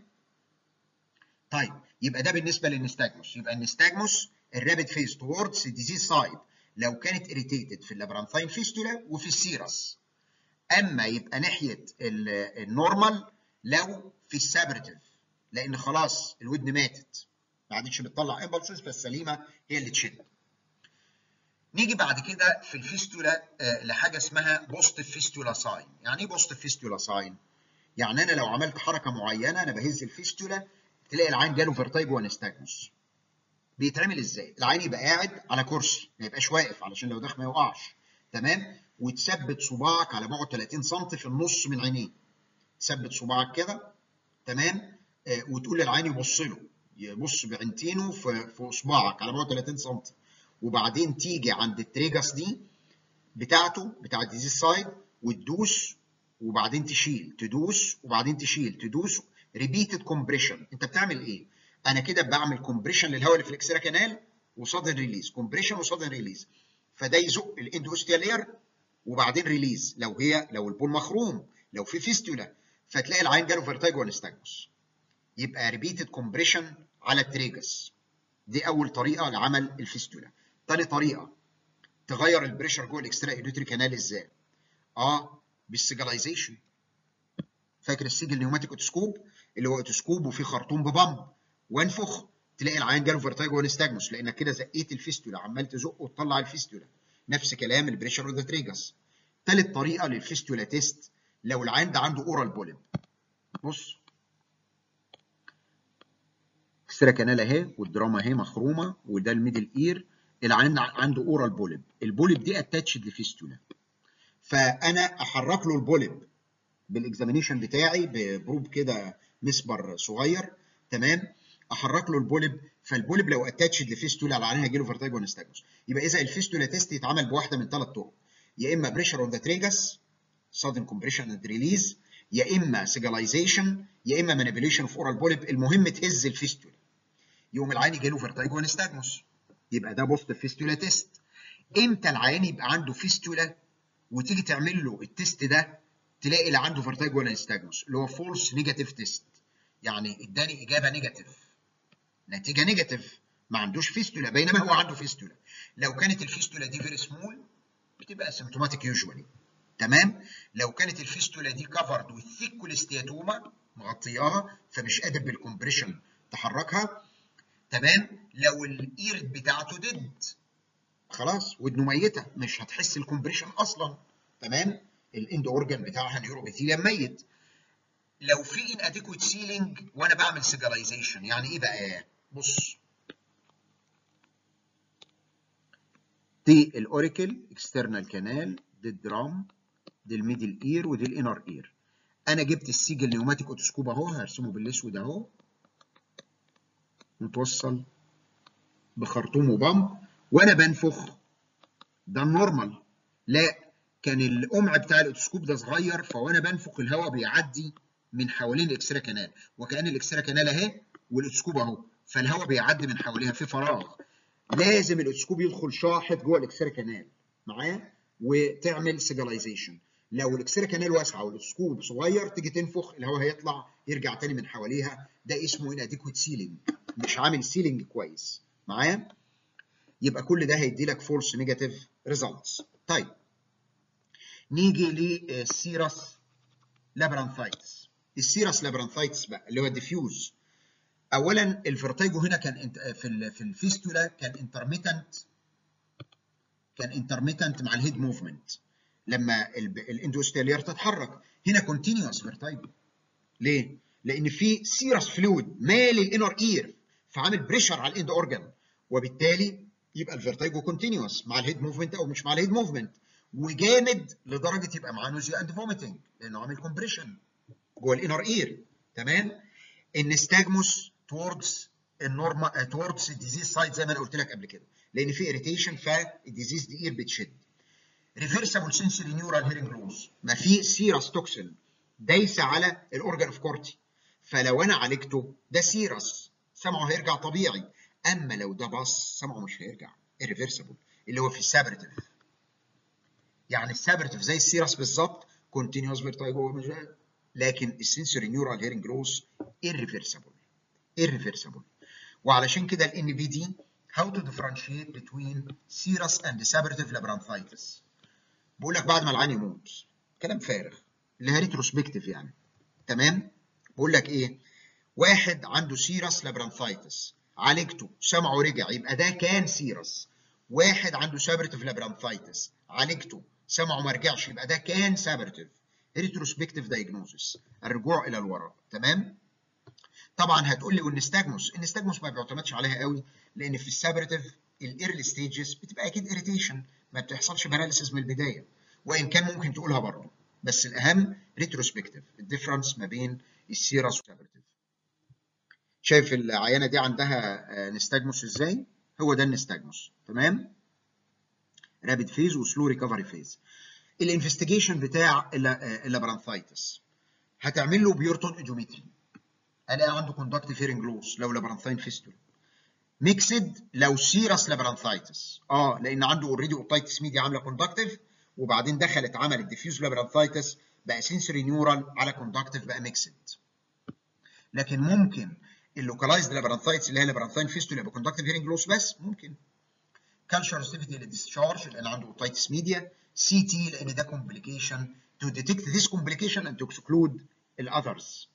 طيب يبقى ده بالنسبه للنستاجموس يبقى النستاجموس الرابد فيز توردز الديزيز سايد لو كانت اريتيتد في اللابرانثاين فيستولا وفي السيرس اما يبقى ناحيه النورمال لو في السابرتيف لان خلاص الودن ماتت ما عادتش بتطلع امبلسز فالسليمه هي اللي تشد نيجي بعد كده في الفيستولا آه لحاجه اسمها بوست فيستولا ساين يعني ايه بوست فيستولا ساين يعني انا لو عملت حركه معينه انا بهز الفيستولا تلاقي العين جاله فيرتايجو ونستاجموس بيتعمل ازاي العين يبقى قاعد على كرسي ما يبقاش واقف علشان لو داخل ما يوقعش تمام وتثبت صباعك على بعد 30 سم في النص من عينيه تثبت صباعك كده تمام آه وتقول للعين يبص له يبص بعينتينه في في صباعك على بعد 30 سم وبعدين تيجي عند التريجاس دي بتاعته بتاع الديزيز سايد وتدوس وبعدين تشيل تدوس وبعدين تشيل تدوس ريبيتد كومبريشن انت بتعمل ايه؟ انا كده بعمل كومبريشن للهواء اللي في الاكسترا كانال وصادن ريليز كومبريشن وصادن ريليز فده يزق الاندوستيال لير وبعدين ريليز لو هي لو البول مخروم لو في فيستولا فتلاقي العين جاله فيرتايجو ونستاجموس يبقى ريبيتد كومبريشن على التريجس دي اول طريقه لعمل الفيستولا تاني طريقه تغير البريشر جوه الاكسترا ايدوتري كانال ازاي اه بالسيجلايزيشن فاكر السيجل نيوماتيك اوتوسكوب اللي هو اوتوسكوب وفيه خرطوم ببامب وانفخ تلاقي العيان جاله فيرتايجو ونستاجموس لانك كده زقيت الفيستولا عمال تزق وتطلع الفيستولا نفس كلام البريشر اوف ذا تريجس ثالث طريقه للفيستولا تيست لو العيان ده عنده اورال بوليب بص اكسترا كانال اهي والدراما اهي مخرومه وده الميدل اير العيان عنده اورال بوليب البوليب دي اتاتشد لفيستولا فانا احرك له البوليب بالاكزامينيشن بتاعي ببروب كده مسبر صغير تمام احرك له البوليب فالبوليب لو اتاتشد لفيستولا العيان هيجي فيرتايجو ونستاجوس يبقى اذا الفيستولا تيست يتعمل بواحده من ثلاث طرق يا اما بريشر اون ذا تريجس sudden compression and release يا اما سيجلايزيشن يا اما مانيبيوليشن اوف اورال بوليب المهم تهز الفيستولا يقوم العين يجي له فيرتايجو ونستاجموس يبقى ده بوست فيستولا تيست امتى العيان يبقى عنده فيستولا وتيجي تعمل له التيست ده تلاقي اللي عنده فيرتايجو ونستاجموس اللي هو فولس نيجاتيف تيست يعني اداني اجابه نيجاتيف نتيجه نيجاتيف ما عندوش فيستولا بينما هو عنده فيستولا لو كانت الفيستولا دي فيري سمول بتبقى اسيمتوماتيك يوجوالي تمام لو كانت الفيستولا دي كفرد وثيك كوليستياتوما مغطياها فمش قادر بالكمبريشن تحركها تمام لو الاير بتاعته ديد خلاص ودنه ميته مش هتحس الكمبريشن اصلا تمام الاند اورجان بتاعها نيوروبيثيليوم ميت لو في ان اديكويت سيلينج وانا بعمل سيجلايزيشن يعني ايه بقى بص دي الاوريكل اكسترنال كانال دي الدرام دي الميدل اير ودي الانر اير انا جبت السيجل نيوماتيك اوتوسكوب اهو هرسمه بالاسود اهو متوصل بخرطوم وبامب وانا بنفخ ده النورمال لا كان القمع بتاع الاوتوسكوب ده صغير فوانا بنفخ الهواء بيعدي من حوالين الاكسترا كانال وكان الاكسترا كانال اهي والاوتوسكوب اهو فالهواء بيعدي من حواليها في فراغ لازم الاوتوسكوب يدخل شاحط جوه الاكسترا كانال معايا وتعمل سيجلايزيشن لو الاكسترا كانال واسعه والاوتوسكوب صغير تيجي تنفخ الهواء هيطلع يرجع تاني من حواليها ده اسمه ان اديكويت سيلينج مش عامل سيلينج كويس معايا يبقى كل ده هيدي لك فولس نيجاتيف ريزلتس طيب نيجي للسيرس لابرانثايتس السيرس لابرانثايتس بقى اللي هو الديفيوز اولا الفرتيجو هنا كان في في الفيستولا كان انترميتنت كان انترميتنت مع الهيد موفمنت لما الاندوستيلير تتحرك هنا كونتينوس فيرتايجو ليه؟ لان في سيرس فلويد مالي الانر اير فعامل بريشر على الاند اورجان وبالتالي يبقى الفيرتايجو كونتينوس مع الهيد موفمنت او مش مع الهيد موفمنت وجامد لدرجه يبقى معاه نوزيا اند فوميتنج لانه عامل كومبريشن جوه الانر اير تمام النستاجموس توردز النورما توردز الديزيز سايت زي ما انا قلت لك قبل كده لان في اريتيشن فالديزيز دي اير بتشد ريفرسبل سنسوري نيورال هيرنج لوز ما في سيرس توكسين دايسه على الاورجان اوف كورتي فلو انا عالجته ده سيرس سمعه هيرجع طبيعي اما لو ده باص سمعه مش هيرجع irreversible اللي هو في السابرتيف يعني السابرتيف زي السيرس بالظبط كونتينوس فيرتايجو لكن السنسوري نيورال هيرنج لوس irreversible irreversible وعلشان كده الان بي دي how to differentiate between serous and saberative labyrinthitis بقول لك بعد ما العين يموت كلام فارغ اللي هي ريتروسبكتيف يعني تمام بقول لك ايه واحد عنده سيرس لابرانثايتس عالجته سمعه رجع يبقى ده كان سيرس واحد عنده سابرتيف لابرانثايتس عالجته سمعه ما رجعش يبقى ده كان سابرتيف ريتروسبكتيف دايجنوزس الرجوع الى الوراء تمام طبعا هتقول لي والنستاجموس النستاجموس ما بيعتمدش عليها قوي لان في السابرتيف الايرلي ستيجز بتبقى اكيد اريتيشن ما بتحصلش باراليسيس من البدايه وان كان ممكن تقولها برضه بس الاهم ريتروسبكتيف الديفرنس ما بين السيرس والسابرتيف شايف العيانه دي عندها نستاجموس ازاي هو ده النستاجموس تمام رابيد فيز وسلو ريكفري فيز الانفستيجيشن بتاع اللابرانثايتس هتعمل له بيورتون ايديومتري الاقي عنده كوندكتيف هيرنج لوس لو لابرانثاين فيستول ميكسد لو سيرس لابرانثايتس اه لان عنده اوريدي اوتايتس ميديا عامله كوندكتيف وبعدين دخلت عملت ديفيوز لابرانثايتس بقى سنسوري نيورال على كوندكتيف بقى ميكسد لكن ممكن اللوكالايزد لابرانثايتس اللي هي لابرانثاين فيستول يبقى كوندكتيف هيرنج لوس بس ممكن كالشر سيفيتي للديسشارج لان عنده اوتايتس ميديا سي تي لان ده كومبليكيشن تو ديتكت ذيس كومبليكيشن اند تو اكسكلود الاذرز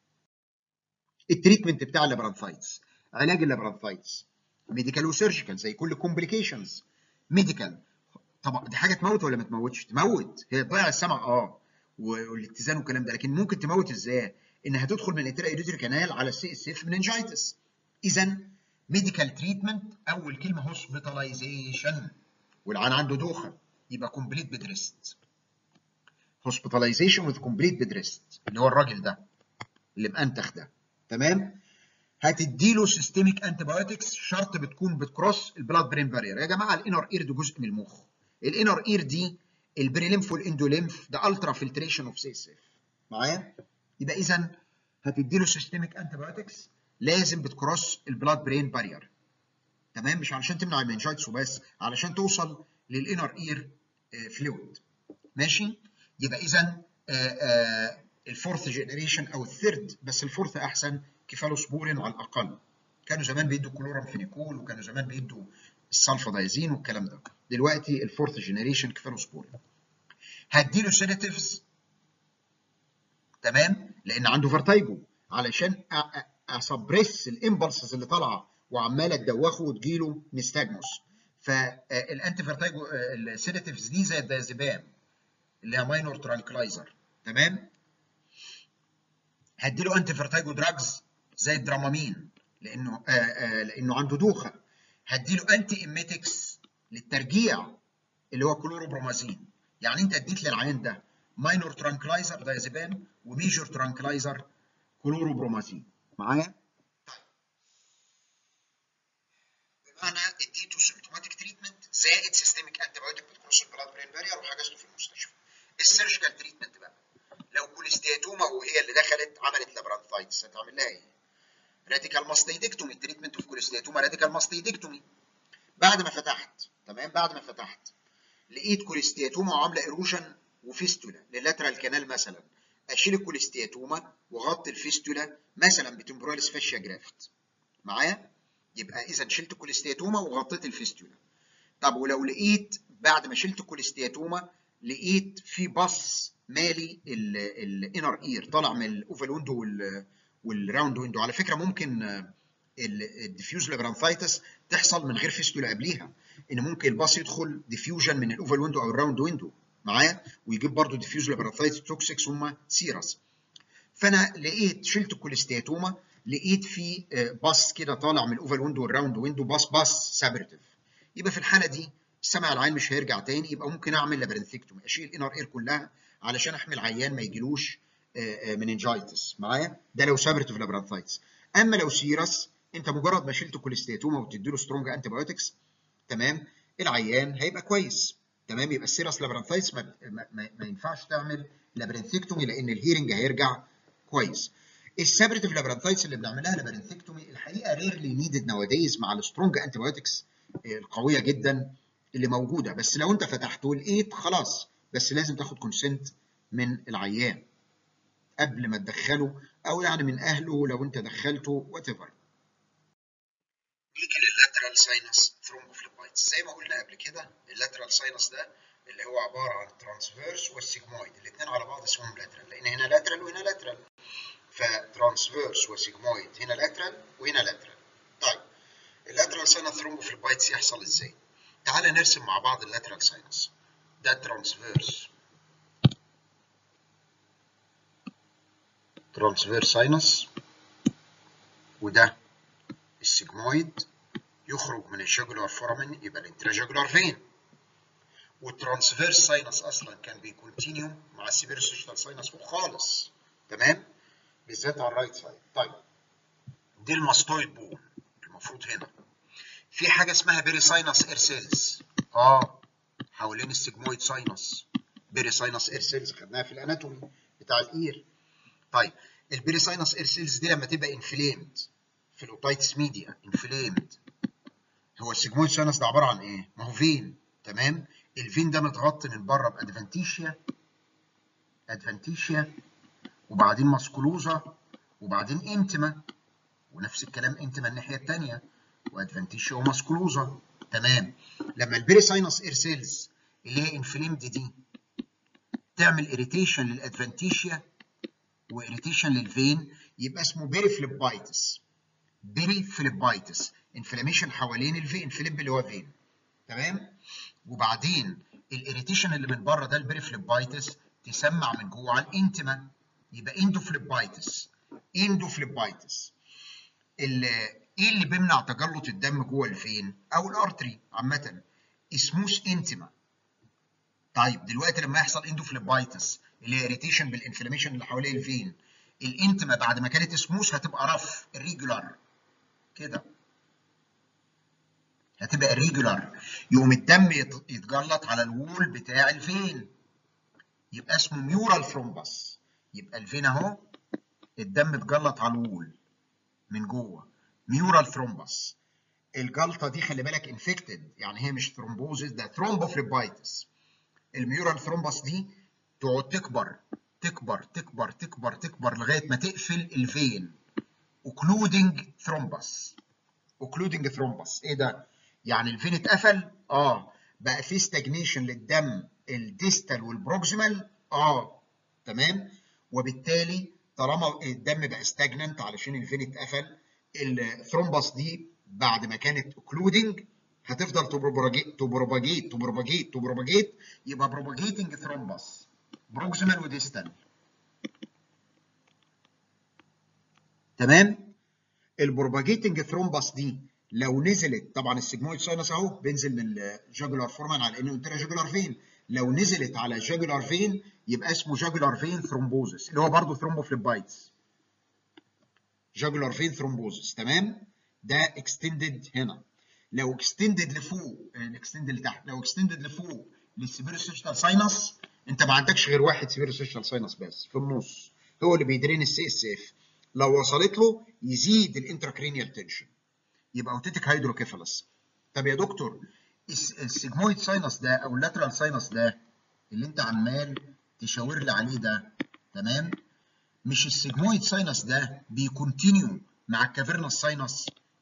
التريتمنت بتاع اللابرانثايتس علاج اللابرانثايتس ميديكال وسيرجيكال زي كل كومبليكيشنز ميديكال طبعا دي حاجه تموت ولا ما تموتش؟ تموت هي تضيع السمع اه والاتزان والكلام ده لكن ممكن تموت ازاي؟ انها تدخل من الانترا ايديوتري كانال على السي اس اف مننجايتس اذا ميديكال تريتمنت اول كلمه هوسبيتاليزيشن والعيان عنده دوخه يبقى كومبليت بيد ريست هوسبيتاليزيشن وذ كومبليت بيد ريست اللي هو الراجل ده اللي مأنتخ ده تمام هتديله سيستميك انتي بايوتكس شرط بتكون بتكروس البلاد برين بارير يا جماعه الانر اير ده جزء من المخ الانر اير دي البريليمف والاندوليمف ده الترا فلتريشن اوف سي اس اف معايا يبقى اذا هتديله سيستميك انتي بايوتكس لازم بتكروس البلاد برين بارير تمام مش علشان تمنع المنجايتس وبس علشان توصل للانر اير فلويد ماشي يبقى اذا الفورث جنريشن او الثيرد بس الفورث احسن كيفالوسبورين على الاقل كانوا زمان بيدوا كلورامفينيكول وكانوا زمان بيدوا السلفادايزين والكلام ده دلوقتي الفورث جنريشن كيفالوسبورين هديله سيداتيفز تمام لان عنده فيرتايجو علشان اسبريس الامبلسز اللي طالعه وعماله تدوخه وتجيله نستاجموس فالانتي فيرتايجو السيداتيفز دي زي الدايزيبام اللي هي ماينور ترانكلايزر تمام هديله انتي فيرتايجو دراجز زي الدرامامين لانه آآ آآ لانه عنده دوخه هديله انتي ايميتكس للترجيع اللي هو كلوروبرومازين يعني انت اديت للعيان ده ماينور ترانكلايزر دايزيبام وميجور ترانكلايزر كلوروبرومازين معايا؟ طيب انا اديته سيمتوماتيك تريتمنت زائد سيستميك انتي بايوتيك بتكروس البلاد برين بارير وحجزته في المستشفى السيرجيكال تريتمنت بقى لو كوليستياتوما وهي اللي دخلت عملت لابرانثايتس هتعمل لها ايه؟ راديكال ماستيدكتومي التريتمنت في كوليستياتوما راديكال ماستيدكتومي بعد ما فتحت تمام بعد ما فتحت لقيت كوليستياتوما وعامله ايروجن وفيستولا للاترال كانال مثلا اشيل الكوليستياتوما واغطي الفيستولا مثلا بتمبراليس فاشيا جرافت معايا؟ يبقى اذا شلت الكوليستياتوما وغطيت الفيستولا طب ولو لقيت بعد ما شلت الكوليستياتوما لقيت في بص مالي الانر اير طالع من الاوفال ويندو والراوند ويندو على فكره ممكن الديفيوز لابرانثايتس تحصل من غير فيستولا قبليها ان ممكن الباص يدخل ديفيوجن من الاوفال ويندو او الراوند ويندو معايا ويجيب برضه ديفيوز لابرانثايتس توكسيك ثم سيرس فانا لقيت شلت الكوليستياتوما لقيت في باص كده طالع من الاوفال ويندو والراوند ويندو باص باص سابرتيف يبقى في الحاله دي السمع العين مش هيرجع تاني يبقى ممكن اعمل لابرنثكتومي اشيل الانر اير كلها علشان احمي العيان ما يجيلوش مننجايتس معايا ده لو سابرتيف لابرانثايتس اما لو سيرس انت مجرد ما شلت كوليستياتوما وتدي له سترونج انتي بايوتكس تمام العيان هيبقى كويس تمام يبقى السيرس لابرانثايتس ما, ما, ما, ما ينفعش تعمل لابرنثكتومي لان الهيرنج هيرجع كويس السابرتيف لابرانثايتس اللي بنعملها لابرنثكتومي الحقيقه ريرلي نيدد نواديز مع السترونج انتي بايوتكس القويه جدا اللي موجوده بس لو انت فتحته ولقيت خلاص بس لازم تاخد كونسنت من العيان قبل ما تدخله او يعني من اهله لو انت دخلته وات ايفر نيجي لللاترال ساينس ثرومبوفليبايتس زي ما قلنا قبل كده اللاترال ساينس ده اللي هو عباره عن الترانسفيرس والسيجمويد الاثنين على بعض اسمهم لاترال لان هنا لاترال وهنا لاترال فترانسفيرس وسيجمويد هنا لاترال وهنا لاترال طيب اللاترال ساينس ثرومبوفليبايتس يحصل ازاي؟ تعال نرسم مع بعض اللاترال ساينس ده ترانسفيرس ترانسفيرس ساينس وده السيجمويد يخرج من الجاجولار فورامين يبقى الانتراجاجولار فين والترانسفيرس ساينس اصلا كان بيكونتينيو مع السيبيروسيشتال ساينس فوق خالص تمام بالذات على الرايت سايد طيب دي الماستويد بون المفروض هنا في حاجه اسمها بيري ساينس اير سيلز اه حوالين السيجمويد ساينس بيري ساينس اير سيلز خدناها في الاناتومي بتاع الاير طيب البيري ساينس اير سيلز دي لما تبقى انفليمد في الاوتايتس ميديا انفليمد هو السيجمويد ساينس ده عباره عن ايه؟ ما هو فين تمام؟ الفين ده متغطي من بره بادفانتيشيا ادفانتيشيا وبعدين ماسكولوزا وبعدين انتما ونفس الكلام انتما الناحيه الثانيه وادفانتيشيا وماسكولوزا تمام لما البيري ساينس اير سيلز اللي هي انفليمد دي تعمل اريتيشن للادفانتيشيا واريتيشن للفين يبقى اسمه بيري فليبايتس بيري فليبايتس انفلاميشن حوالين الفين فليب اللي هو فين تمام وبعدين الاريتيشن اللي من بره ده البيري فليبايتس تسمع من جوه على الانتما يبقى اندو فليبايتس اندو فليبايتس ايه اللي بيمنع تجلط الدم جوه الفين او الارتري عامه اسموس انتما طيب دلوقتي لما يحصل اندوفليبايتس اللي هي اريتيشن بالانفلاميشن اللي حوالين الفين الانتما بعد ما كانت سموث هتبقى رف ريجولار كده هتبقى ريجولار يقوم الدم يتجلط على الوول بتاع الفين يبقى اسمه ميورال ثرومبس يبقى الفين اهو الدم اتجلط على الوول من جوه ميورال ثرومبس الجلطه دي خلي بالك انفكتد يعني هي مش ثرومبوزيس ده ثرومبوفليبايتس الميورال ثرومبس دي تقعد تكبر تكبر تكبر تكبر تكبر لغايه ما تقفل الفين اوكلودنج ثرومبس اوكلودنج ثرومبس ايه ده يعني الفين اتقفل اه بقى في ستاجنيشن للدم الديستال والبروكسيمال اه تمام وبالتالي طالما الدم بقى ستاجننت علشان الفين اتقفل الثرومبس دي بعد ما كانت اوكلودنج هتفضل تبروباجيت تبروباجيت تبروباجيت تبروباجيت يبقى بروباجيتنج ثرومبس بروكسيمال وديستال تمام البروباجيتنج ثرومبس دي لو نزلت طبعا السيجمويد ساينس اهو بينزل من الجاجولار فورمان على انه انترا جاجولار فين لو نزلت على جاجولار فين يبقى اسمه جاجولار فين ثرومبوزس اللي هو برضه ثرومبوفليبايتس جاجولار فين ثرومبوزس تمام ده اكستندد هنا لو اكستندد لفوق اكستندد لتحت لو اكستندد لفوق للسيبيروسيشتال ساينس انت ما عندكش غير واحد سيبيروسيشتال ساينس بس في النص هو اللي بيدرين السي اس اف لو وصلت له يزيد الانتراكرينيال تنشن يبقى اوتيتيك هيدروكيفالس طب يا دكتور السيجمويد ساينس ده او اللاترال ساينس ده اللي انت عمال تشاور لي عليه ده تمام مش السيجمويد ساينس ده بيكونتينيو مع الكافيرنس ساينس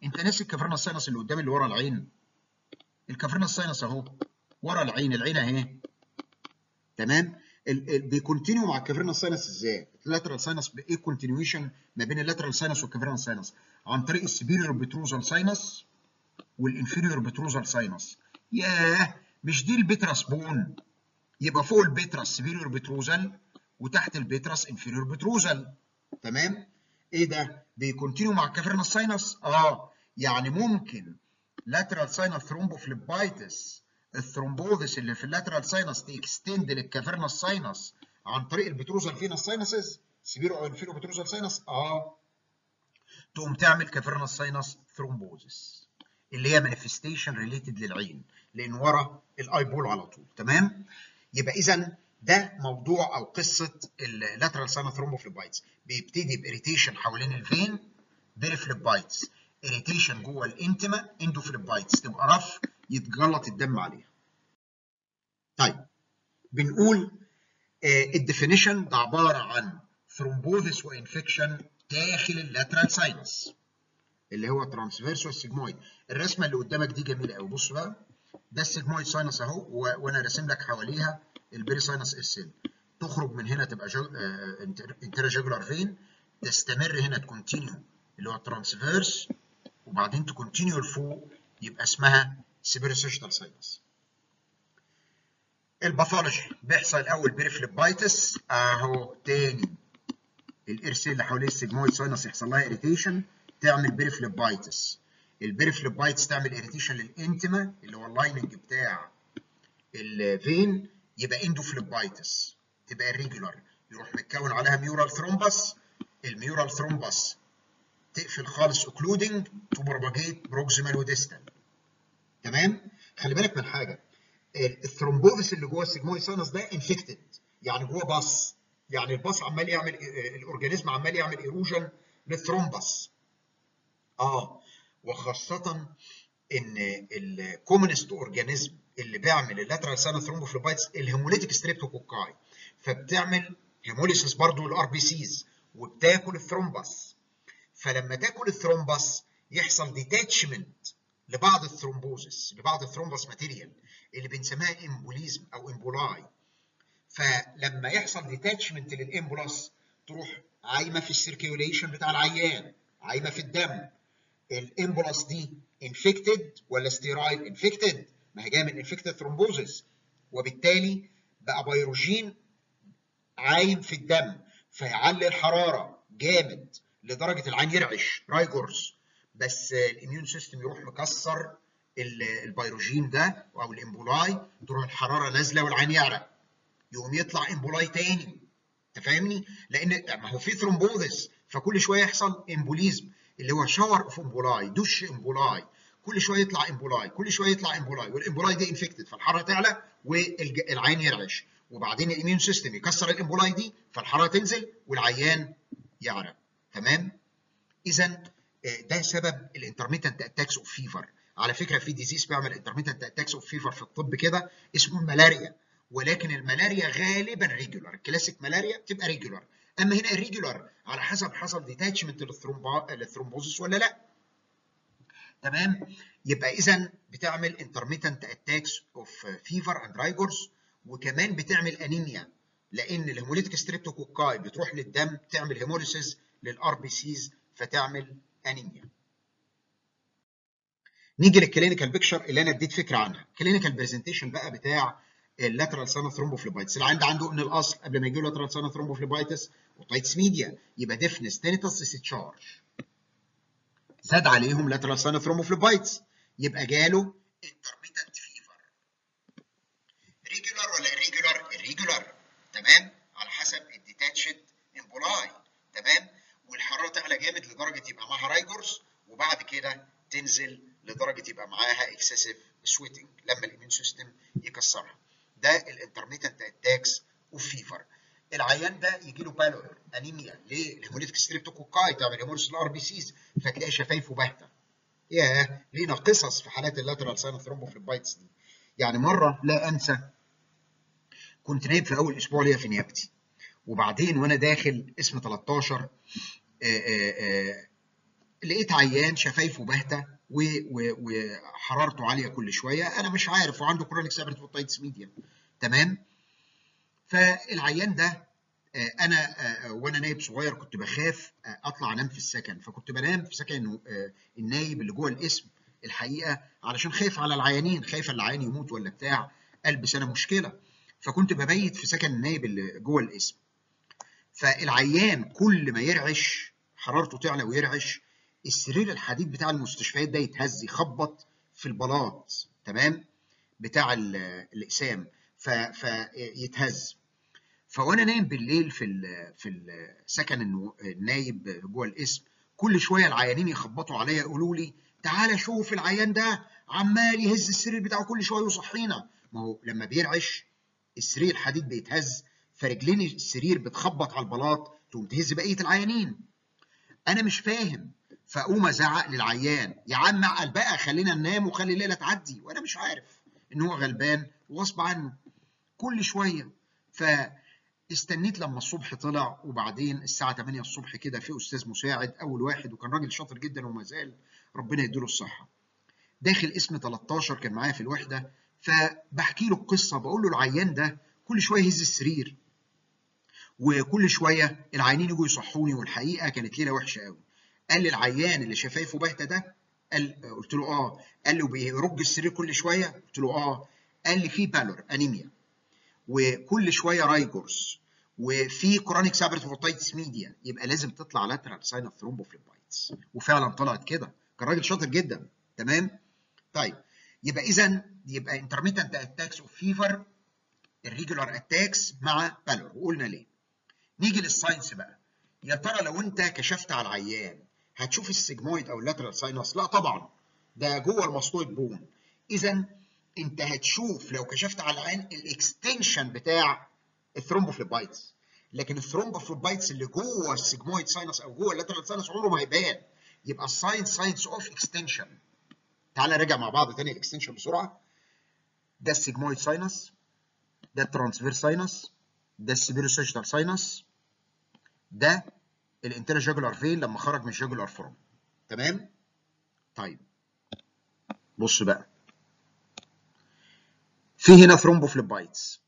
انت ناسي الكافرنا ساينس اللي قدام اللي ورا العين الكافرنا ساينس اهو ورا العين العين اهي تمام بيكونتينيو مع الكافرنا ساينس ازاي اللاترال ساينس بايه كونتينيويشن ما بين اللاترال ساينس والكافرنا ساينس عن طريق السبيريور بتروزال ساينس والانفيريور بتروزال ساينس ياه مش دي البيتراس بون يبقى فوق البيتراس سبيريور بتروزال وتحت البيتراس انفيريور بتروزال تمام ايه ده بيكونتينيو مع الكافرنا ساينس اه يعني ممكن lateral sinus thrombophlebitis الثرومبوزس اللي في اللاترال ساينس تكستند للكافرنا ساينس عن طريق البتروزال فينا ساينسز سبيرو او انفيرو بتروزال ساينس اه تقوم تعمل كافرنا ساينس ثرومبوزس اللي هي مانيفستيشن ريليتد للعين لان ورا الاي بول على طول تمام يبقى اذا ده موضوع او قصه اللاترال ساينس ثرومبوفليبايتس بيبتدي باريتيشن حوالين الفين بيريفليبايتس اريتيشن جوه الانتما اندوفليبايتس تبقى رف يتجلط الدم عليها. طيب بنقول الديفينيشن ده عباره عن ثرومبوزس وانفكشن داخل اللاترال ساينس اللي هو ترانسفيرس والسيجمويد الرسمه اللي قدامك دي جميله قوي بص بقى ده السيجمويد ساينس اهو وانا راسم لك حواليها البيري ساينس اسيل تخرج من هنا تبقى انتراجيجولار فين تستمر هنا تكونتينيو اللي هو الترانسفيرس وبعدين تكونتينيو لفوق يبقى اسمها سيبيروسيشتال ساينس الباثولوجي بيحصل الاول بيريفليبايتس اهو تاني الارسال اللي حوالين السيجمويد ساينس يحصل لها اريتيشن تعمل بيريفليبايتس البيريفليبايتس تعمل اريتيشن للانتما اللي هو اللايننج بتاع الفين يبقى اندوفليبايتس تبقى الريجولار يروح متكون عليها ميورال ثرومبس الميورال ثرومبس تقفل خالص اوكلودنج تو بروباجيت بروكسيمال وديستال تمام خلي بالك من حاجه الثرومبوزس اللي جوه السيجمويد ساينس ده انفكتد يعني جوه باص يعني الباص عمال يعمل الاورجانيزم عمال يعمل ايروجن للثرومبس اه وخاصه ان الكومنست اورجانيزم اللي بيعمل اللاترال ساينس ثرومبوفليبايتس الهيموليتيك ستريبتوكوكاي فبتعمل هيموليسيس برضو للار بي سيز وبتاكل الثرومبس فلما تاكل الثرومبس يحصل ديتاتشمنت لبعض الثرومبوزس لبعض الثرومبس ماتيريال اللي بنسميها امبوليزم او امبولاي فلما يحصل ديتاتشمنت للامبولاس تروح عايمه في السيركيوليشن بتاع العيان عايمه في الدم الامبولاس دي انفكتد ولا ستيرايل انفكتد ما هي جايه من انفكتد ثرومبوزس وبالتالي بقى بيروجين عايم في الدم فيعلي الحراره جامد لدرجه العين يرعش رايجورز بس الاميون سيستم يروح مكسر البيروجين ده او الامبولاي تروح الحراره نازله والعين يعرق يقوم يطلع امبولاي تاني انت فاهمني؟ لان ما هو في ثرومبوزس فكل شويه يحصل امبوليزم اللي هو شاور اوف امبولاي دش امبولاي كل شويه يطلع امبولاي كل شويه يطلع امبولاي والامبولاي دي انفكتد فالحراره تعلى والعين يرعش وبعدين الاميون سيستم يكسر الامبولاي دي فالحراره تنزل والعيان يعرق تمام؟ اذا ده سبب الانترميتنت اتاكس اوف فيفر على فكره في ديزيز بيعمل انترميتنت اتاكس اوف فيفر في الطب كده اسمه الملاريا ولكن الملاريا غالبا ريجولار الكلاسيك ملاريا بتبقى ريجولار اما هنا الريجولار على حسب حصل ديتاتشمنت للثرومبوزس ولا لا تمام يبقى اذا بتعمل انترميتنت اتاكس اوف فيفر اند رايجورز وكمان بتعمل انيميا لان الهيموليتيك ستريبتوكوكاي بتروح للدم تعمل هيموليسيس للار بي سيز فتعمل انيميا نيجي للكلينيكال بيكتشر اللي انا اديت فكره عنها كلينيكال برزنتيشن بقى بتاع اللاترال سانا ثرومبوفليبايتس اللي عنده عنده من الاصل قبل ما يجي له لاترال سانا ثرومبوفليبايتس وتايتس ميديا يبقى ديفنس تينيتس ديسشارج زاد عليهم لاترال سانا ثرومبوفليبايتس يبقى جاله انترميتنت فيفر ريجولار ولا irregular irregular تمام على حسب الديتاتشد امبولاي تمام والحراره تعلى جامد لدرجه يبقى معاها رايجورز وبعد كده تنزل لدرجه يبقى معاها اكسسيف سويتنج لما الاميون سيستم يكسرها ده الانترميتنت اتاكس اوف فيفر العيان ده يجي له بالور انيميا ليه؟ الهيموليتيك ستريبتوكوكاي تعمل هيموليس الار بي سيز فتلاقي شفايفه باهته ياه لينا قصص في حالات اللاترال ساين ثرومبوفليبايتس دي يعني مره لا انسى كنت نايم في اول اسبوع ليا في نيابتي وبعدين وانا داخل اسم 13 آآ آآ لقيت عيان شفايفه باهته وحرارته عاليه كل شويه انا مش عارف وعنده كرونيك سابرت فوتايتس ميديا تمام فالعيان ده انا وانا نايب صغير كنت بخاف اطلع انام في السكن فكنت بنام في سكن النايب اللي جوه القسم الحقيقه علشان خايف على العيانين خايف العيان يموت ولا بتاع البس انا مشكله فكنت ببيت في سكن النايب اللي جوه القسم فالعيان كل ما يرعش حرارته تعلى ويرعش السرير الحديد بتاع المستشفيات ده يتهز يخبط في البلاط تمام بتاع الاقسام فيتهز فوانا نايم بالليل في ال في السكن النايب جوه القسم كل شويه العيانين يخبطوا عليا يقولوا لي تعالى شوف العيان ده عمال يهز السرير بتاعه كل شويه ويصحينا ما هو لما بيرعش السرير الحديد بيتهز فرجلين السرير بتخبط على البلاط تقوم تهز بقيه العيانين انا مش فاهم فاقوم ازعق للعيان يا عم عقل بقى خلينا ننام وخلي الليله تعدي وانا مش عارف ان هو غلبان وغصب عنه كل شويه فاستنيت لما الصبح طلع وبعدين الساعه 8 الصبح كده في استاذ مساعد اول واحد وكان راجل شاطر جدا وما زال ربنا يديله الصحه داخل اسم 13 كان معايا في الوحده فبحكي له القصه بقول له العيان ده كل شويه يهز السرير وكل شويه العيانين يجوا يصحوني والحقيقه كانت ليله وحشه قوي قال لي العيان اللي شفايفه باهته ده قال قلت له اه قال له بيرج السرير كل شويه قلت له اه قال لي في بالور انيميا وكل شويه رايجورس وفي كرونيك سابرتوفوتايتس ميديا يبقى لازم تطلع لاترال ساين اوف ثرومبوفليبايتس وفعلا طلعت كده كان راجل شاطر جدا تمام طيب يبقى اذا يبقى انترميتنت اتاكس اوف فيفر الريجولار اتاكس مع بالور وقلنا ليه نيجي للساينس بقى يا ترى لو انت كشفت على العيان هتشوف السيجمويد او اللاترال ساينس لا طبعا ده جوه الماستويد بون اذا انت هتشوف لو كشفت على العين الاكستنشن بتاع الثرومبوفليبايتس لكن الثرومبوفليبايتس اللي جوه السيجمويد ساينس او جوه اللاترال ساينس عمره ما هيبان يبقى الساينس ساينس اوف اكستنشن تعالى نراجع مع بعض تاني الاكستنشن بسرعه ده السيجمويد ساينس ده الترانسفير ساينس ده السبيروسيجيتال ساينس ده الانترجاجولار فين لما خرج من الجاجولار فورم تمام طيب بص بقى في هنا ثرومبوفليبايتس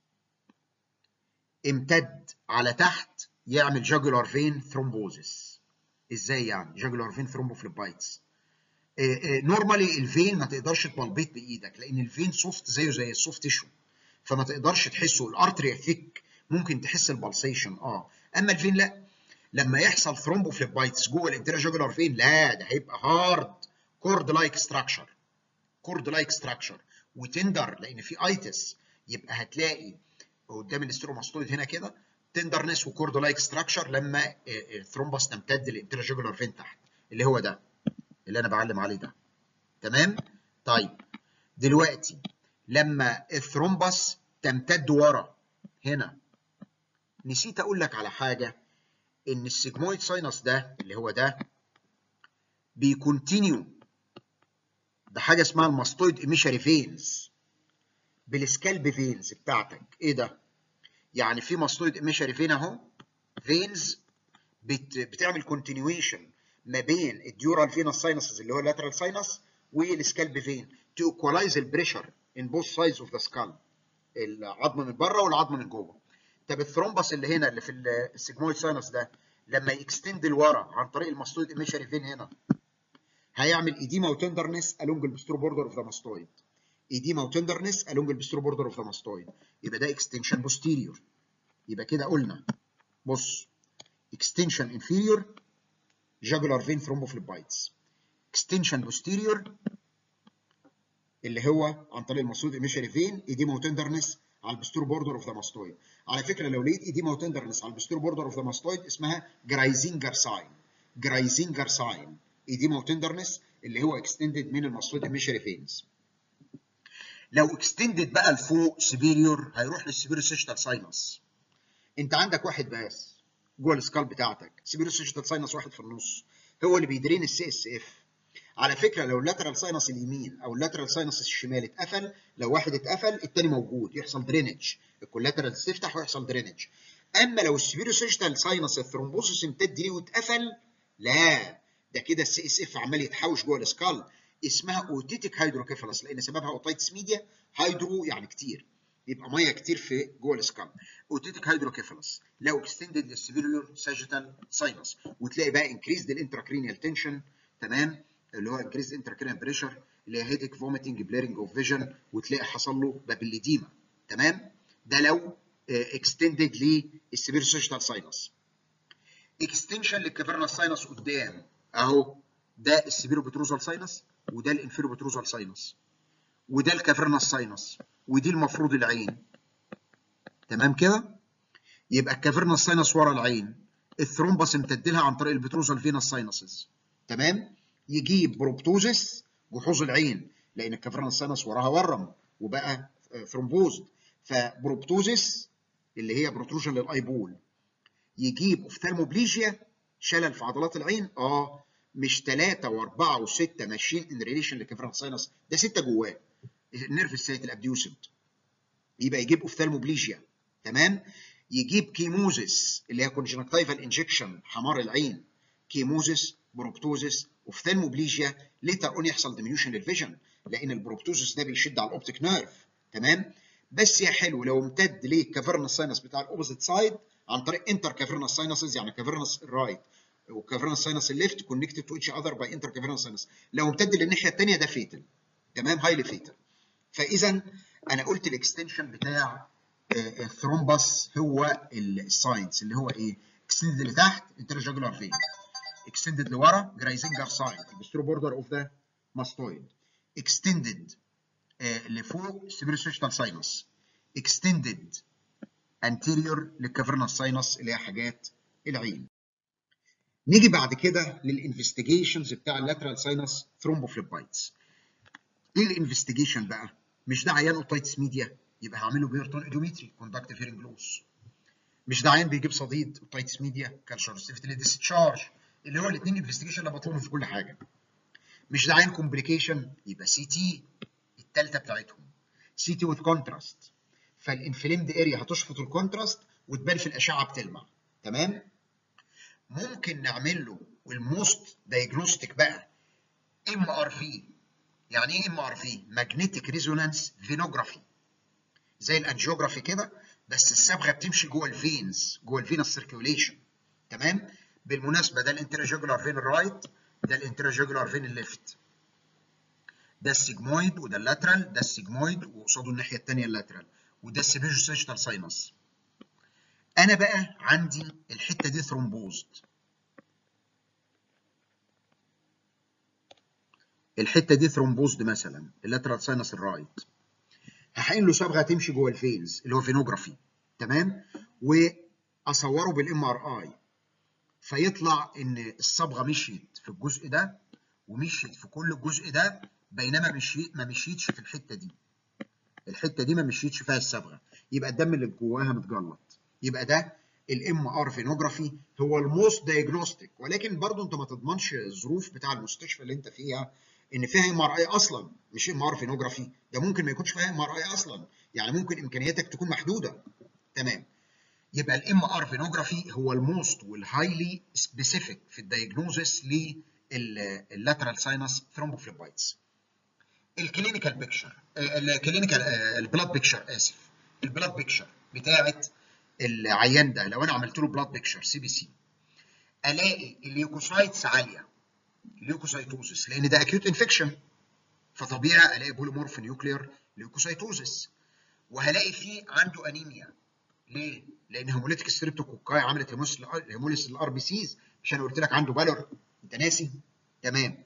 امتد على تحت يعمل جاجولار فين ثرومبوزس ازاي يعني جاجولار فين ثرومبوفليبايتس نورمالي الفين ما تقدرش تبلبيت بايدك لان الفين سوفت زيه زي السوفت تيشو فما تقدرش تحسه الارتري ثيك ممكن تحس البلسيشن اه اما الفين لا لما يحصل ثرومبوفليبايتس جوه الانتراجاجولار فين لا ده هيبقى هارد كورد لايك ستراكشر كورد لايك ستراكشر وتندر لان في ايتس يبقى هتلاقي قدام الاستروماستويد هنا كده تندرنس وكورد لايك ستراكشر لما الثرومبس تمتد للانتراجاجولار فين تحت اللي هو ده اللي انا بعلم عليه ده تمام طيب دلوقتي لما الثرومبس تمتد ورا هنا نسيت اقول لك على حاجه ان السيجمويد ساينس ده اللي هو ده بيكونتينيو بحاجه اسمها الماستويد ايميشري فينز بالسكالب فينز بتاعتك ايه ده يعني في ماستويد ايميشري فين اهو فينز بت بتعمل كونتينيويشن ما بين الديورال فينس ساينسز اللي هو اللاترال ساينس والسكالب فين تو ايكوالايز البريشر ان بوث سايدز اوف ذا سكال العظم من بره والعظم من جوه طب الثرومبس اللي هنا اللي في السيجمويد ساينس ده لما يكستند لورا عن طريق الماستويد ايميشري فين هنا هيعمل ايديما وتندرنس along البسترو بوردر اوف ذا ماستويد ايديما وتندرنس along البسترو بوردر اوف ذا ماستويد يبقى ده اكستنشن بوستيريور يبقى كده قلنا بص اكستنشن انفيريور jugular vein thrombophlebitis extension posterior اللي هو عن طريق الماستويد ايميشري فين ايديما وتندرنس على البستور بوردر اوف ذا ماستويد على فكره لو لقيت ايديما وتندرنس على البستور بوردر اوف ذا ماستويد اسمها جرايزينجر ساين جرايزينجر ساين ايديما وتندرنس اللي هو اكستندد من الماستويد ايميشري فينز لو اكستندد بقى لفوق سبيريور هيروح للسبيريور سيشتال ساينس انت عندك واحد بس جوه السكال بتاعتك سبيريور سيشتال ساينس واحد في النص هو اللي بيدرين السي اس اف على فكره لو اللاترال ساينس اليمين او اللاترال ساينس الشمال اتقفل لو واحد اتقفل التاني موجود يحصل درينج الكولاترال تفتح ويحصل درينج اما لو السبيريو سيجيتال ساينس الثرومبوسيس امتد ليه واتقفل لا ده كده السي اس اف عمال يتحوش جوه السكال اسمها اوتيتيك هيدروكيفالس لان سببها اوتيتس ميديا هيدرو يعني كتير يبقى ميه كتير في جوه السكال اوتيتيك هيدروكيفالس لو اكستندد للسيفيريور ساجيتال ساينس وتلاقي بقى انكريزد الانتراكرينيال تنشن تمام اللي هو انكريزد انتراكرينيال بريشر اللي هي هيدك فوميتنج بليرنج اوف فيجن وتلاقي حصل له بابليديما تمام ده لو اكستندد للسيفيريور ساجيتال ساينس اكستنشن للكافيرنال ساينس قدام اهو ده السيفيرو بتروزال ساينس وده الانفيرو بتروزال ساينس وده الكافيرنال ساينس ودي المفروض العين تمام كده يبقى الكافيرنال ساينس ورا العين الثرومبس امتد لها عن طريق البتروزال فينس ساينسز تمام يجيب بروبتوزس جحوظ العين لان الكافيرنال ساينس وراها ورم وبقى ثرومبوزد فبروبتوزس اللي هي بروتروجن للايبول يجيب اوفثالموبليجيا شلل في عضلات العين اه مش ثلاثة وأربعة وستة ماشيين ان ريليشن للكافيرنال ساينس ده ستة جواه النيرف السيت الابديوسنت يبقى يجيب اوفثالموبليجيا تمام يجيب كيموزيس اللي هي كونجنكتيفال انجكشن حمار العين كيموزيس بروبتوزيس اوفثالموبليجيا ليتر اون يحصل ديميوشن للفيجن لان البروبتوزيس ده بيشد على الاوبتيك نيرف تمام بس يا حلو لو امتد للكافيرنال ساينس بتاع الاوبوزيت سايد عن طريق انتر كافيرنال ساينسز يعني كافيرنس الرايت وكافيرنال ساينس الليفت كونكتد تو اتش اذر باي انتر كافيرنال ساينس لو امتد للناحيه الثانيه ده فيتل تمام هايلي فيتل فاذا انا قلت الاكستنشن بتاع الثرومبس هو الساينس اللي هو ايه اكستندد لتحت انترجاجولار فين اكستندد لورا جرايزنجر ساين البسترو بوردر اوف ذا ماستويد اكستندد لفوق سيبريسوشتال ساينس اكستندد anterior للكافرنال ساينس اللي هي حاجات العين. نيجي بعد كده للانفستيجيشنز بتاع اللاترال ساينس ثرومبوفليبايتس. ايه الانفستيجيشن بقى؟ مش ده عيان اوتايتس ميديا يبقى هعمل له بيرتون ادوميتري كوندكتيف هيرنج لوس. مش ده عيان بيجيب صديد اوتايتس ميديا كالشورستيفتي ديسشارج اللي هو الاثنين انفستيجيشن اللي بطلبهم في كل حاجه. مش ده عيان كومبليكيشن يبقى سي تي الثالثه بتاعتهم. سي تي وذ كونتراست. فالانفليمد اريا هتشفط الكونتراست وتبان في الاشعه بتلمع تمام ممكن نعمل له والموست دايجنوستيك بقى ام ار في يعني ايه ام ار في ماجنتيك ريزونانس فينوجرافي زي الانجيوجرافي كده بس الصبغه بتمشي جوه الفينز جوه الفينس سيركيوليشن تمام بالمناسبه ده الانتراجيجولار فين الرايت ده الانتراجيجولار فين الليفت ده السيجمويد وده اللاترال ده السيجمويد وقصاده الناحيه الثانيه اللاترال وده السيبيجو سيجتال ساينس انا بقى عندي الحته دي ثرومبوزد الحته دي ثرومبوزد مثلا اللاترال ساينس الرايت هحقن له صبغه تمشي جوه الفينز اللي هو فينوجرافي تمام واصوره بالام ار اي فيطلع ان الصبغه مشيت في الجزء ده ومشيت في كل الجزء ده بينما مشيت ما مشيتش في الحته دي الحته دي ما مشيتش فيها الصبغه يبقى الدم اللي جواها متجلط يبقى ده الام ار فينوجرافي هو الموست دايجنوستيك ولكن برضه انت ما تضمنش الظروف بتاع المستشفى اللي انت فيها ان فيها ام ار اي اصلا مش ام ار فينوجرافي ده ممكن ما يكونش فيها ام ار اي اصلا يعني ممكن امكانياتك تكون محدوده تمام يبقى الام ار فينوجرافي هو الموست والهايلي سبيسيفيك في الدايجنوزس لللاترال ساينس ثرومبوفليبايتس الكلينيكال بيكتشر الكلينيكال البلاد بيكتشر اسف البلاد بيكتشر بتاعه العيان ده لو انا عملت له بلاد بيكتشر سي بي سي الاقي الليوكوسايتس عاليه ليوكوسايتوزس لان ده اكيوت انفكشن فطبيعي الاقي بوليمورف نيوكلير ليوكوسايتوزس وهلاقي فيه عنده انيميا ليه؟ لان هيموليتيك ستريبتوكوكاي عملت هيموليس الار بي سيز مش انا قلت لك عنده بالور انت ناسي؟ تمام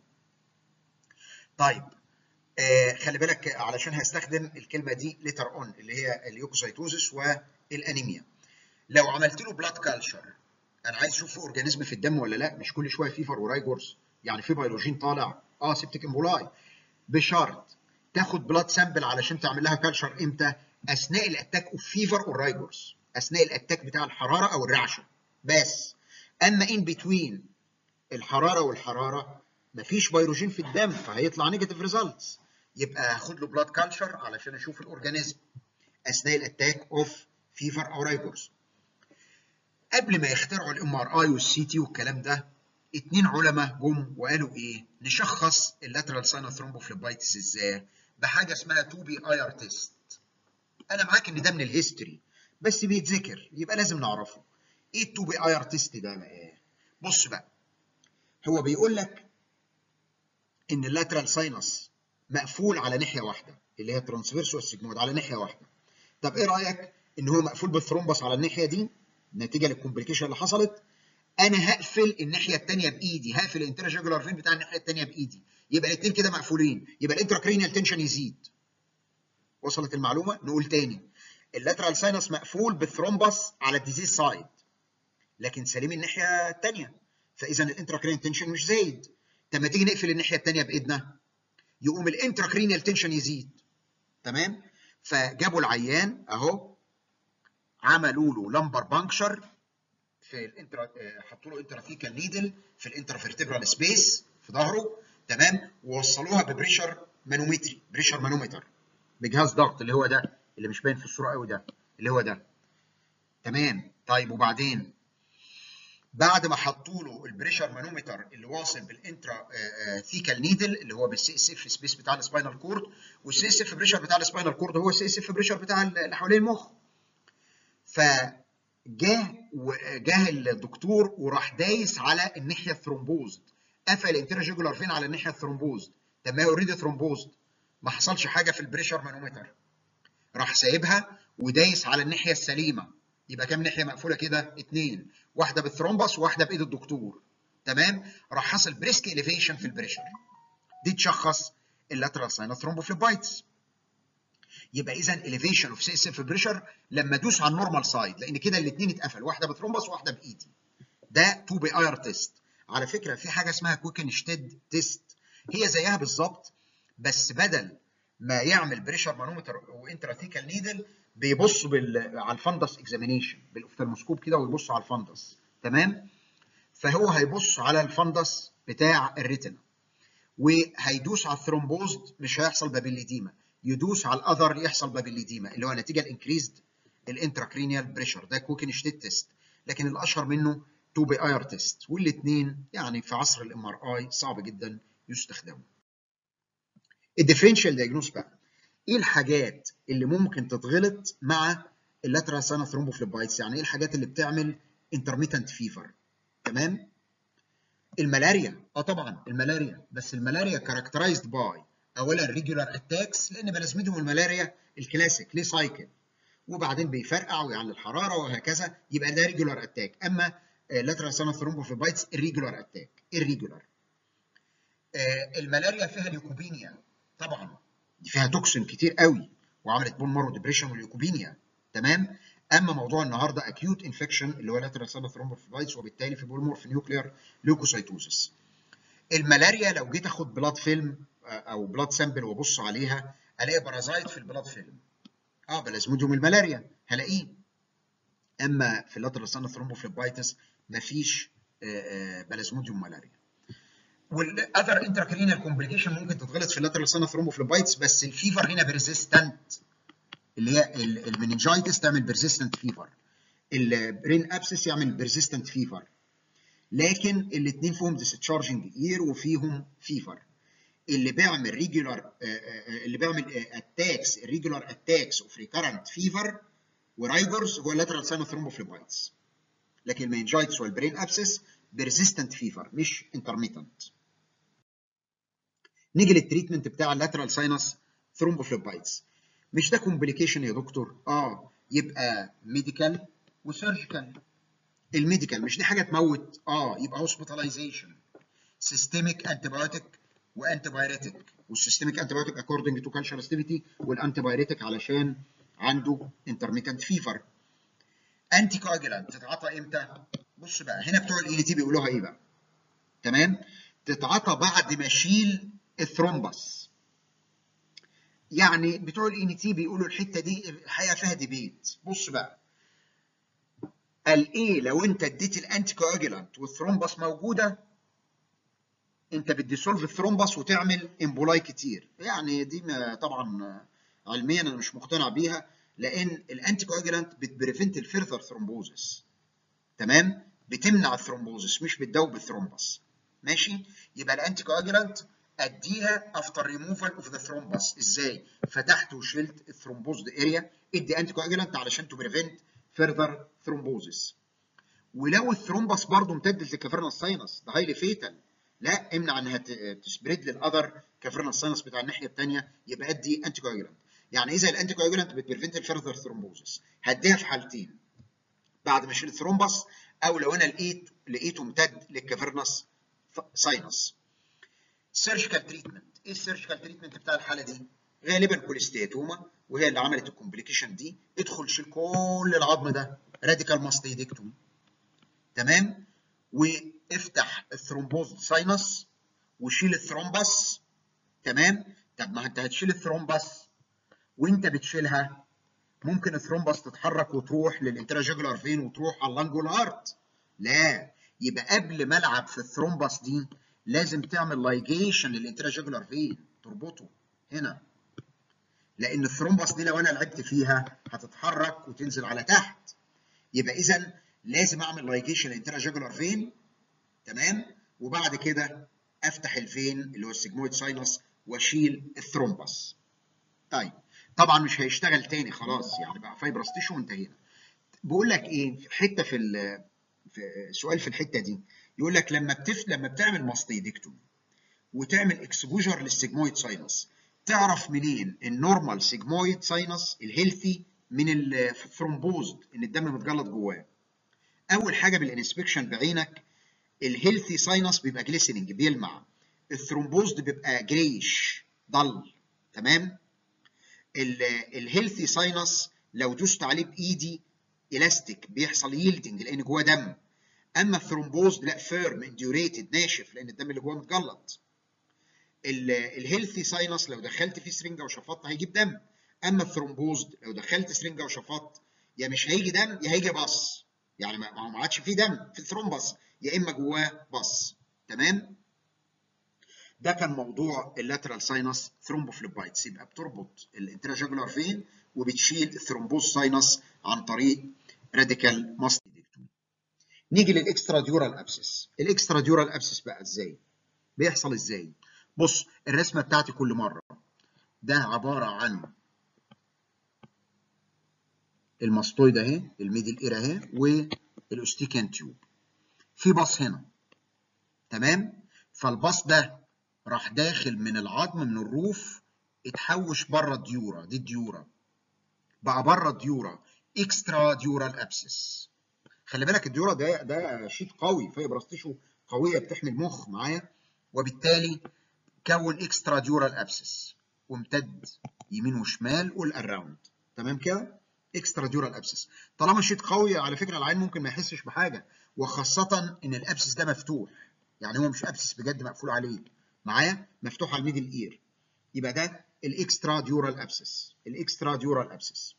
طيب آه خلي بالك علشان هستخدم الكلمه دي ليتر اون اللي هي اليوكوسايتوزس والانيميا لو عملت له بلاد كالتشر انا عايز اشوف في اورجانيزم في الدم ولا لا مش كل شويه فيفر ورايجورز يعني في بيولوجين طالع اه سيبتيك امبولاي بشرط تاخد بلاد سامبل علشان تعمل لها كالتشر امتى اثناء الاتاك اوف فيفر ورايجورز اثناء الاتاك بتاع الحراره او الرعشه بس اما ان بتوين الحراره والحراره مفيش بيروجين في الدم فهيطلع نيجاتيف ريزلتس يبقى هاخد له بلاد كالتشر علشان اشوف الاورجانيزم اثناء الاتاك اوف فيفر او رايجورز قبل ما يخترعوا الام ار اي والسي تي والكلام ده اتنين علماء جم وقالوا ايه نشخص اللاترال ساينال ثرومبوفليبايتس ازاي بحاجه اسمها 2 بي اي ار تيست انا معاك ان ده من الهيستوري بس بيتذكر يبقى لازم نعرفه ايه ال 2 بي اي ار تيست ده بقى ايه بص بقى هو بيقول لك ان اللاترال ساينس مقفول على ناحيه واحده اللي هي ترانسفيرس والسيجمويد على ناحيه واحده طب ايه رايك ان هو مقفول بالثرومبس على الناحيه دي نتيجه للكومبليكيشن اللي حصلت انا هقفل الناحيه الثانيه بايدي هقفل الانتراجيجولار فين بتاع الناحيه الثانيه بايدي يبقى الاثنين كده مقفولين يبقى الانتراكرينيال تنشن يزيد وصلت المعلومه نقول تاني اللاترال ساينس مقفول بالثرومبس على الديزيز سايد لكن سليم الناحيه الثانيه فاذا الانتراكرينيال تنشن مش زايد طب ما تيجي نقفل الناحيه الثانيه بايدنا يقوم الانتراكرينيال تنشن يزيد تمام فجابوا العيان اهو عملوا له لمبر بانكشر في الانترا حطوا له انترافيكال نيدل في الانترافيرتبرال سبيس في ظهره تمام ووصلوها ببريشر مانومتري بريشر مانومتر بجهاز ضغط اللي هو ده اللي مش باين في الصوره قوي ده اللي هو ده تمام طيب وبعدين بعد ما حطوا له البريشر مانومتر اللي واصل بالانترا ثيكال نيدل اللي هو بالسي اس اف سبيس بتاع السباينال كورد والسي اس اف بريشر بتاع السباينال كورد هو السي اس اف بريشر بتاع اللي حوالين المخ فجاه جاه الدكتور وراح دايس على الناحيه الثرومبوزد قفل الانتراجيجولار فين على الناحيه الثرومبوزد طب ما هي اوريدي ثرومبوزد ما حصلش حاجه في البريشر مانومتر راح سايبها ودايس على الناحيه السليمه يبقى كام ناحيه مقفوله كده؟ اثنين واحده بالثرومبس وواحده بايد الدكتور تمام؟ راح حصل بريسك اليفيشن في البريشر دي تشخص اللاترال ساينال ثرومبوفليبايتس يبقى اذا اليفيشن اوف سي اس اف بريشر لما ادوس على النورمال سايد لان كده الاثنين اتقفل واحده بثرومبس وواحده بايدي ده 2 بي اي ار تيست على فكره في حاجه اسمها كويكنشتيد تيست هي زيها بالظبط بس بدل ما يعمل بريشر مانومتر وانتراثيكال نيدل بيبص بال... على الفندس اكزامينيشن بالاوفتالموسكوب كده ويبص على الفندس تمام فهو هيبص على الفندس بتاع الريتنا وهيدوس على الثرومبوزد مش هيحصل بابيليديما يدوس على الاذر يحصل بابيليديما اللي هو نتيجه الانكريزد الانتراكرينيال بريشر ده كوكنشتيت تيست لكن الاشهر منه 2 بي اي ار تيست والاثنين يعني في عصر الام ار اي صعب جدا يستخدموا الديفرنشال دايجنوز بقى ايه الحاجات اللي ممكن تتغلط مع اللاترال سانا ثرومبوفليبايتس يعني ايه الحاجات اللي بتعمل انترميتنت فيفر تمام الملاريا اه طبعا الملاريا بس الملاريا كاركترايزد باي اولا ريجولار اتاكس لان بلازمتهم الملاريا الكلاسيك ليه سايكل وبعدين بيفرقع ويعلي الحراره وهكذا يبقى ده ريجولار اتاك اما لاترال سانا ثرومبوفليبايتس الريجولار اتاك الريجولار الملاريا فيها ليوكوبينيا طبعا دي فيها توكسين كتير قوي وعملت بون مارو ديبريشن والليوكوبينيا تمام اما موضوع النهارده اكيوت انفكشن اللي هو لاترال سانا ثرومبوفليبايتس وبالتالي في بولمورف نيوكلير ليوكوسايتوزس الملاريا لو جيت اخد بلاد فيلم او بلاد سامبل وابص عليها الاقي بارازايت في البلاد فيلم اه بلازموديوم الملاريا هلاقيه اما في اللاترال سانا ثرومبوفليبايتس مفيش بلازموديوم ملاريا والاذر انتراكرينال كومبليكيشن ممكن تتغلط في اللاترال سانا ثرومبوفليبايتس بس الفيفر هنا بيرزيستنت اللي هي المننجايتس تعمل بيرزيستنت فيفر البرين ابسس يعمل بيرزيستنت فيفر لكن الاثنين فيهم ديسشارجنج اير وفيهم فيفر اللي بيعمل ريجولار اللي بيعمل اتاكس ريجولار اتاكس اوف ريكارنت فيفر ورايجرز هو اللاترال سانا ثرومبوفليبايتس لكن المننجايتس والبرين ابسس بيرزيستنت فيفر مش انترميتنت نيجي للتريتمنت بتاع اللاترال ساينس ثرومبوفليبايتس مش ده كومبليكيشن يا دكتور اه يبقى ميديكال وسيرجيكال الميديكال مش دي حاجه تموت اه يبقى هوسبيتاليزيشن سيستميك انتيبيوتيك وانتيبايريتك والسيستميك انتيبيوتيك اكوردنج تو كالتشر ستيفيتي والانتيبايريتك علشان عنده انترميتنت فيفر انتي كواجلانت تتعاطى امتى؟ بص بقى هنا بتوع الاي تي بيقولوها ايه بقى؟ تمام؟ تتعاطى بعد ما اشيل الثرومبس يعني بتوع الاي تي بيقولوا الحته دي الحقيقه فيها ديبيت بص بقى قال ايه لو انت اديت الانتي كواجلانت والثرومبس موجوده انت بتديسولف الثرومبس وتعمل امبولاي كتير يعني دي ما طبعا علميا انا مش مقتنع بيها لان الانتي كواجلانت بتبريفنت الفيرذر ثرومبوزس تمام بتمنع الثرومبوزس مش بتدوب الثرومبس ماشي يبقى الانتي كواجولانت اديها افتر ريموفال اوف ذا ثرومبس ازاي فتحت وشلت الثرومبوزد اريا ادي انتي كواجولانت علشان تو بريفنت فيرذر ثرومبوزس ولو الثرومبس برضه امتدت للكافرنال ساينس ده هايلي فيتال لا امنع انها تسبريد للاذر كافرنال ساينس بتاع الناحيه الثانيه يبقى ادي انتي كواجولانت يعني اذا الانتي كواجولانت بتبريفنت الفيرذر ثرومبوزس هديها في حالتين بعد ما اشيل الثرومبس او لو انا لقيت لقيته امتد للكافرنس ساينس سيرجيكال تريتمنت ايه السيرجيكال تريتمنت بتاع الحاله دي غالبا كوليستياتوما وهي اللي عملت الكومبليكيشن دي ادخل شيل كل العظم ده راديكال ماستيدكتومي تمام وافتح الثرومبوز ساينس وشيل الثرومبس تمام طب ما انت هتشيل الثرومبس وانت بتشيلها ممكن الثرومبس تتحرك وتروح للانتراجيجولار فين وتروح على اللانجول هارت لا يبقى قبل ما العب في الثرومبس دي لازم تعمل لايجيشن للانتراجيجولار فين تربطه هنا لان الثرومبس دي لو انا لعبت فيها هتتحرك وتنزل على تحت يبقى اذا لازم اعمل لايجيشن للانتراجيجولار فين تمام وبعد كده افتح الفين اللي هو السيجمويد ساينس واشيل الثرومبس طيب طبعا مش هيشتغل تاني خلاص يعني بقى فايبرس تيشو وانتهينا بقول لك ايه حته في, في سؤال في الحته دي يقول لك لما بتف لما بتعمل ماستيدكتومي وتعمل اكسبوجر للسيجمويد ساينس تعرف منين النورمال سيجمويد ساينس الهيلثي من الثرومبوزد ان الدم متجلط جواه اول حاجه بالانسبكشن بعينك الهيلثي ساينس بيبقى جليسننج بيلمع الثرومبوزد بيبقى جريش ضل تمام الهيلثي ساينس لو دوست عليه بايدي الاستيك بيحصل ييلدنج لان جواه دم اما الثرومبوز لا فيرم انديوريتد ناشف لان الدم اللي جواه متجلط الهيلثي ساينس لو دخلت فيه سرنجه وشفطت هيجيب دم اما الثرومبوز لو دخلت سرنجه وشفطت يا مش هيجي دم يا هيجي بص يعني ما ما عادش فيه دم في الثرومبس يا اما جواه بص تمام ده كان موضوع اللاترال ساينس ثرومبوفليبايتس يبقى بتربط الانتراجولار فين وبتشيل الثرومبوز ساينس عن طريق راديكال ماستيدكتومي نيجي للاكسترا ديورال ابسس الاكسترا ديورال ابسس بقى ازاي بيحصل ازاي بص الرسمه بتاعتي كل مره ده عباره عن الماستويد اهي الميدل اير اهي والاوستيكان تيوب في باص هنا تمام فالباص ده راح داخل من العظم من الروف اتحوش بره الديورا دي الديورا بقى بره الديورا اكسترا ديورال ابسس خلي بالك الديورا ده ده شيت قوي فايبرس تيشو قويه بتحمي المخ معايا وبالتالي كون اكسترا ديورال ابسس وامتد يمين وشمال قول اراوند تمام كده اكسترا ديورال ابسس طالما شيت قوي على فكره العين ممكن ما يحسش بحاجه وخاصه ان الابسس ده مفتوح يعني هو مش ابسس بجد مقفول عليه معايا مفتوح على الميدل اير يبقى ده الاكسترا ديورال ابسس الاكسترا ديورال ابسس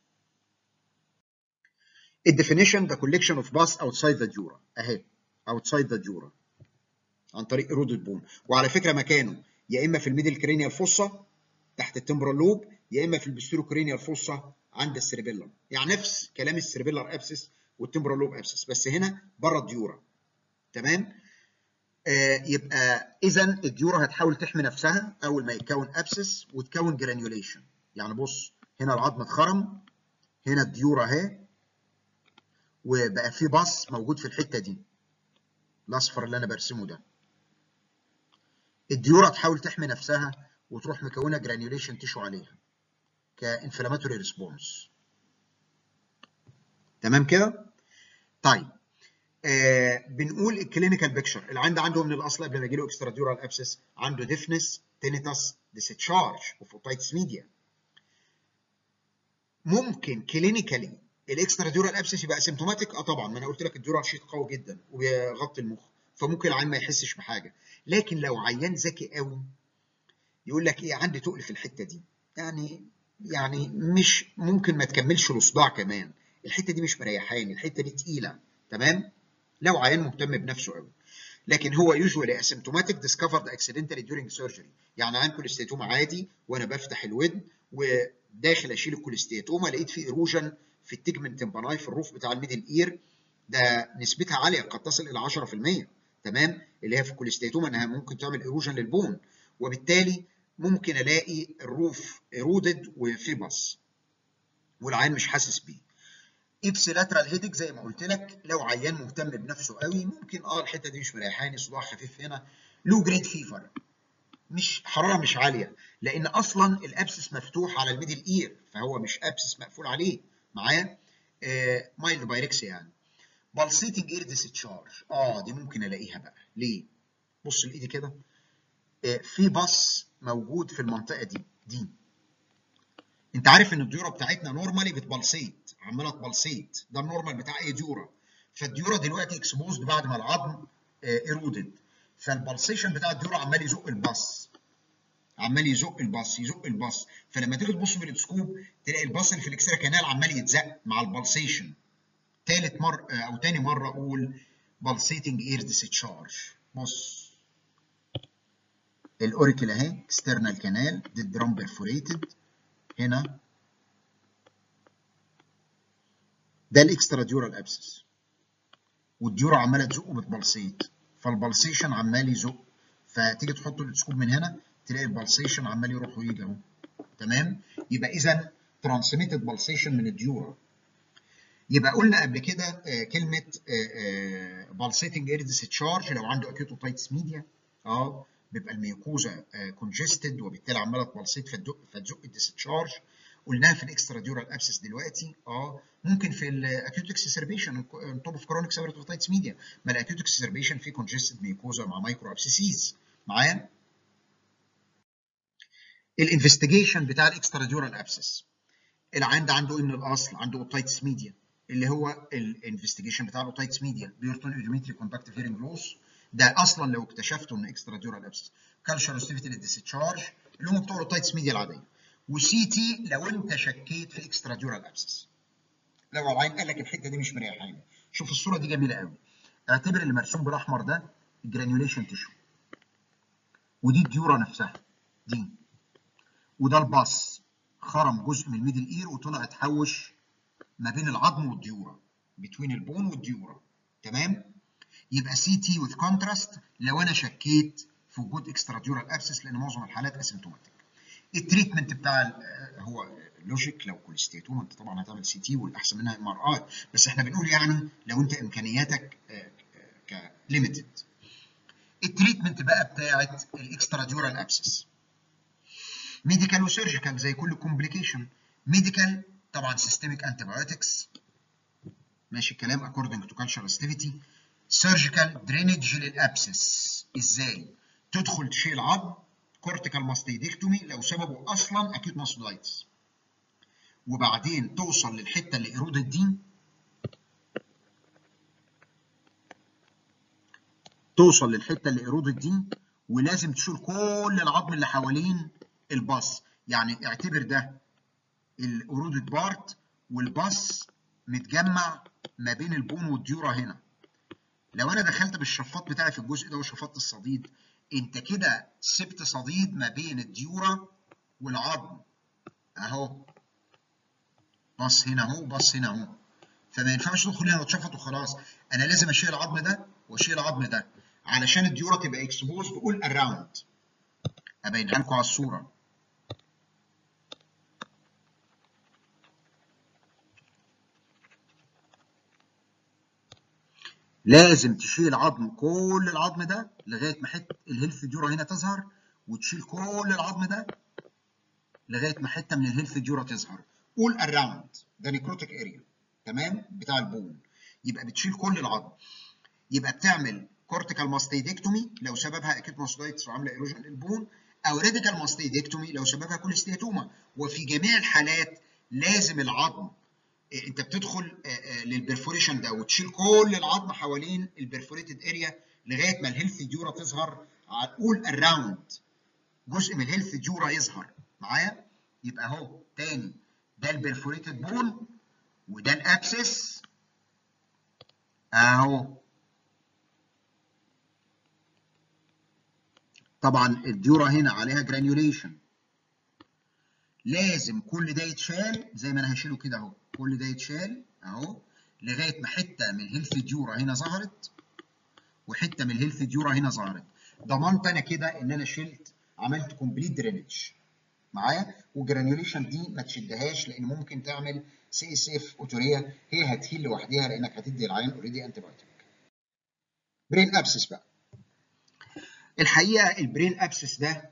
الديفينيشن ده كولكشن اوف باس اوتسايد ذا ديورا اهي اوتسايد ذا ديورا عن طريق ايرودد بون وعلى فكره مكانه يا اما في الميدل كرينيال فوسا تحت التمبرال لوب يا اما في البستيرو كرينيال فوسا عند السيربيلم يعني نفس كلام السيربيلر ابسس والتمبرال لوب ابسس بس هنا بره الديورا تمام آه يبقى اذا الديورا هتحاول تحمي نفسها اول ما يتكون ابسس وتكون جرانيوليشن يعني بص هنا العظم اتخرم هنا الديورا اهي وبقى في باص موجود في الحته دي الاصفر اللي انا برسمه ده الديورا تحاول تحمي نفسها وتروح مكونه جرانيوليشن تيشو عليها كانفلاماتوري ريسبونس تمام كده طيب آه بنقول الكلينيكال بيكتشر العين ده عنده من الاصل قبل ما يجي له اكسترا ديورال ابسس عنده ديفنس تينيتاس ديستشارج وفوتايتس ميديا ممكن كلينيكالي الاكسترا ديورال ابسس يبقى اسيمتوماتيك اه طبعا ما انا قلت لك الديورال شيت قوي جدا وبيغطي المخ فممكن العين ما يحسش بحاجه لكن لو عيان ذكي قوي يقول لك ايه عندي تقل في الحته دي يعني يعني مش ممكن ما تكملش الصداع كمان الحته دي مش مريحاني الحته دي تقيله تمام لو عيان مهتم بنفسه قوي لكن هو يوجوالي اسيمتوماتيك ديسكفرد اكسيدنتالي ديورنج سيرجري يعني عين كوليستيتوما عادي وانا بفتح الودن وداخل اشيل الكوليستيتوما لقيت في ايروجن في التيجمنت تمباناي في الروف بتاع الميدل اير ده نسبتها عاليه قد تصل الى 10% تمام اللي هي في الكوليستيتوما انها ممكن تعمل ايروجن للبون وبالتالي ممكن الاقي الروف ايرودد وفي بص والعيان مش حاسس بيه ابسيلاترال هيدك زي ما قلت لك لو عيان مهتم بنفسه قوي ممكن اه الحته دي مش مريحاني صداع خفيف هنا لو جريد فيفر مش حراره مش عاليه لان اصلا الابسس مفتوح على الميدل اير فهو مش ابسس مقفول عليه معايا آه مايلد بايركسيا يعني بالسيتنج اير ديسشارج اه دي ممكن الاقيها بقى ليه بص لايدي كده آه في بص موجود في المنطقه دي دي انت عارف ان الديوره بتاعتنا نورمالي بتبلسيت عماله تبلسيت ده النورمال بتاع اي ديوره فالديوره دلوقتي اكسبوزد بعد ما العظم ايرودد فالبلسيشن بتاع الديوره عمال يزق الباص عمال يزق الباص يزق الباص فلما تيجي تبص في الاسكوب تلاقي الباص اللي في الاكسترا كانال عمال يتزق مع البلسيشن ثالث مره او ثاني مره اقول بالسيتنج اير ديسشارج بص الاوريكل اهي اكسترنال كانال دي درام بيرفوريتد هنا ده الاكسترا ديورال ابسس والديورا عماله تزق وبتبلسيت فالبلسيشن عمال يزق فتيجي تحط الاسكوب من هنا تلاقي البلسيشن عمال يروح ويجي اهو تمام يبقى اذا ترانسميتد بلسيشن من الديورا يبقى قلنا قبل كده آه كلمه بالسيتنج اير ديسشارج لو عنده اكيوتوتايتس ميديا اه بيبقى الميوكوزا كونجستد وبالتالي عماله تبلسيت فتزق الديسشارج قلناها في الاكسترا ديورال ابسس دلوقتي اه ممكن في الاكيوت اكسسربيشن توب اوف كرونيك سيرتوفيتايتس ميديا ما الاكيوت اكسسربيشن فيه كونجستد ميوكوزا مع مايكرو ابسيسيز معايا الانفستيجيشن بتاع الاكسترا ديورال ابسس العيان ده عنده ايه من الاصل عنده اوتايتس ميديا اللي هو الانفستيجيشن بتاع الاوتايتس ميديا بيرتون ايدوميتري كوندكتيف هيرنج لوس ده اصلا لو اكتشفته ان اكسترا ديورال ابسس كالشر ستيفيتي للديسشارج اللي هم بتوع الاوتايتس ميديا العاديه وسي تي لو انت شكيت في اكسترا ديورال ابسس لو العين قال لك الحته دي مش مريحاني شوف الصوره دي جميله قوي اعتبر اللي مرسوم بالاحمر ده الجرانيوليشن تيشو ودي الديورا نفسها دي وده الباص خرم جزء من الميدل اير وطلع اتحوش ما بين العظم والديورا بتوين البون والديورا تمام يبقى سي تي وذ كونتراست لو انا شكيت في وجود اكسترا ديورال ابسس لان معظم الحالات اسيمتوماتيك التريتمنت بتاع هو لوجيك لو كوليستيتوما انت طبعا هتعمل سي تي والاحسن منها ام ار اي بس احنا بنقول يعني لو انت امكانياتك كليميتد التريتمنت بقى بتاعت الاكسترا ديورال ابسس ميديكال وسيرجيكال زي كل كومبليكيشن ميديكال طبعا سيستميك انتيبيوتكس ماشي الكلام اكوردنج تو كالتشر اكتيفيتي سيرجيكال درينج للابسس ازاي تدخل تشيل العظم كورتيكال ماستيدكتومي لو سببه اصلا اكيوت ماستودايتس وبعدين توصل للحته اللي ايرودت دي توصل للحته اللي ايرودت دي ولازم تشيل كل العظم اللي حوالين الباص يعني اعتبر ده الايرودت بارت والباص متجمع ما بين البون والديورا هنا لو انا دخلت بالشفاط بتاعي في الجزء ده وشفطت الصديد انت كده سبت صديد ما بين الديورا والعظم اهو بص هنا اهو بص هنا اهو فما ينفعش تدخل هنا وتشفط وخلاص انا لازم اشيل العظم ده واشيل العظم ده علشان الديورا تبقى اكسبوز بقول اراوند ابينها لكم على الصوره لازم تشيل عظم كل العظم ده لغايه ما حته الهيلث ديورا هنا تظهر وتشيل كل العظم ده لغايه ما حته من الهيلث ديورا تظهر قول اراوند ده نيكروتيك اريا تمام بتاع البون يبقى بتشيل كل العظم يبقى بتعمل كورتيكال ماستيدكتومي لو سببها اكيد ماستودايتس وعامله ايروجن للبون او راديكال ماستيدكتومي لو سببها كوليستياتوما وفي جميع الحالات لازم العظم انت بتدخل للبرفوريشن ده وتشيل كل العظم حوالين البرفوريتد اريا لغايه ما الهيلث ديورا تظهر هتقول اراوند جزء من الهيلث ديورا يظهر معايا يبقى اهو تاني ده البرفوريتد بون وده الابسس اهو طبعا الديورا هنا عليها جرانيوليشن لازم كل ده يتشال زي ما انا هشيله كده اهو كل ده يتشال اهو لغايه ما حته من الهيلثي ديورا هنا ظهرت وحته من الهيلثي ديورا هنا ظهرت ضمنت انا كده ان انا شلت عملت كومبليت درينج معايا والجرانيوليشن دي ما تشدهاش لان ممكن تعمل سي اس اف اوتوريا هي هتهيل لوحدها لانك هتدي العيان اوريدي انتي بايوتيك برين ابسس بقى الحقيقه البرين ابسس ده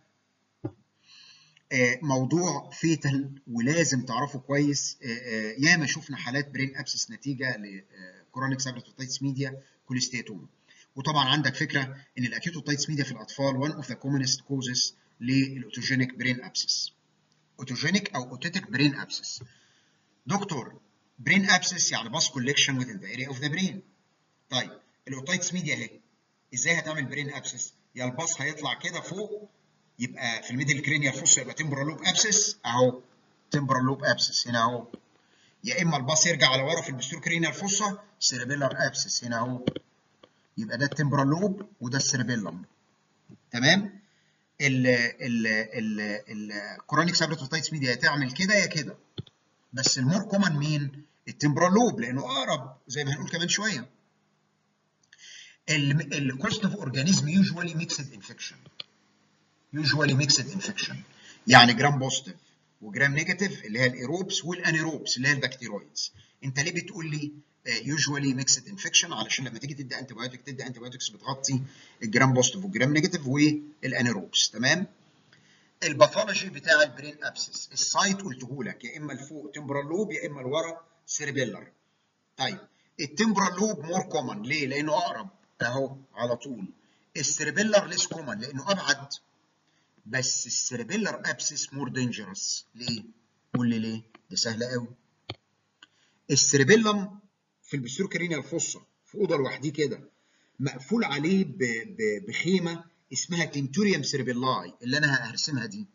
موضوع فيتال ولازم تعرفه كويس ياما شفنا حالات برين ابسس نتيجه لكورونيك سابرتوتايتس ميديا كوليستيتوما وطبعا عندك فكره ان الاكيوتوتايتس ميديا في الاطفال one of the commonest causes للاوتوجينيك برين ابسس اوتوجينيك او اوتيتيك برين ابسس دكتور برين ابسس يعني باس كولكشن within the area of the brain طيب الاوتايتس ميديا اهي ازاي هتعمل برين ابسس يا الباص هيطلع كده فوق يبقى في الميدل كرينيال فوس يبقى تمبرال لوب ابسس اهو تمبرال لوب ابسس هنا اهو يا اما الباص يرجع على ورا في البستور كرينيال فوسا سيربيلر ابسس هنا اهو يبقى ده التمبرال لوب وده السيربيلم تمام ال ال ال الكورونيك سابريتوتايتس ميديا تعمل كده يا كده بس المور كومن مين التمبرال لوب لانه اقرب زي ما هنقول كمان شويه الكوست اوف اورجانيزم يوجوالي ميكسد انفكشن يوجوالي ميكسد انفكشن يعني جرام بوزيتيف وجرام نيجاتيف اللي هي الايروبس والانيروبس اللي هي البكتيرويدز انت ليه بتقول لي يوجوالي ميكسد انفكشن علشان لما تيجي تدي انتي بايوتيك تدي انتي بايوتكس بتغطي الجرام بوزيتيف والجرام نيجاتيف والانيروبس تمام الباثولوجي بتاع البرين ابسس السايت قلته لك يا اما لفوق تمبرال لوب يا اما لورا سيربيلر طيب التمبرال لوب مور كومن ليه؟ لانه اقرب اهو على طول السيربيلر ليس كومن لانه ابعد بس السيربيلر ابسس مور دينجرس ليه؟ قول لي ليه؟ دي سهله قوي السيربيلم في البستروكرينيال فوسا في اوضه لوحديه كده مقفول عليه ب... ب... بخيمه اسمها تنتوريوم سيربيلاي اللي انا هرسمها دي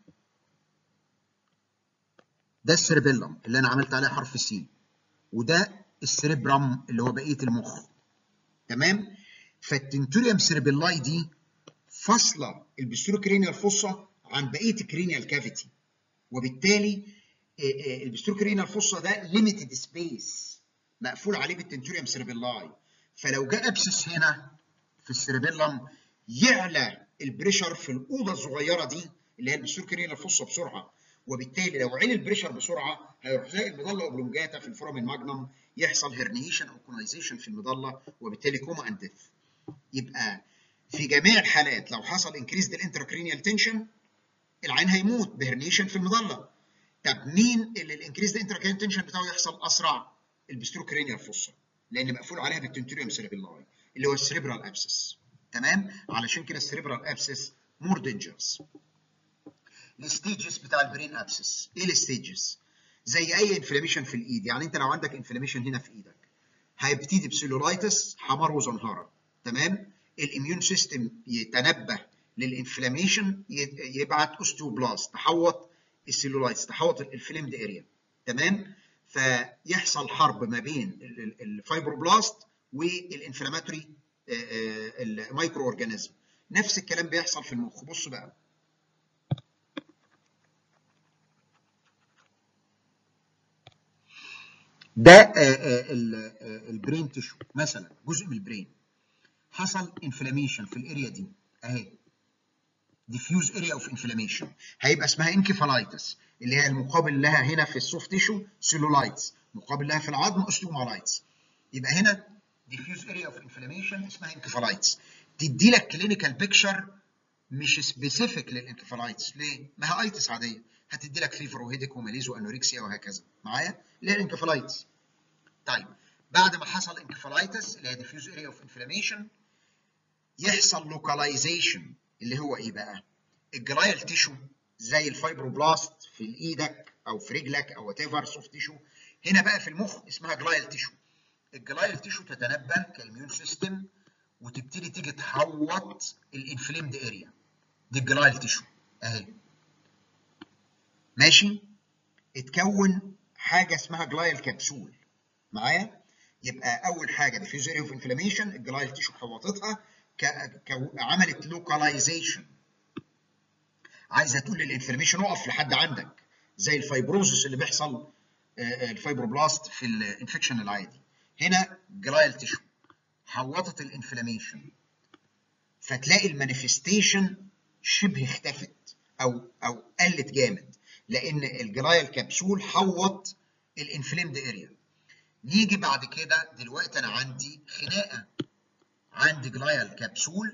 ده السيربيلم اللي انا عملت عليه حرف سي وده السيربرم اللي هو بقيه المخ تمام فالتنتوريوم سيربيلاي دي فاصله البستروكرينيال فوسا عن بقيه الكرينيال كافيتي وبالتالي البستروكرينيال فوسا ده ليميتد سبيس مقفول عليه بالتنتوريوم سيربيلاي فلو جاء ابسس هنا في السيربيلم يعلى البريشر في الاوضه الصغيره دي اللي هي البستروكرينيال فوسا بسرعه وبالتالي لو عين البريشر بسرعه هيروح زي المظله اوبلونجاتا في الفورامين ماجنم يحصل هرنيشن او كونايزيشن في المظله وبالتالي كوما اند ديث يبقى في جميع الحالات لو حصل انكريز الانتراكرينيال تنشن العين هيموت بهرنيشن في المظله طب مين اللي الانكريز الانتراكرينيال تنشن بتاعه يحصل اسرع البستروكرينيال فوسا لان مقفول عليها بالتنتوريوم سيربيلاي اللي هو السريبرال ابسس تمام علشان كده السريبرال ابسس مور دينجرس الستيجز بتاع البرين ابسس ايه الستيجز زي اي انفلاميشن في الايد يعني انت لو عندك انفلاميشن هنا في ايدك هيبتدي بسيلولايتس حمار وزنهره تمام الاميون سيستم يتنبه للانفلاميشن يبعت اوستيوبلاست تحوط السيلولايتس تحوط الفليمد اريا تمام فيحصل حرب ما بين الفايبروبلاست والانفلاماتوري المايكرو اورجانيزم نفس الكلام بيحصل في المخ بص بقى ده البرين تيشو مثلا جزء من البرين حصل انفلاميشن في الاريا دي اهي ديفيوز اريا اوف انفلاميشن هيبقى اسمها انكفالايتس اللي هي المقابل لها هنا في السوفت تيشو سيلولايتس مقابل لها في العظم اوستيومالايتس يبقى هنا ديفيوز اريا اوف انفلاميشن اسمها انكفالايتس تدي لك كلينيكال بيكتشر مش سبيسيفيك للانكفالايتس ليه؟ ما هي ايتس عاديه هتدي لك فيفر وهيدك وماليز وانوركسيا وهكذا معايا؟ اللي هي الانكفالايتس طيب بعد ما حصل انكفالايتس اللي هي ديفيوز اريا اوف انفلاميشن يحصل لوكاليزيشن اللي هو ايه بقى؟ الجلايال تيشو زي الفايبروبلاست في ايدك او في رجلك او وات ايفر سوفت تيشو هنا بقى في المخ اسمها جلايال تيشو الجلايال تيشو تتنبه كاميون سيستم وتبتدي تيجي تحوط الانفليمد اريا دي الجلايال تيشو اهي ماشي اتكون حاجه اسمها جلايال كبسول معايا يبقى اول حاجه ديفيوز اريا اوف انفلاميشن الجلايال تيشو حوطتها عملت لوكاليزيشن عايزه تقول للانفلاميشن اقف لحد عندك زي الفايبروزس اللي بيحصل الفايبروبلاست في الانفكشن العادي هنا جلايل تيشو حوطت الانفلاميشن فتلاقي المانيفستيشن شبه اختفت او او قلت جامد لان الجلايل كبسول حوط الانفليمد اريا يجي بعد كده دلوقتي انا عندي خناقه عندي جلايل كبسول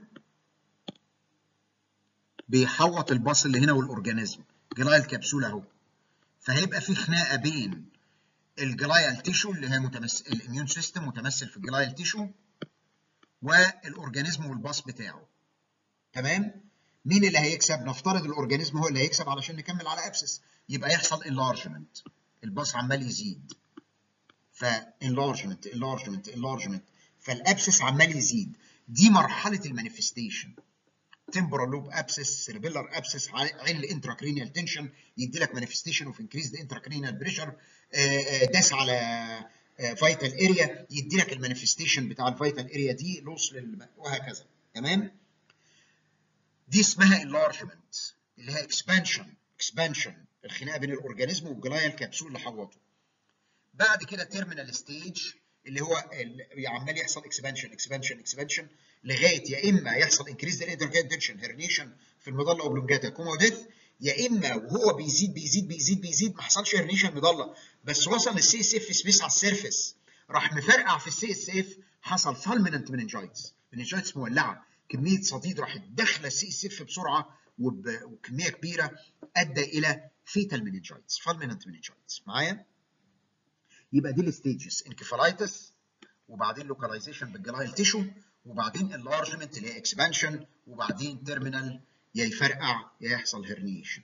بيحوط الباص اللي هنا والاورجانيزم جلايل كبسول اهو فهيبقى في خناقه بين الجلايل تيشو اللي هي متمثل الاميون سيستم متمثل في الجلايل تيشو والاورجانيزم والباص بتاعه تمام مين اللي هيكسب نفترض الاورجانيزم هو اللي هيكسب علشان نكمل على ابسس يبقى يحصل انلارجمنت الباص عمال يزيد فانلارجمنت انلارجمنت انلارجمنت فالابسس عمال يزيد دي مرحله المانيفستيشن temporal lobe abscess cerebellar abscess عل intracranial tension يدي لك manifestation of increased intracranial pressure داس على فيتال اريا يدي لك المانيفستيشن بتاع الفيتال اريا دي لوس وهكذا تمام دي اسمها enlargement اللي هي expansion expansion الخناقه بين الاورجانيزم والجلايل كبسول اللي حوطه بعد كده تيرمينال ستيج اللي هو عمال يحصل اكسبانشن اكسبانشن اكسبانشن لغايه يا اما يحصل انكريز الانتركان تنشن هرنيشن في المظله اوبلونجاتا كوما ديث يا اما وهو بيزيد بيزيد بيزيد بيزيد ما حصلش هرنيشن مظله بس وصل للسي اس اف سبيس على السيرفيس راح مفرقع في السي اس اف حصل فالمننت مننجايتس مننجايتس مولعه كميه صديد راحت داخله السي اس اف بسرعه وكميه كبيره ادى الى فيتال مننجايتس فالمننت مننجايتس معايا يبقى دي الستيجز انكفالايتس وبعدين لوكاليزيشن بالجلايل تيشو وبعدين اللارجمنت اللي هي اكسبانشن وبعدين تيرمينال يا يفرقع يا يحصل هرنيشن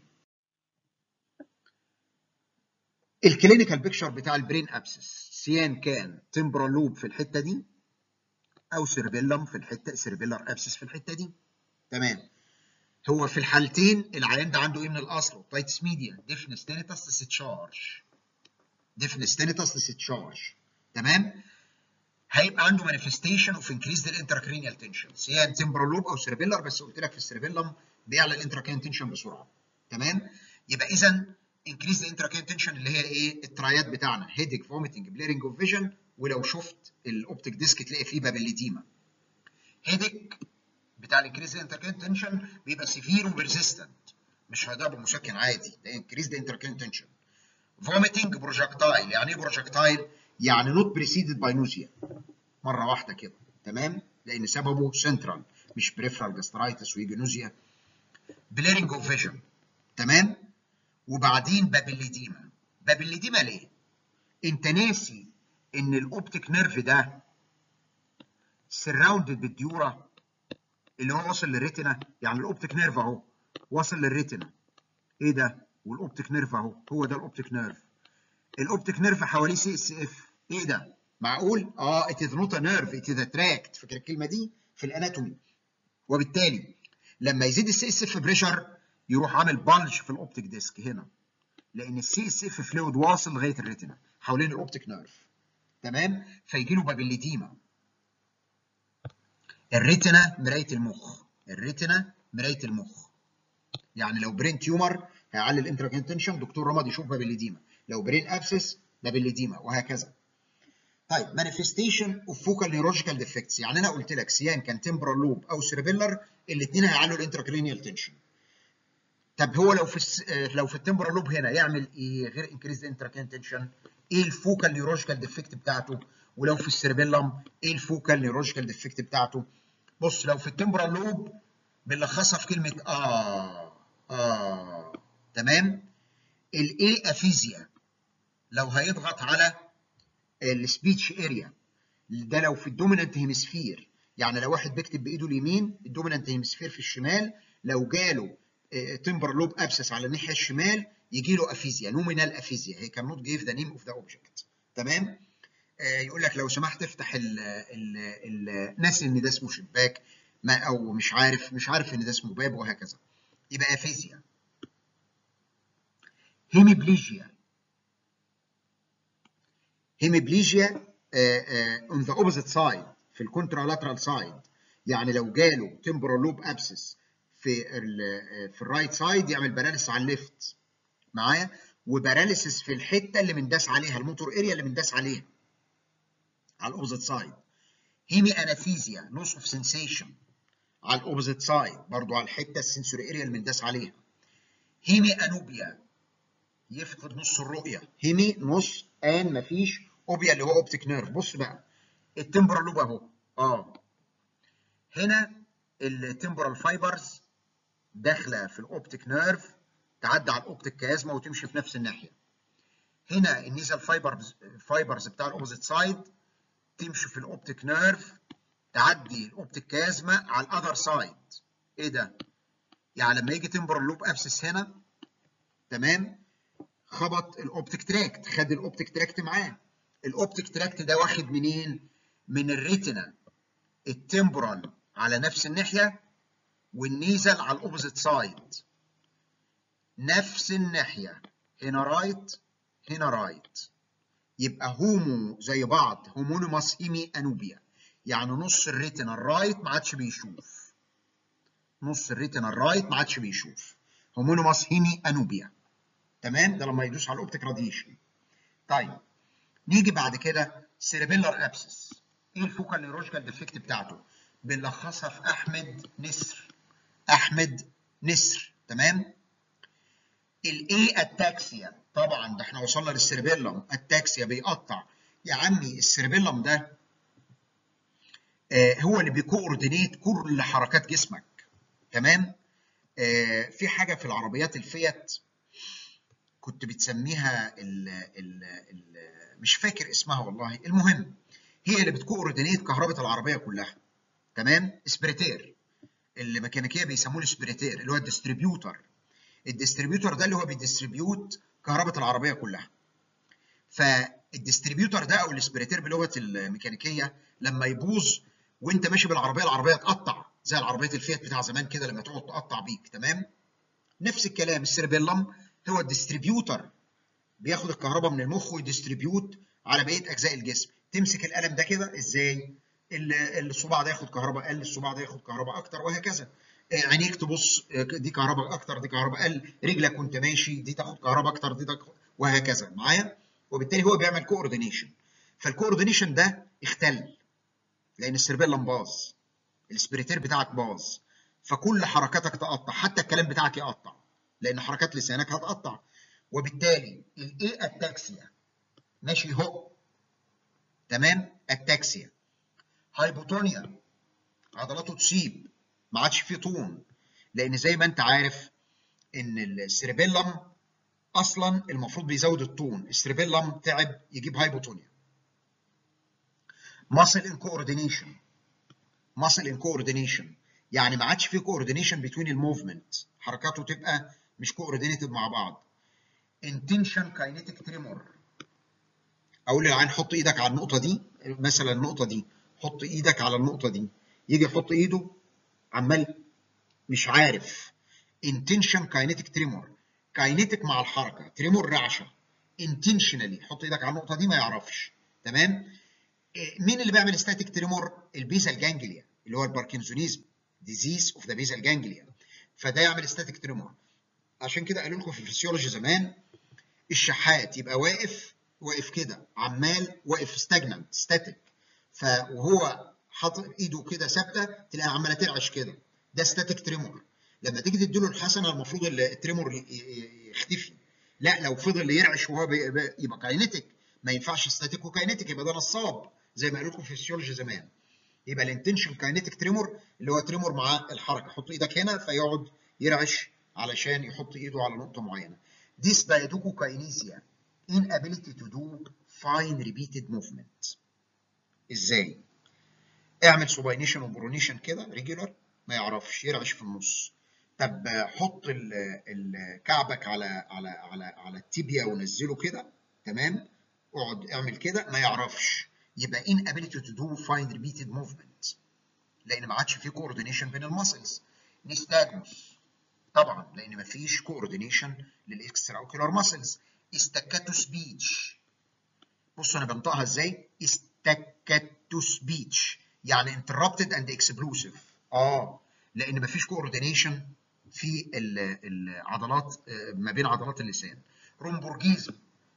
الكلينيكال بيكتشر بتاع البرين ابسس سيان كان تمبرال لوب في الحته دي او سيربيلم في الحته سيربيلر ابسس في الحته دي تمام هو في الحالتين العيان ده عنده ايه من الاصل اوتايتس ميديا ديفنس تينيتاس ديستشارج ديفنس تينيتاس ديستشارج تمام هيبقى عنده مانيفستيشن اوف انكريزد الانتراكرينيال تنشن سواء تمبرال لوب او سيربيلر بس قلت لك في السيربيلم بيعلى الانتراكرينيال تنشن بسرعه تمام يبقى اذا انكريزد الانتراكرينيال تنشن اللي هي ايه الترايات بتاعنا هيديك فوميتنج بليرنج اوف فيجن ولو شفت الاوبتيك ديسك تلاقي فيه بابليديما هيديك بتاع الانكريزد الانتراكرينيال تنشن بيبقى سيفير وبرزيستنت مش هيضرب مسكن عادي ده انكريزد الانتراكرينيال تنشن فوميتنج بروجكتايل يعني ايه بروجكتايل يعني نوت بريسيدد باي نوزيا مره واحده كده تمام لان سببه سنترال مش بريفرال جاسترايتس ويجي نوزيا بليرنج اوف فيجن تمام وبعدين بابليديما بابليديما ليه انت ناسي ان الاوبتيك نيرف ده سراوندد بالديورا اللي هو واصل للريتنا يعني الاوبتيك نيرف اهو واصل للريتنا ايه ده والاوبتيك نيرف اهو هو ده الاوبتيك نيرف الاوبتيك نيرف حواليه سي اس اف ايه ده معقول اه ات از نوت ا نيرف ات از ا تراكت فاكر الكلمه دي في الاناتومي وبالتالي لما يزيد السي اس اف بريشر يروح عامل بلج في الاوبتيك ديسك هنا لان السي اس اف فلويد واصل لغايه الريتنا حوالين الاوبتيك نيرف تمام فيجي له بابليديما الريتنا مرايه المخ الريتنا مرايه المخ يعني لو برين تيومر هيعلي الانتراكين تنشن دكتور رمض يشوف بابليديما لو برين ابسس بابليديما وهكذا طيب مانيفستيشن اوف فوكال نيورولوجيكال ديفكتس يعني انا قلت لك سيان كان تمبرال لوب او سيربيلر الاثنين هيعلوا الانتراكرينيال تنشن طب هو لو في الس... لو في التمبرال لوب هنا يعمل ايه غير انكريز انتراكرينيال تنشن ايه الفوكال نيورولوجيكال ديفكت بتاعته ولو في السيربيلم ايه الفوكال نيورولوجيكال ديفكت بتاعته بص لو في التمبرال لوب بنلخصها في كلمه اه اه تمام الايه افيزيا لو هيضغط على السبيتش اريا ده لو في الدومينانت هيمسفير يعني لو واحد بيكتب بايده اليمين الدومينانت هيمسفير في الشمال لو جاله تمبر لوب ابسس على الناحيه الشمال يجي له افيزيا نومينال افيزيا هي كان نوت جيف ذا نيم اوف ذا اوبجكت تمام آه يقول لك لو سمحت افتح ال ال ال ناسي ان ده اسمه شباك ما او مش عارف مش عارف ان ده اسمه باب وهكذا يبقى افيزيا هيميبليجيا هيميبليجيا اون ذا اوبوزيت سايد في الكونترالاترال سايد يعني لو جاله تمبرال لوب ابسس في ال في الرايت سايد يعمل باراليس على الليفت معايا وباراليسيس في الحته اللي منداس عليها الموتور اريا اللي منداس عليها على الاوبوزيت سايد هيمي اناثيزيا لوس اوف سنسيشن على الاوبوزيت سايد برضو على الحته السنسوري اريا اللي منداس عليها هيمي انوبيا يفقد نص الرؤيه هيمي نص ان مفيش اوبيا اللي هو اوبتيك نيرف بص بقى التمبرال لوب اهو اه هنا التمبرال فايبرز داخله في الاوبتيك نيرف تعدي على الاوبتيك كازما وتمشي في نفس الناحيه هنا النيزل فايبرز فايبرز بتاع الاوبوزيت سايد تمشي في الاوبتيك نيرف تعدي الاوبتيك كازما على الاذر سايد ايه ده يعني لما يجي تمبرال لوب ابسس هنا تمام خبط الاوبتيك تراكت خد الاوبتيك تراكت معاه الاوبتيك تراكت ده واخد منين من الريتنا التمبرال على نفس الناحيه والنيزل على الاوبوزيت سايد نفس الناحيه هنا رايت هنا رايت يبقى هومو زي بعض هومونيماس هيمي انوبيا يعني نص الريتنا الرايت ما عادش بيشوف نص الريتنا الرايت ما عادش بيشوف هومونيماس هيمي انوبيا تمام ده لما يدوس على الاوبتيك راديشن طيب نيجي بعد كده سيربيلر ابسس ايه الفوكال نيورولوجيكال ديفكت بتاعته بنلخصها في احمد نسر احمد نسر تمام الايه اتاكسيا طبعا ده احنا وصلنا للسيربيلم اتاكسيا بيقطع يا عمي السيربيلم ده آه هو اللي بيكوردينيت كل حركات جسمك تمام آه في حاجه في العربيات الفيات كنت بتسميها ال ال ال مش فاكر اسمها والله المهم هي اللي بتكوردينيت كهرباء العربيه كلها تمام اسبريتير الميكانيكيه بيسموه الاسبريتير اللي هو الديستريبيوتر الديستريبيوتر ده اللي هو بيديستريبيوت كهرباء العربيه كلها فالديستريبيوتر ده او الاسبريتير بلغه الميكانيكيه لما يبوظ وانت ماشي بالعربيه العربيه تقطع زي العربيه الفيات بتاع زمان كده لما تقعد تقطع بيك تمام نفس الكلام السيربيلم هو الديستريبيوتر بياخد الكهرباء من المخ ويديستريبيوت على بقيه اجزاء الجسم تمسك القلم ده كده ازاي الصباع ده ياخد كهرباء اقل الصباع ده ياخد كهرباء اكتر وهكذا عينيك تبص دي كهرباء اكتر دي كهرباء اقل رجلك وانت ماشي دي تاخد كهرباء اكتر دي تاخد وهكذا معايا وبالتالي هو بيعمل كوردينيشن فالكوردينيشن ده اختل لان السيربيلم باظ السبريتير بتاعك باظ فكل حركاتك تقطع حتى الكلام بتاعك يقطع لان حركات لسانك هتقطع وبالتالي الايه التاكسيا ماشي هو تمام التاكسيا هايبوتونيا عضلاته تسيب ما عادش فيه طون لان زي ما انت عارف ان السيربيلم اصلا المفروض بيزود الطون السيربيلم تعب يجيب هايبوتونيا ماسل ان كوردينيشن ماسل ان كوردينيشن يعني ما عادش فيه كوردينيشن بين الموفمنت حركاته تبقى مش كوردينيتد مع بعض انتنشن كاينيتيك تريمور اقول للعين حط ايدك على النقطه دي مثلا النقطه دي حط ايدك على النقطه دي يجي يحط ايده عمال مش عارف intention kinetic tremor kinetic مع الحركه تريمور رعشه intentionally حط ايدك على النقطه دي ما يعرفش تمام مين اللي بيعمل static تريمور البيزال جانجليا اللي هو الباركنسونيزم disease of the basal ganglia فده يعمل static تريمور عشان كده قالوا لكم في الفسيولوجي زمان الشحات يبقى واقف واقف كده عمال واقف ستاجننت ستاتيك فوهو حاطط ايده كده ثابته تلاقيها عماله ترعش كده ده ستاتيك تريمور لما تيجي تديله الحسنه المفروض التريمور يختفي لا لو فضل يرعش وهو يبقى كاينيتيك ما ينفعش ستاتيك وكاينيتيك يبقى ده نصاب زي ما قالوا لكم في الفسيولوجي زمان يبقى الانتنشن كاينيتيك تريمور اللي هو تريمور مع الحركه حط ايدك هنا فيقعد يرعش علشان يحط ايده على نقطه معينه ديس بايدوكو كاينيزيا inability to do fine repeated movement ازاي اعمل سوباينيشن وبرونيشن كده ريجولار ما يعرفش يرعش في النص طب حط كعبك على على على على التيبيا ونزله كده تمام اقعد اعمل كده ما يعرفش يبقى inability to do fine repeated movement لان ما عادش في كوردينيشن بين المسلز نستاجموس طبعا لان ما فيش كوردينيشن للاكسترا اوكيولار ماسلز استكاتو سبيتش بصوا انا بنطقها ازاي استكاتو سبيتش يعني interrupted and explosive اه لان مفيش كوردينيشن في العضلات ما بين عضلات اللسان رومبورجيزم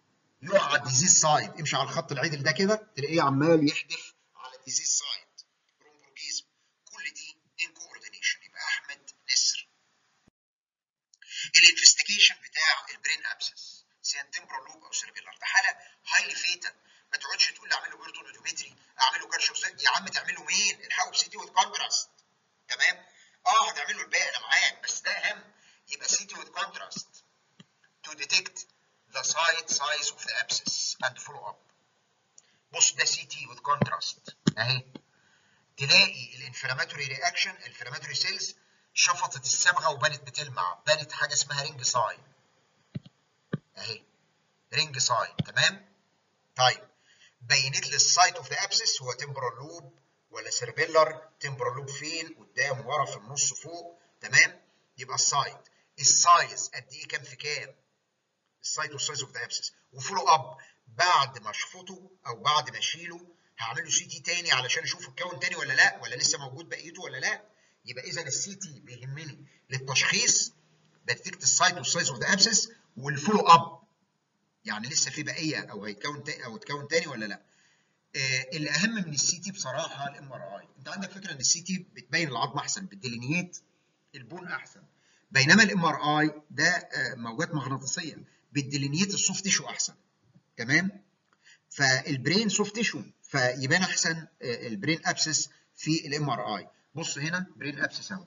يقع على الديزيز سايد امشي على الخط العدل ده كده تلاقيه عمال يحدف على الديزيز سايد رومبروجيزم كل دي ان كوردينيشن يبقى احمد نسر الانفستيجيشن بتاع البرين ابسس سيان تمبرال لوب او سيربيلر ده حاله هايلي فيتال ما تقعدش تقول لي اعمل له بيرتون اودومتري اعمل له كارشوف يا عم تعمل له مين الحقه بسي تي وذ كونتراست تمام اه هتعمل له الباقي انا معاك بس ده اهم يبقى سي تي وذ كونتراست to detect the site size of the abscess and follow up بص ده سي تي with contrast اهي تلاقي الانفلاماتوري رياكشن الانفلاماتوري سيلز شفطت الصبغه وبانت بتلمع بانت حاجه اسمها رينج ساين اهي رينج ساين تمام طيب بينت لي السايت اوف ذا ابسس هو تمبرال لوب ولا سيربيلر تمبرال لوب فين قدام ورا في النص فوق تمام يبقى السايت السايز قد ايه كام في كام السايت والسايز اوف ذا ابسس وفولو اب بعد ما اشفطه او بعد ما اشيله هعمل له سي تي تاني علشان اشوف اتكون تاني ولا لا ولا لسه موجود بقيته ولا لا يبقى اذا السي تي بيهمني للتشخيص بتكت السايت والسايز اوف ذا ابسس والفولو اب يعني لسه في بقيه او هيتكون تاني او اتكون تاني ولا لا آه اللي اهم من السي تي بصراحه الام ار اي انت عندك فكره ان السي تي بتبين العظم احسن بتديلينيت البون احسن بينما الام ار اي ده آه موجات مغناطيسيه بتديلينيت السوفت تيشو احسن تمام فالبرين سوفت تيشو فيبان احسن آه البرين ابسس في الام ار اي بص هنا برين ابسس اهو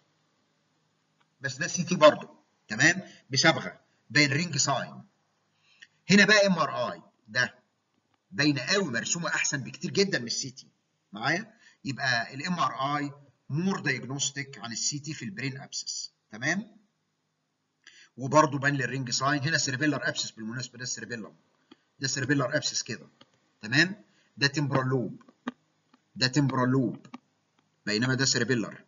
بس ده سي تي برضه تمام بصبغه باين رينج ساين هنا بقى ام ار اي ده باينه قوي مرسومه احسن بكتير جدا من السي تي معايا يبقى الام ار اي مور دايجنوستيك عن السي تي في البرين ابسس تمام وبرده بان لي الرينج ساين هنا سيربيلر ابسس بالمناسبه ده السيربيلر ده سيربيلر ابسس كده تمام ده تمبرال لوب ده تمبرال لوب بينما ده سيربيلر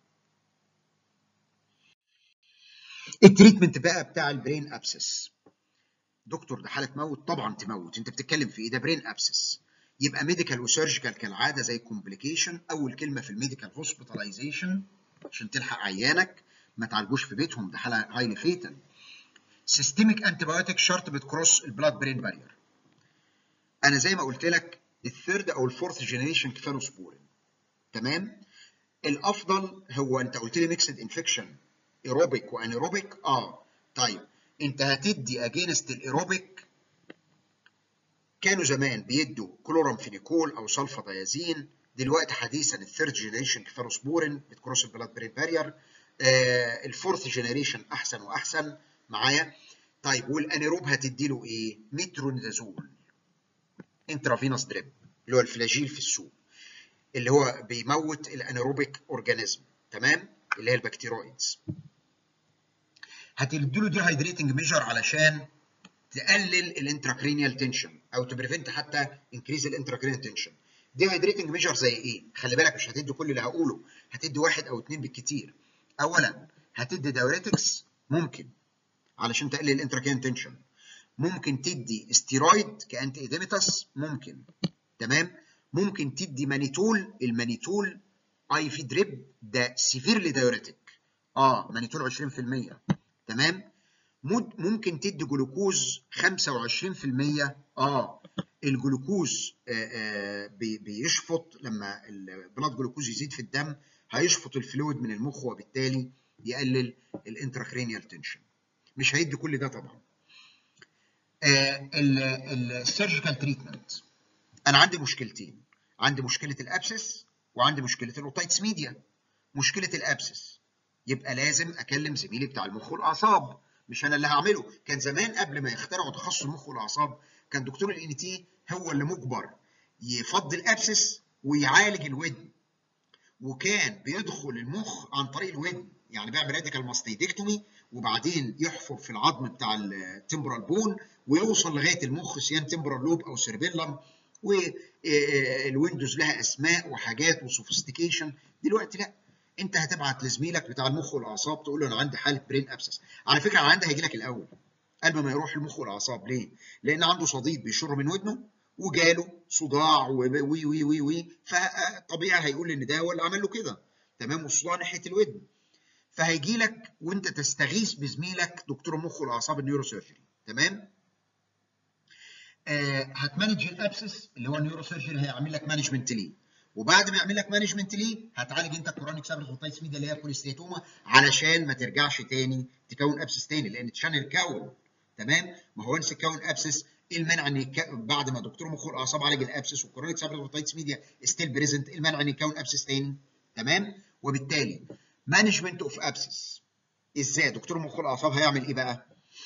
التريتمنت بقى بتاع البرين ابسس دكتور ده حاله تموت طبعا تموت انت بتتكلم في ايه ده برين ابسس يبقى ميديكال وسيرجيكال كالعاده زي كومبليكيشن اول كلمه في الميديكال هوسبيتاليزيشن عشان تلحق عيانك ما تعالجوش في بيتهم ده حاله هايلي فيتال سيستميك انتيبيوتيك شرط بتكروس البلاد برين بارير انا زي ما قلت لك الثيرد او الفورث جينيريشن كفالوسبورين تمام الافضل هو انت قلت لي ميكسد انفكشن ايروبيك وانيروبيك اه طيب انت هتدي اجينست الايروبيك كانوا زمان بيدوا كلورامفينيكول او سلفا دايازين دلوقتي حديثا الثيرد جينيريشن كفالوسبورين بتكروس البلاد برين بارير آه الفورث جينيريشن احسن واحسن معايا طيب والانيروب هتدي له ايه مترونيدازول انترافينوس دريب اللي هو الفلاجيل في السوق اللي هو بيموت الانيروبيك اورجانيزم تمام اللي هي البكتيرويدز هتدي له دي هايدريتنج ميجر علشان تقلل الانتراكرينيال تنشن او تبريفنت حتى انكريز الانتراكرينيال تنشن دي هايدريتنج ميجر زي ايه خلي بالك مش هتدي كل اللي هقوله هتدي واحد او اثنين بالكتير اولا هتدي دايوريتكس ممكن علشان تقلل الانتراكرينيال تنشن ممكن تدي استيرويد كانتي ايديميتاس ممكن تمام ممكن تدي مانيتول المانيتول اي في دريب ده سيفيرلي دايوريتك اه مانيتول 20% تمام ممكن تدي جلوكوز 25% اه الجلوكوز آه آه بيشفط لما البلاد جلوكوز يزيد في الدم هيشفط الفلويد من المخ وبالتالي يقلل الانتراكرينيال تنشن مش هيدي كل ده طبعا آه السيرجيكال تريتمنت انا عندي مشكلتين عندي مشكله الابسس وعندي مشكله الاوتايتس ميديا مشكله الابسس يبقى لازم اكلم زميلي بتاع المخ والاعصاب مش انا اللي هعمله كان زمان قبل ما يخترعوا تخصص المخ والاعصاب كان دكتور الان تي هو اللي مجبر يفضي الابسس ويعالج الودن وكان بيدخل المخ عن طريق الودن يعني بيعمل راديكال ماستيدكتومي وبعدين يحفر في العظم بتاع التمبرال بون ويوصل لغايه المخ سيان تمبرال لوب او سيربيلم والويندوز لها اسماء وحاجات وسوفيستيكيشن دلوقتي لا انت هتبعت لزميلك بتاع المخ والاعصاب تقول له انا عندي حاله برين ابسس على فكره انا عندي هيجي لك الاول قبل ما يروح المخ والاعصاب ليه لان عنده صديد بيشر من ودنه وجاله صداع وي وي وي وي فطبيعي هيقول ان ده هو اللي عمل له كده تمام والصداع ناحيه الودن فهيجي لك وانت تستغيث بزميلك دكتور المخ والاعصاب النيوروسيرجري تمام آه هتمانج الابسس اللي هو النيورو سيرجري هيعمل لك مانجمنت ليه وبعد ما يعمل لك مانجمنت ليه هتعالج انت الكورونيك سابرس ميديا اللي هي كوليستيتوما علشان ما ترجعش تاني تكون ابسس تاني لان تشانل كون تمام ما هو انس كون ابسس ايه المانع ان يك... بعد ما دكتور مخ والاعصاب عالج الابسس والكورونيك سابرس ميديا ستيل بريزنت ايه المانع ان يكون ابسس تاني تمام وبالتالي مانجمنت اوف ابسس ازاي دكتور مخ والاعصاب هيعمل ايه بقى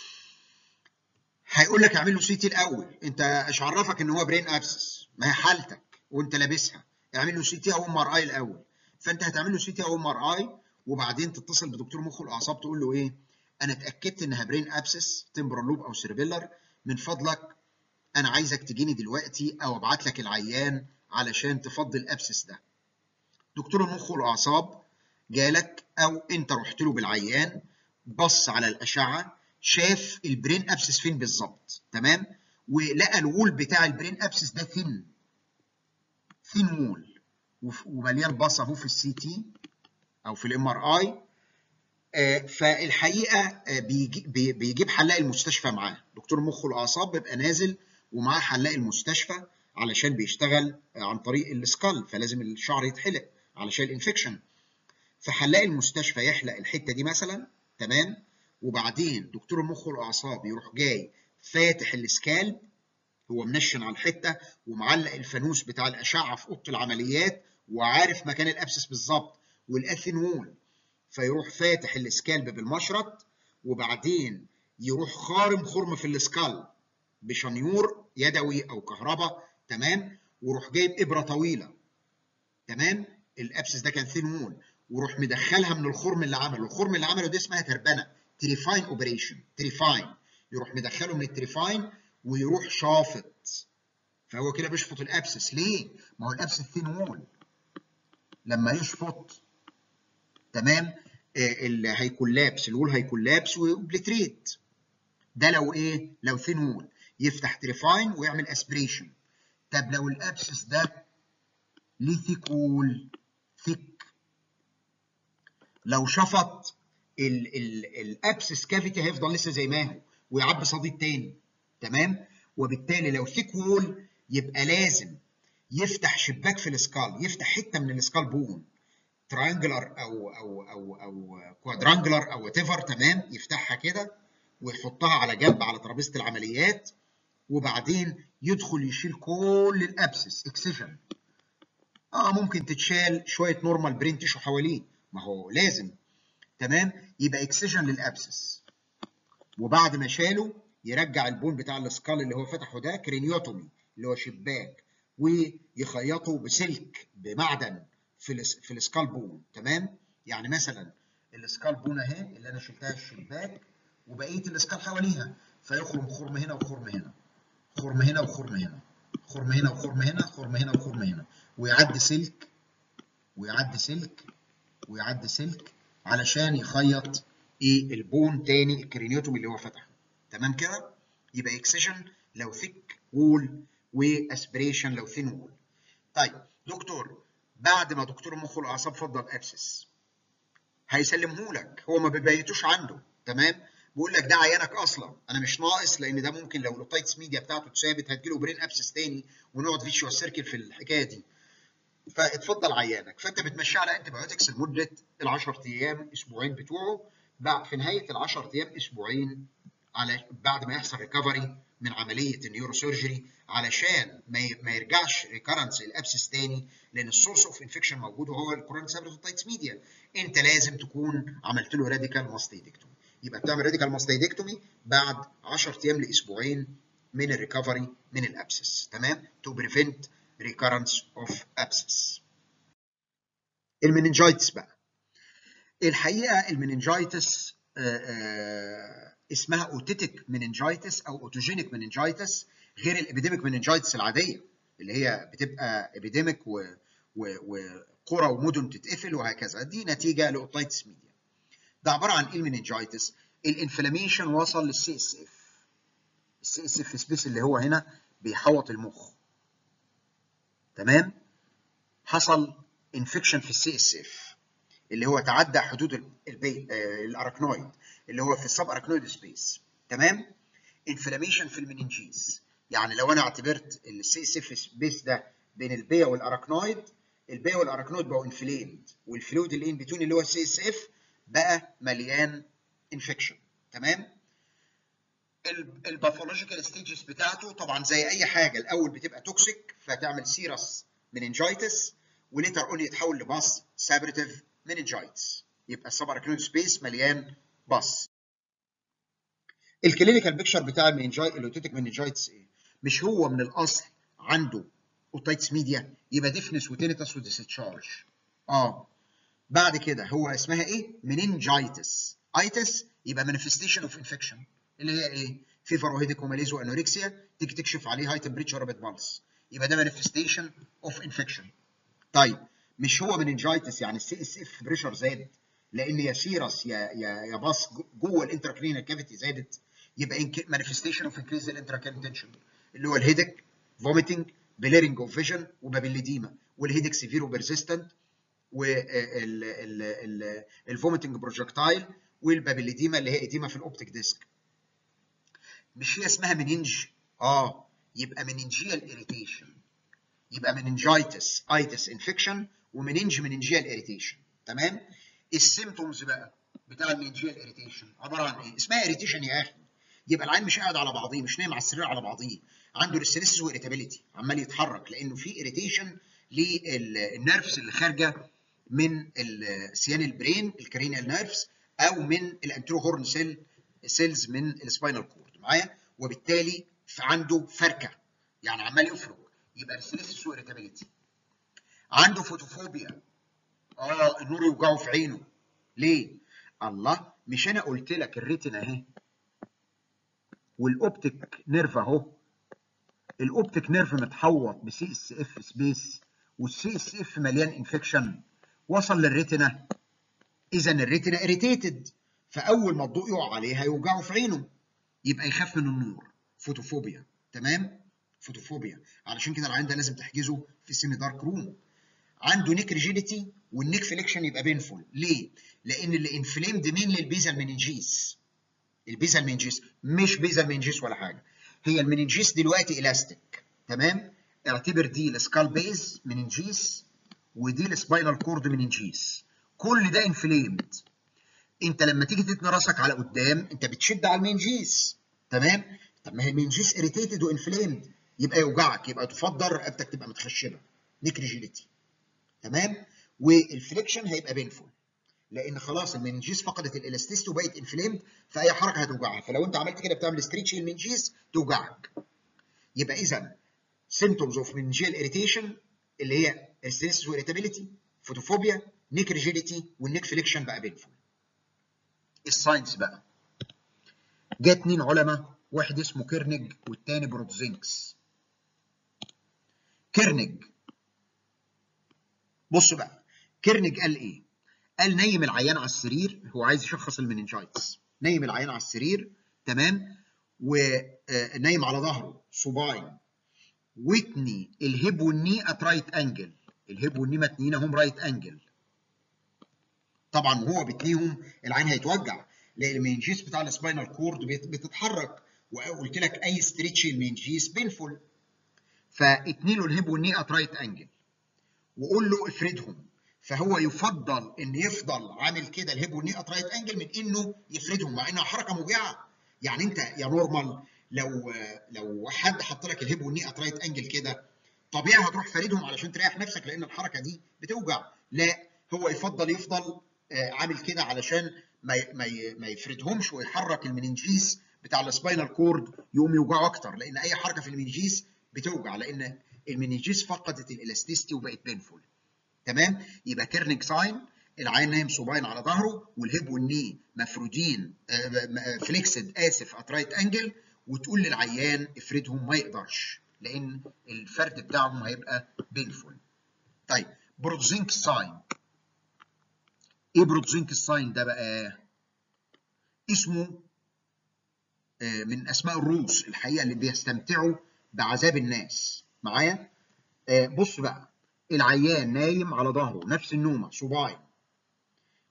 هيقول لك اعمل له سي تي الاول انت ايش عرفك ان هو برين ابسس ما هي حالتك وانت لابسها اعمل له سي تي او ام ار اي الاول فانت هتعمل له سي تي او ام ار اي وبعدين تتصل بدكتور مخ والاعصاب تقول له ايه انا اتاكدت انها برين ابسس تمبرال لوب او سيربيلر من فضلك انا عايزك تجيني دلوقتي او ابعت لك العيان علشان تفضي الابسس ده دكتور المخ والاعصاب جالك او انت رحت له بالعيان بص على الاشعه شاف البرين ابسس فين بالظبط تمام ولقى الوول بتاع البرين ابسس ده ثين ثين وول ومليان باص اهو في السي تي او في الام ار اي فالحقيقه آه بيجي بيجيب حلاق المستشفى معاه دكتور المخ والاعصاب بيبقى نازل ومعاه حلاق المستشفى علشان بيشتغل عن طريق السكال فلازم الشعر يتحلق علشان الانفكشن فحلاق المستشفى يحلق الحته دي مثلا تمام وبعدين دكتور المخ والاعصاب يروح جاي فاتح السكالب هو منشن على الحته ومعلق الفانوس بتاع الاشعه في اوضه العمليات وعارف مكان الابسس بالظبط والاثين وول فيروح فاتح السكالب بالمشرط وبعدين يروح خارم خرم في السكال بشنيور يدوي او كهرباء تمام ويروح جايب ابره طويله تمام الابسس ده كان ثين وول ويروح مدخلها من الخرم اللي عمله الخرم اللي عمله ده اسمها تربنه تريفاين اوبريشن تريفاين يروح مدخله من التريفاين ويروح شافط فهو كده بيشفط الابسس ليه ما هو الابسس ثين وول لما يشفط تمام آه اللي هيكون لابس الوول هيكون لابس وبليتريت ده لو ايه لو ثين وول يفتح تريفاين ويعمل اسبريشن طب لو الابسس ده ليه ثيك وول ثيك لو شفط الابسس كافيتي هيفضل لسه زي ما هو ويعبي صديد تاني تمام وبالتالي لو ثيك وول يبقى لازم يفتح شباك في الاسكال يفتح حته من الاسكال بون تريانجلر او او او او كوادرانجلر او وات ايفر تمام يفتحها كده ويحطها على جنب على ترابيزه العمليات وبعدين يدخل يشيل كل الابسس اكسجن اه ممكن تتشال شويه نورمال برين تيشو حواليه ما هو لازم تمام يبقى اكسجن للابسس وبعد ما شاله يرجع البون بتاع الاسكال اللي هو فتحه ده كرينيوتومي اللي هو شباك ويخيطه بسلك بمعدن في الس... في الاسكال بون تمام يعني مثلا الاسكال بون اهي اللي انا شلتها الشباك وبقيه الاسكال حواليها فيخرم خرم هنا وخرم هنا خرم هنا وخرم هنا خرم هنا وخرم هنا خرم هنا وخرم هنا ويعدي سلك ويعدي سلك ويعدي سلك علشان يخيط ايه البون تاني الكرينيوتوم اللي هو فتحه تمام كده يبقى اكسجن لو ثيك وول واسبريشن لو ثين وول طيب دكتور بعد ما دكتور المخ والاعصاب فضل ابسس هيسلمه لك هو ما بيبيتوش عنده تمام بيقول لك ده عيانك اصلا انا مش ناقص لان ده ممكن لو الاوتايتس ميديا بتاعته اتثابت هتجيله برين ابسس تاني ونقعد فيشوال سيركل في الحكايه دي فاتفضل عيانك فانت بتمشيه على انتي بايوتكس لمده ال 10 ايام اسبوعين بتوعه بعد في نهايه ال 10 ايام اسبوعين على بعد ما يحصل ريكفري من عمليه النيورو سيرجري علشان ما ما يرجعش ريكارنس الابسس تاني لان السورس اوف انفكشن موجود وهو الكورونيك سابريتوتايتس ميديا انت لازم تكون عملت له راديكال ماستيدكتومي يبقى بتعمل راديكال ماستيدكتومي بعد 10 ايام لاسبوعين من الريكفري من الابسس تمام تو بريفنت ريكارنس اوف ابسس المننجايتس بقى الحقيقه المننجايتس اسمها اوتيتك مننجايتس او اوتوجينيك مننجايتس غير الابيديميك مننجايتس العاديه اللي هي بتبقى ابيديميك وقرى ومدن تتقفل وهكذا دي نتيجه لاوتايتس ميديا ده عباره عن ايه المننجايتس الانفلاميشن وصل للسي اس اف السي اس اف سبيس اللي هو هنا بيحوط المخ تمام حصل انفكشن في السي اس اف اللي هو تعدى حدود البي... آه الاراكنويد اللي هو في السب اراكنويد سبيس تمام انفلاميشن في المننجيز يعني لو انا اعتبرت السي اس اف سبيس ده بين البيا والاراكنويد البيا والاراكنويد بقوا انفليمد والفلويد اللي ان بتون اللي هو السي اس اف بقى مليان انفكشن تمام الباثولوجيكال ستيجز بتاعته طبعا زي اي حاجه الاول بتبقى توكسيك فتعمل سيرس مننجايتس وليتر اون يتحول لباص سابريتيف مننجايتس يبقى السباراكنويد سبيس مليان باص الكلينيكال بيكتشر بتاع المننجايت الاوتيتيك مننجايتس ايه؟ مش هو من الاصل عنده اوتايتس ميديا يبقى ديفنس وتينيتس وديستشارج اه بعد كده هو اسمها ايه؟ مننجايتس ايتس يبقى مانيفستيشن اوف انفكشن اللي هي ايه؟ فيفر وهيديك وماليز وانوركسيا تيجي تكشف عليه هاي تمبريتشر رابيد بالس يبقى ده مانيفستيشن اوف انفكشن طيب مش هو مننجايتس يعني السي اس اف بريشر زاد لان يا سيرس يا يا يا باص جوه الانتراكرينال كافيتي زادت يبقى مانيفستيشن اوف انكريز الانتراكرين تنشن اللي هو الهيدك فوميتنج بليرنج اوف فيجن وبابيليديما والهيدك سيفير وبرزيستنت والفوميتنج بروجكتايل والبابيليديما اللي هي ايديما في الاوبتيك ديسك مش هي اسمها مننج اه يبقى مننجيال اريتيشن يبقى مننجايتس ايتس انفكشن ومننج مننجيال اريتيشن تمام السيمتومز بقى بتاع المننجيال اريتيشن عباره عن ايه اسمها اريتيشن يا اخي يبقى العين مش قاعد على بعضيه مش نايم على السرير على بعضيه عنده ريستريسيس واريتابيليتي عمال يتحرك لانه في اريتيشن للنيرفز اللي خارجه من سيان البرين الكرينيال نيرفز او من الانترو هورن سيل سيلز من السباينال كورد معايا وبالتالي عنده فركه يعني عمال يفرك يبقى ريستريسيس واريتابيليتي عنده فوتوفوبيا اه النور يوجعه في عينه ليه؟ الله مش انا قلت لك الريتنا اهي والاوبتيك نيرف اهو الاوبتيك نيرف متحوط بسي اس اف سبيس والسي اس اف مليان انفكشن وصل للريتنا اذا الريتنا اريتيتد فاول ما الضوء يقع عليه هيوجعه في عينه يبقى يخاف من النور فوتوفوبيا تمام فوتوفوبيا علشان كده العيان ده لازم تحجزه في سيمي دارك روم عنده نيك ريجيديتي والنيك فليكشن يبقى بينفول ليه؟ لان اللي انفليمد مين للبيزال مننجيس البيزال مننجيس مش بيزال مننجيس ولا حاجه هي المننجيس دلوقتي الاستيك تمام اعتبر دي السكال بيز مننجيس ودي السباينال كورد مننجيس كل ده انفليمد انت لما تيجي تتني راسك على قدام انت بتشد على المنجيس تمام طب ما هي المنجيس اريتيتد وانفليمد يبقى يوجعك يبقى تفضل رقبتك تبقى متخشبه نيك ريجيديتي تمام والفليكشن هيبقى بينفول لان خلاص المنجيس فقدت الالاستيستي وبقت انفليمد فاي حركه هتوجعها فلو انت عملت كده بتعمل ستريتش للمنجيس توجعك يبقى اذا symptoms of meningeal irritation اللي هي استريس واريتابيليتي فوتوفوبيا نيك ريجيديتي والنيك فليكشن بقى بينفول الساينس بقى جه اتنين علماء واحد اسمه كيرنج والتاني برودزينكس كيرنج بص بقى كيرنج قال ايه قال نيم العيان على السرير هو عايز يشخص المننجايتس نيم العيان على السرير تمام ونايم على ظهره صباعين واتني الهيب والني ات رايت انجل الهيب والني متنيين هم رايت انجل طبعا وهو بتنيهم العين هيتوجع لان المنجيس بتاع السباينال كورد بتتحرك وقلت لك اي ستريتش المنجيس بينفول فاتني له الهيب والني ات رايت انجل وقول له افردهم فهو يفضل ان يفضل عامل كده الهيب والني ات رايت انجل من انه يفردهم مع انها حركه موجعه يعني انت يا نورمال لو لو حد حط لك الهيب والني ات رايت انجل كده طبيعي هتروح فاردهم علشان تريح نفسك لان الحركه دي بتوجع لا هو يفضل يفضل عامل كده علشان ما ما ما يفردهمش ويحرك المننجيس بتاع السباينال كورد يقوم يوجعه اكتر لان اي حركه في المننجيس بتوجع لان المننجيس فقدت الالاستيستي وبقت بينفول تمام يبقى كيرنيك ساين العين نايم صباعين على ظهره والهيب والني مفرودين فليكسد اسف ات رايت انجل وتقول للعيان افردهم ما يقدرش لان الفرد بتاعهم هيبقى بينفول طيب بروتزينك ساين ايه بروتزينك ساين ده بقى اسمه من اسماء الروس الحقيقه اللي بيستمتعوا بعذاب الناس معايا بص بقى العيان نايم على ظهره نفس النومه صباعي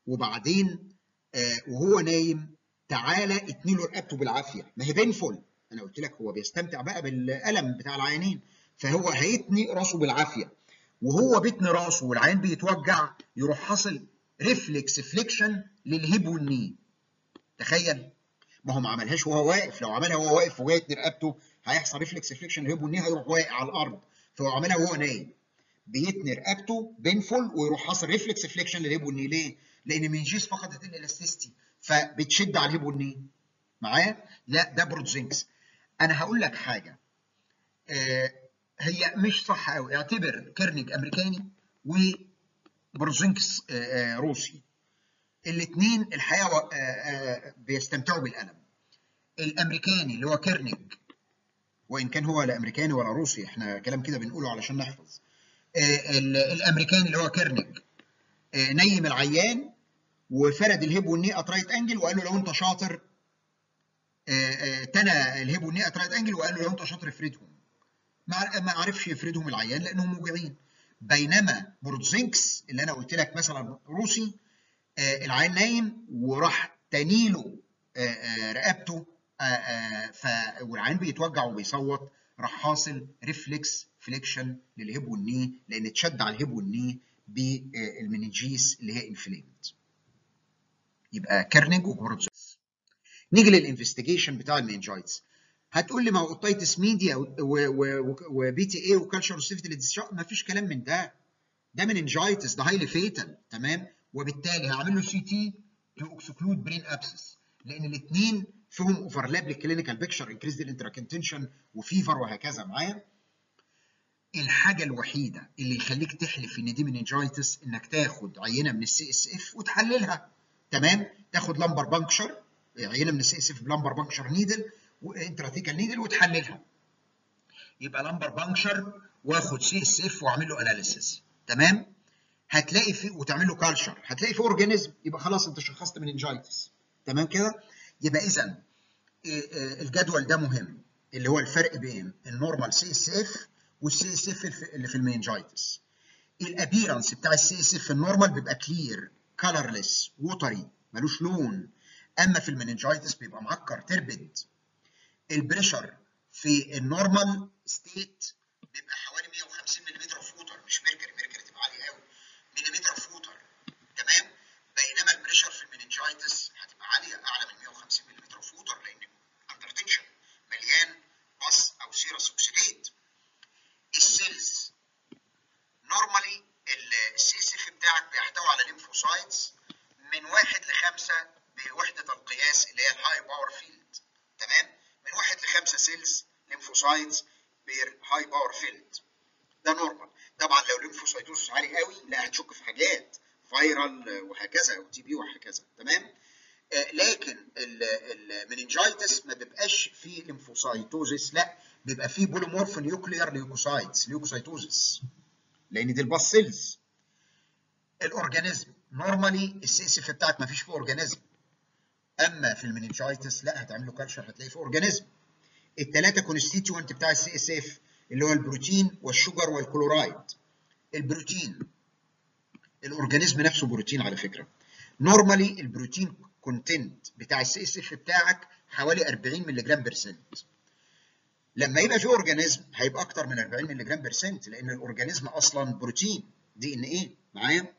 وبعدين وهو نايم تعالى اتني له رقبته بالعافيه ما هي بينفول انا قلت لك هو بيستمتع بقى بالالم بتاع العيانين فهو هيتني راسه بالعافيه وهو بيتني راسه والعيان بيتوجع يروح حاصل ريفلكس فليكشن للهيب والني تخيل ما هو ما عملهاش وهو واقف لو عملها وهو واقف وجايتني رقبته هيحصل ريفلكس فليكشن للهيب والني هيروح واقع على الارض فهو عملها وهو نايم بيتني رقبته بينفول ويروح حاصل ريفلكس فليكشن للهيب والني ليه؟ لان المنجيس فقدت الالاستيستي فبتشد على الهيب والني معايا؟ لا ده بروتزينكس انا هقول لك حاجه آه هي مش صح قوي اعتبر كيرنيج امريكاني وبروزينكس آه آه روسي الاثنين الحقيقه بيستمتعوا بالالم الامريكاني اللي هو كيرنيج وان كان هو لا امريكاني ولا روسي احنا كلام كده بنقوله علشان نحفظ الامريكاني اللي هو كيرنيج نيم العيان وفرد الهيب والني اترايت انجل وقال له لو انت شاطر تنى الهيب والني اترايت انجل وقال له لو انت شاطر افردهم ما عرفش يفردهم العيان لانهم موجعين بينما بورتزينكس اللي انا قلت لك مثلا روسي العيان نايم وراح تنيله رقبته ف والعيان بيتوجع وبيصوت راح حاصل ريفلكس فليكشن للهيب والني لان اتشد على الهيب والني بالمننجيس اللي هي انفليمد يبقى كيرنيج وبورتزينكس نيجي للانفستيجيشن بتاع المننجايتس هتقول لي ما هو اوتايتس ميديا وبي تي اي وكالشر سيفتي ما فيش كلام من ده ده مننجايتس ده هايلي فيتال تمام وبالتالي هعمل له سي تي تو اكسكلود برين ابسس لان الاثنين فيهم اوفرلاب للكلينيكال بيكشر انكريز الانتراكنتنشن وفيفر وهكذا معايا الحاجه الوحيده اللي يخليك تحلف ان دي مننجايتس انك تاخد عينه من السي اس اف وتحللها تمام تاخد لمبر بانكشر عينه من السي اس اف بلمبر بانكشر نيدل وانتراتيكال نيدل وتحللها يبقى لمبر بانكشر واخد سي اس اف واعمل له اناليسيس تمام هتلاقي في وتعمل له كالشر هتلاقي في اورجانيزم يبقى خلاص انت شخصت مننجايتس تمام كده يبقى اذا الجدول ده مهم اللي هو الفرق بين النورمال سي اس اف والسي اس اف اللي في المننجايتس الابيرنس بتاع السي اس اف النورمال بيبقى كلير كلرلس ووتري ملوش لون اما في المننجايتس بيبقى معكر تربد البريشر في النورمال ستيت بيبقى حوالي 150 ملم في ووتر مش ميركوري ميركوري تبقى عاليه قوي ملم في ووتر تمام بينما البريشر في المننجايتس هتبقى عاليه اعلى من 150 ملم في ووتر لان اندر تنشن مليان بص او سيرس اوكسيديت السيلز نورمالي السي اس اف بتاعك بيحتوي على ليمفوسايتس من واحد لخمسه بوحده القياس اللي هي الهاي باور فيلد تمام من واحد لخمسه سيلز ليمفوسايتس بير هاي باور فيلد ده نورمال طبعا لو ليمفوسايتوس عالي قوي لا هتشك في حاجات فايرال وهكذا او تي بي وهكذا تمام آه لكن المننجايتس ما بيبقاش فيه ليمفوسايتوزس لا بيبقى فيه بوليمورف نيوكليير ليوكوسايتس ليوكوسايتوزس لان دي الباس سيلز الاورجانيزم نورمالي السي اس اف بتاعك ما فيش فيه اورجانيزم اما في المننجايتس لا هتعمل له كالشر هتلاقي فيه اورجانيزم الثلاثه كونستيتيوانت بتاع السي اس اف اللي هو البروتين والشوجر والكلورايد البروتين الاورجانيزم نفسه بروتين على فكره نورمالي البروتين كونتنت بتاع السي اس اف بتاعك حوالي 40 مللي جرام برسنت لما يبقى في اورجانيزم هيبقى اكتر من 40 مللي جرام برسنت لان الاورجانيزم اصلا بروتين دي ان ايه معايا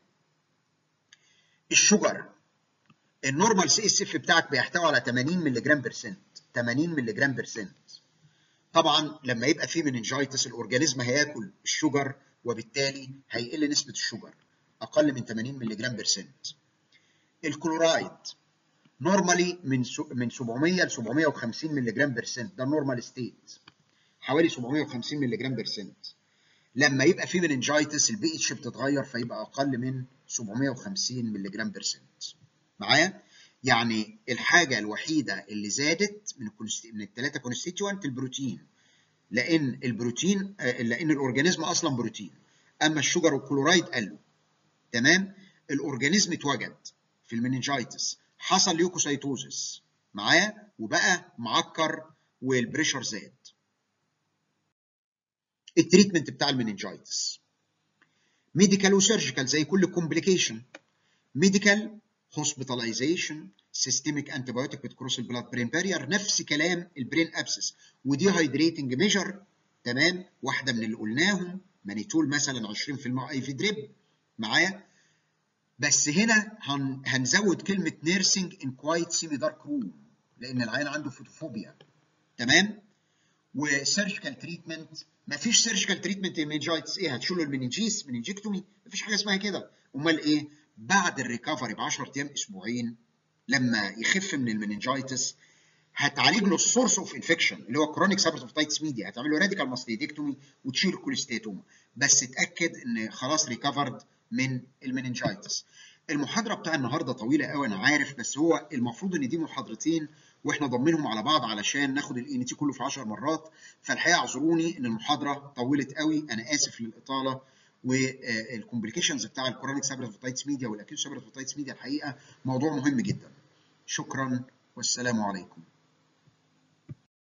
الشوجر النورمال سي اس اف بتاعك بيحتوي على 80 مللي جرام برسنت 80 مللي جرام برسنت طبعا لما يبقى في مننجايتس الاورجانيزم هياكل الشوجر وبالتالي هيقل نسبه الشوجر اقل من 80 مللي جرام برسنت الكلورايد نورمالي من من 700 ل 750 مللي جرام برسنت ده النورمال ستيت حوالي 750 مللي جرام برسنت لما يبقى في مننجايتس البي اتش بتتغير فيبقى اقل من 750 مللي جرام برسنت معايا يعني الحاجه الوحيده اللي زادت من من الثلاثه كونستيتوانت البروتين لان البروتين لان الاورجانيزم اصلا بروتين اما الشوجر والكلورايد قلوا تمام الاورجانيزم اتوجد في المننجايتس حصل ليوكوسايتوزس معاه وبقى معكر والبريشر زاد التريتمنت بتاع المننجايتس ميديكال وسيرجيكال زي كل كومبليكيشن ميديكال hospitalization systemic antibiotic بتكروس البلاد برين بارير نفس كلام البرين ابسس ودي هايدريتنج ميجر تمام واحده من اللي قلناهم مانيتول مثلا 20% اي في دريب معايا بس هنا هن هنزود كلمه نيرسينج ان كوايت سيمي دارك روم لان العيان عنده فوتوفوبيا تمام وسيرجيكال تريتمنت مفيش سيرجيكال تريتمنت للمنجايتس ايه هتشيلوا المننجيس مننجكتومي مفيش حاجه اسمها كده امال ايه بعد الريكفري ب 10 ايام اسبوعين لما يخف من المننجايتس هتعالج له السورس اوف انفكشن اللي هو كرونيك سابرتوفيتايتس ميديا هتعمل له راديكال ماستيدكتومي وتشيل الكوليستاتوما بس اتاكد ان خلاص ريكفرد من المننجايتس المحاضره بتاع النهارده طويله قوي انا عارف بس هو المفروض ان دي محاضرتين واحنا ضامنهم على بعض علشان ناخد الاي ان تي كله في 10 مرات فالحقيقه اعذروني ان المحاضره طولت قوي انا اسف للاطاله والكومبليكيشنز بتاع الكرونيك سابرتوفيتايتس ميديا والاكيوت سابرتوفيتايتس ميديا الحقيقه موضوع مهم جدا شكرا والسلام عليكم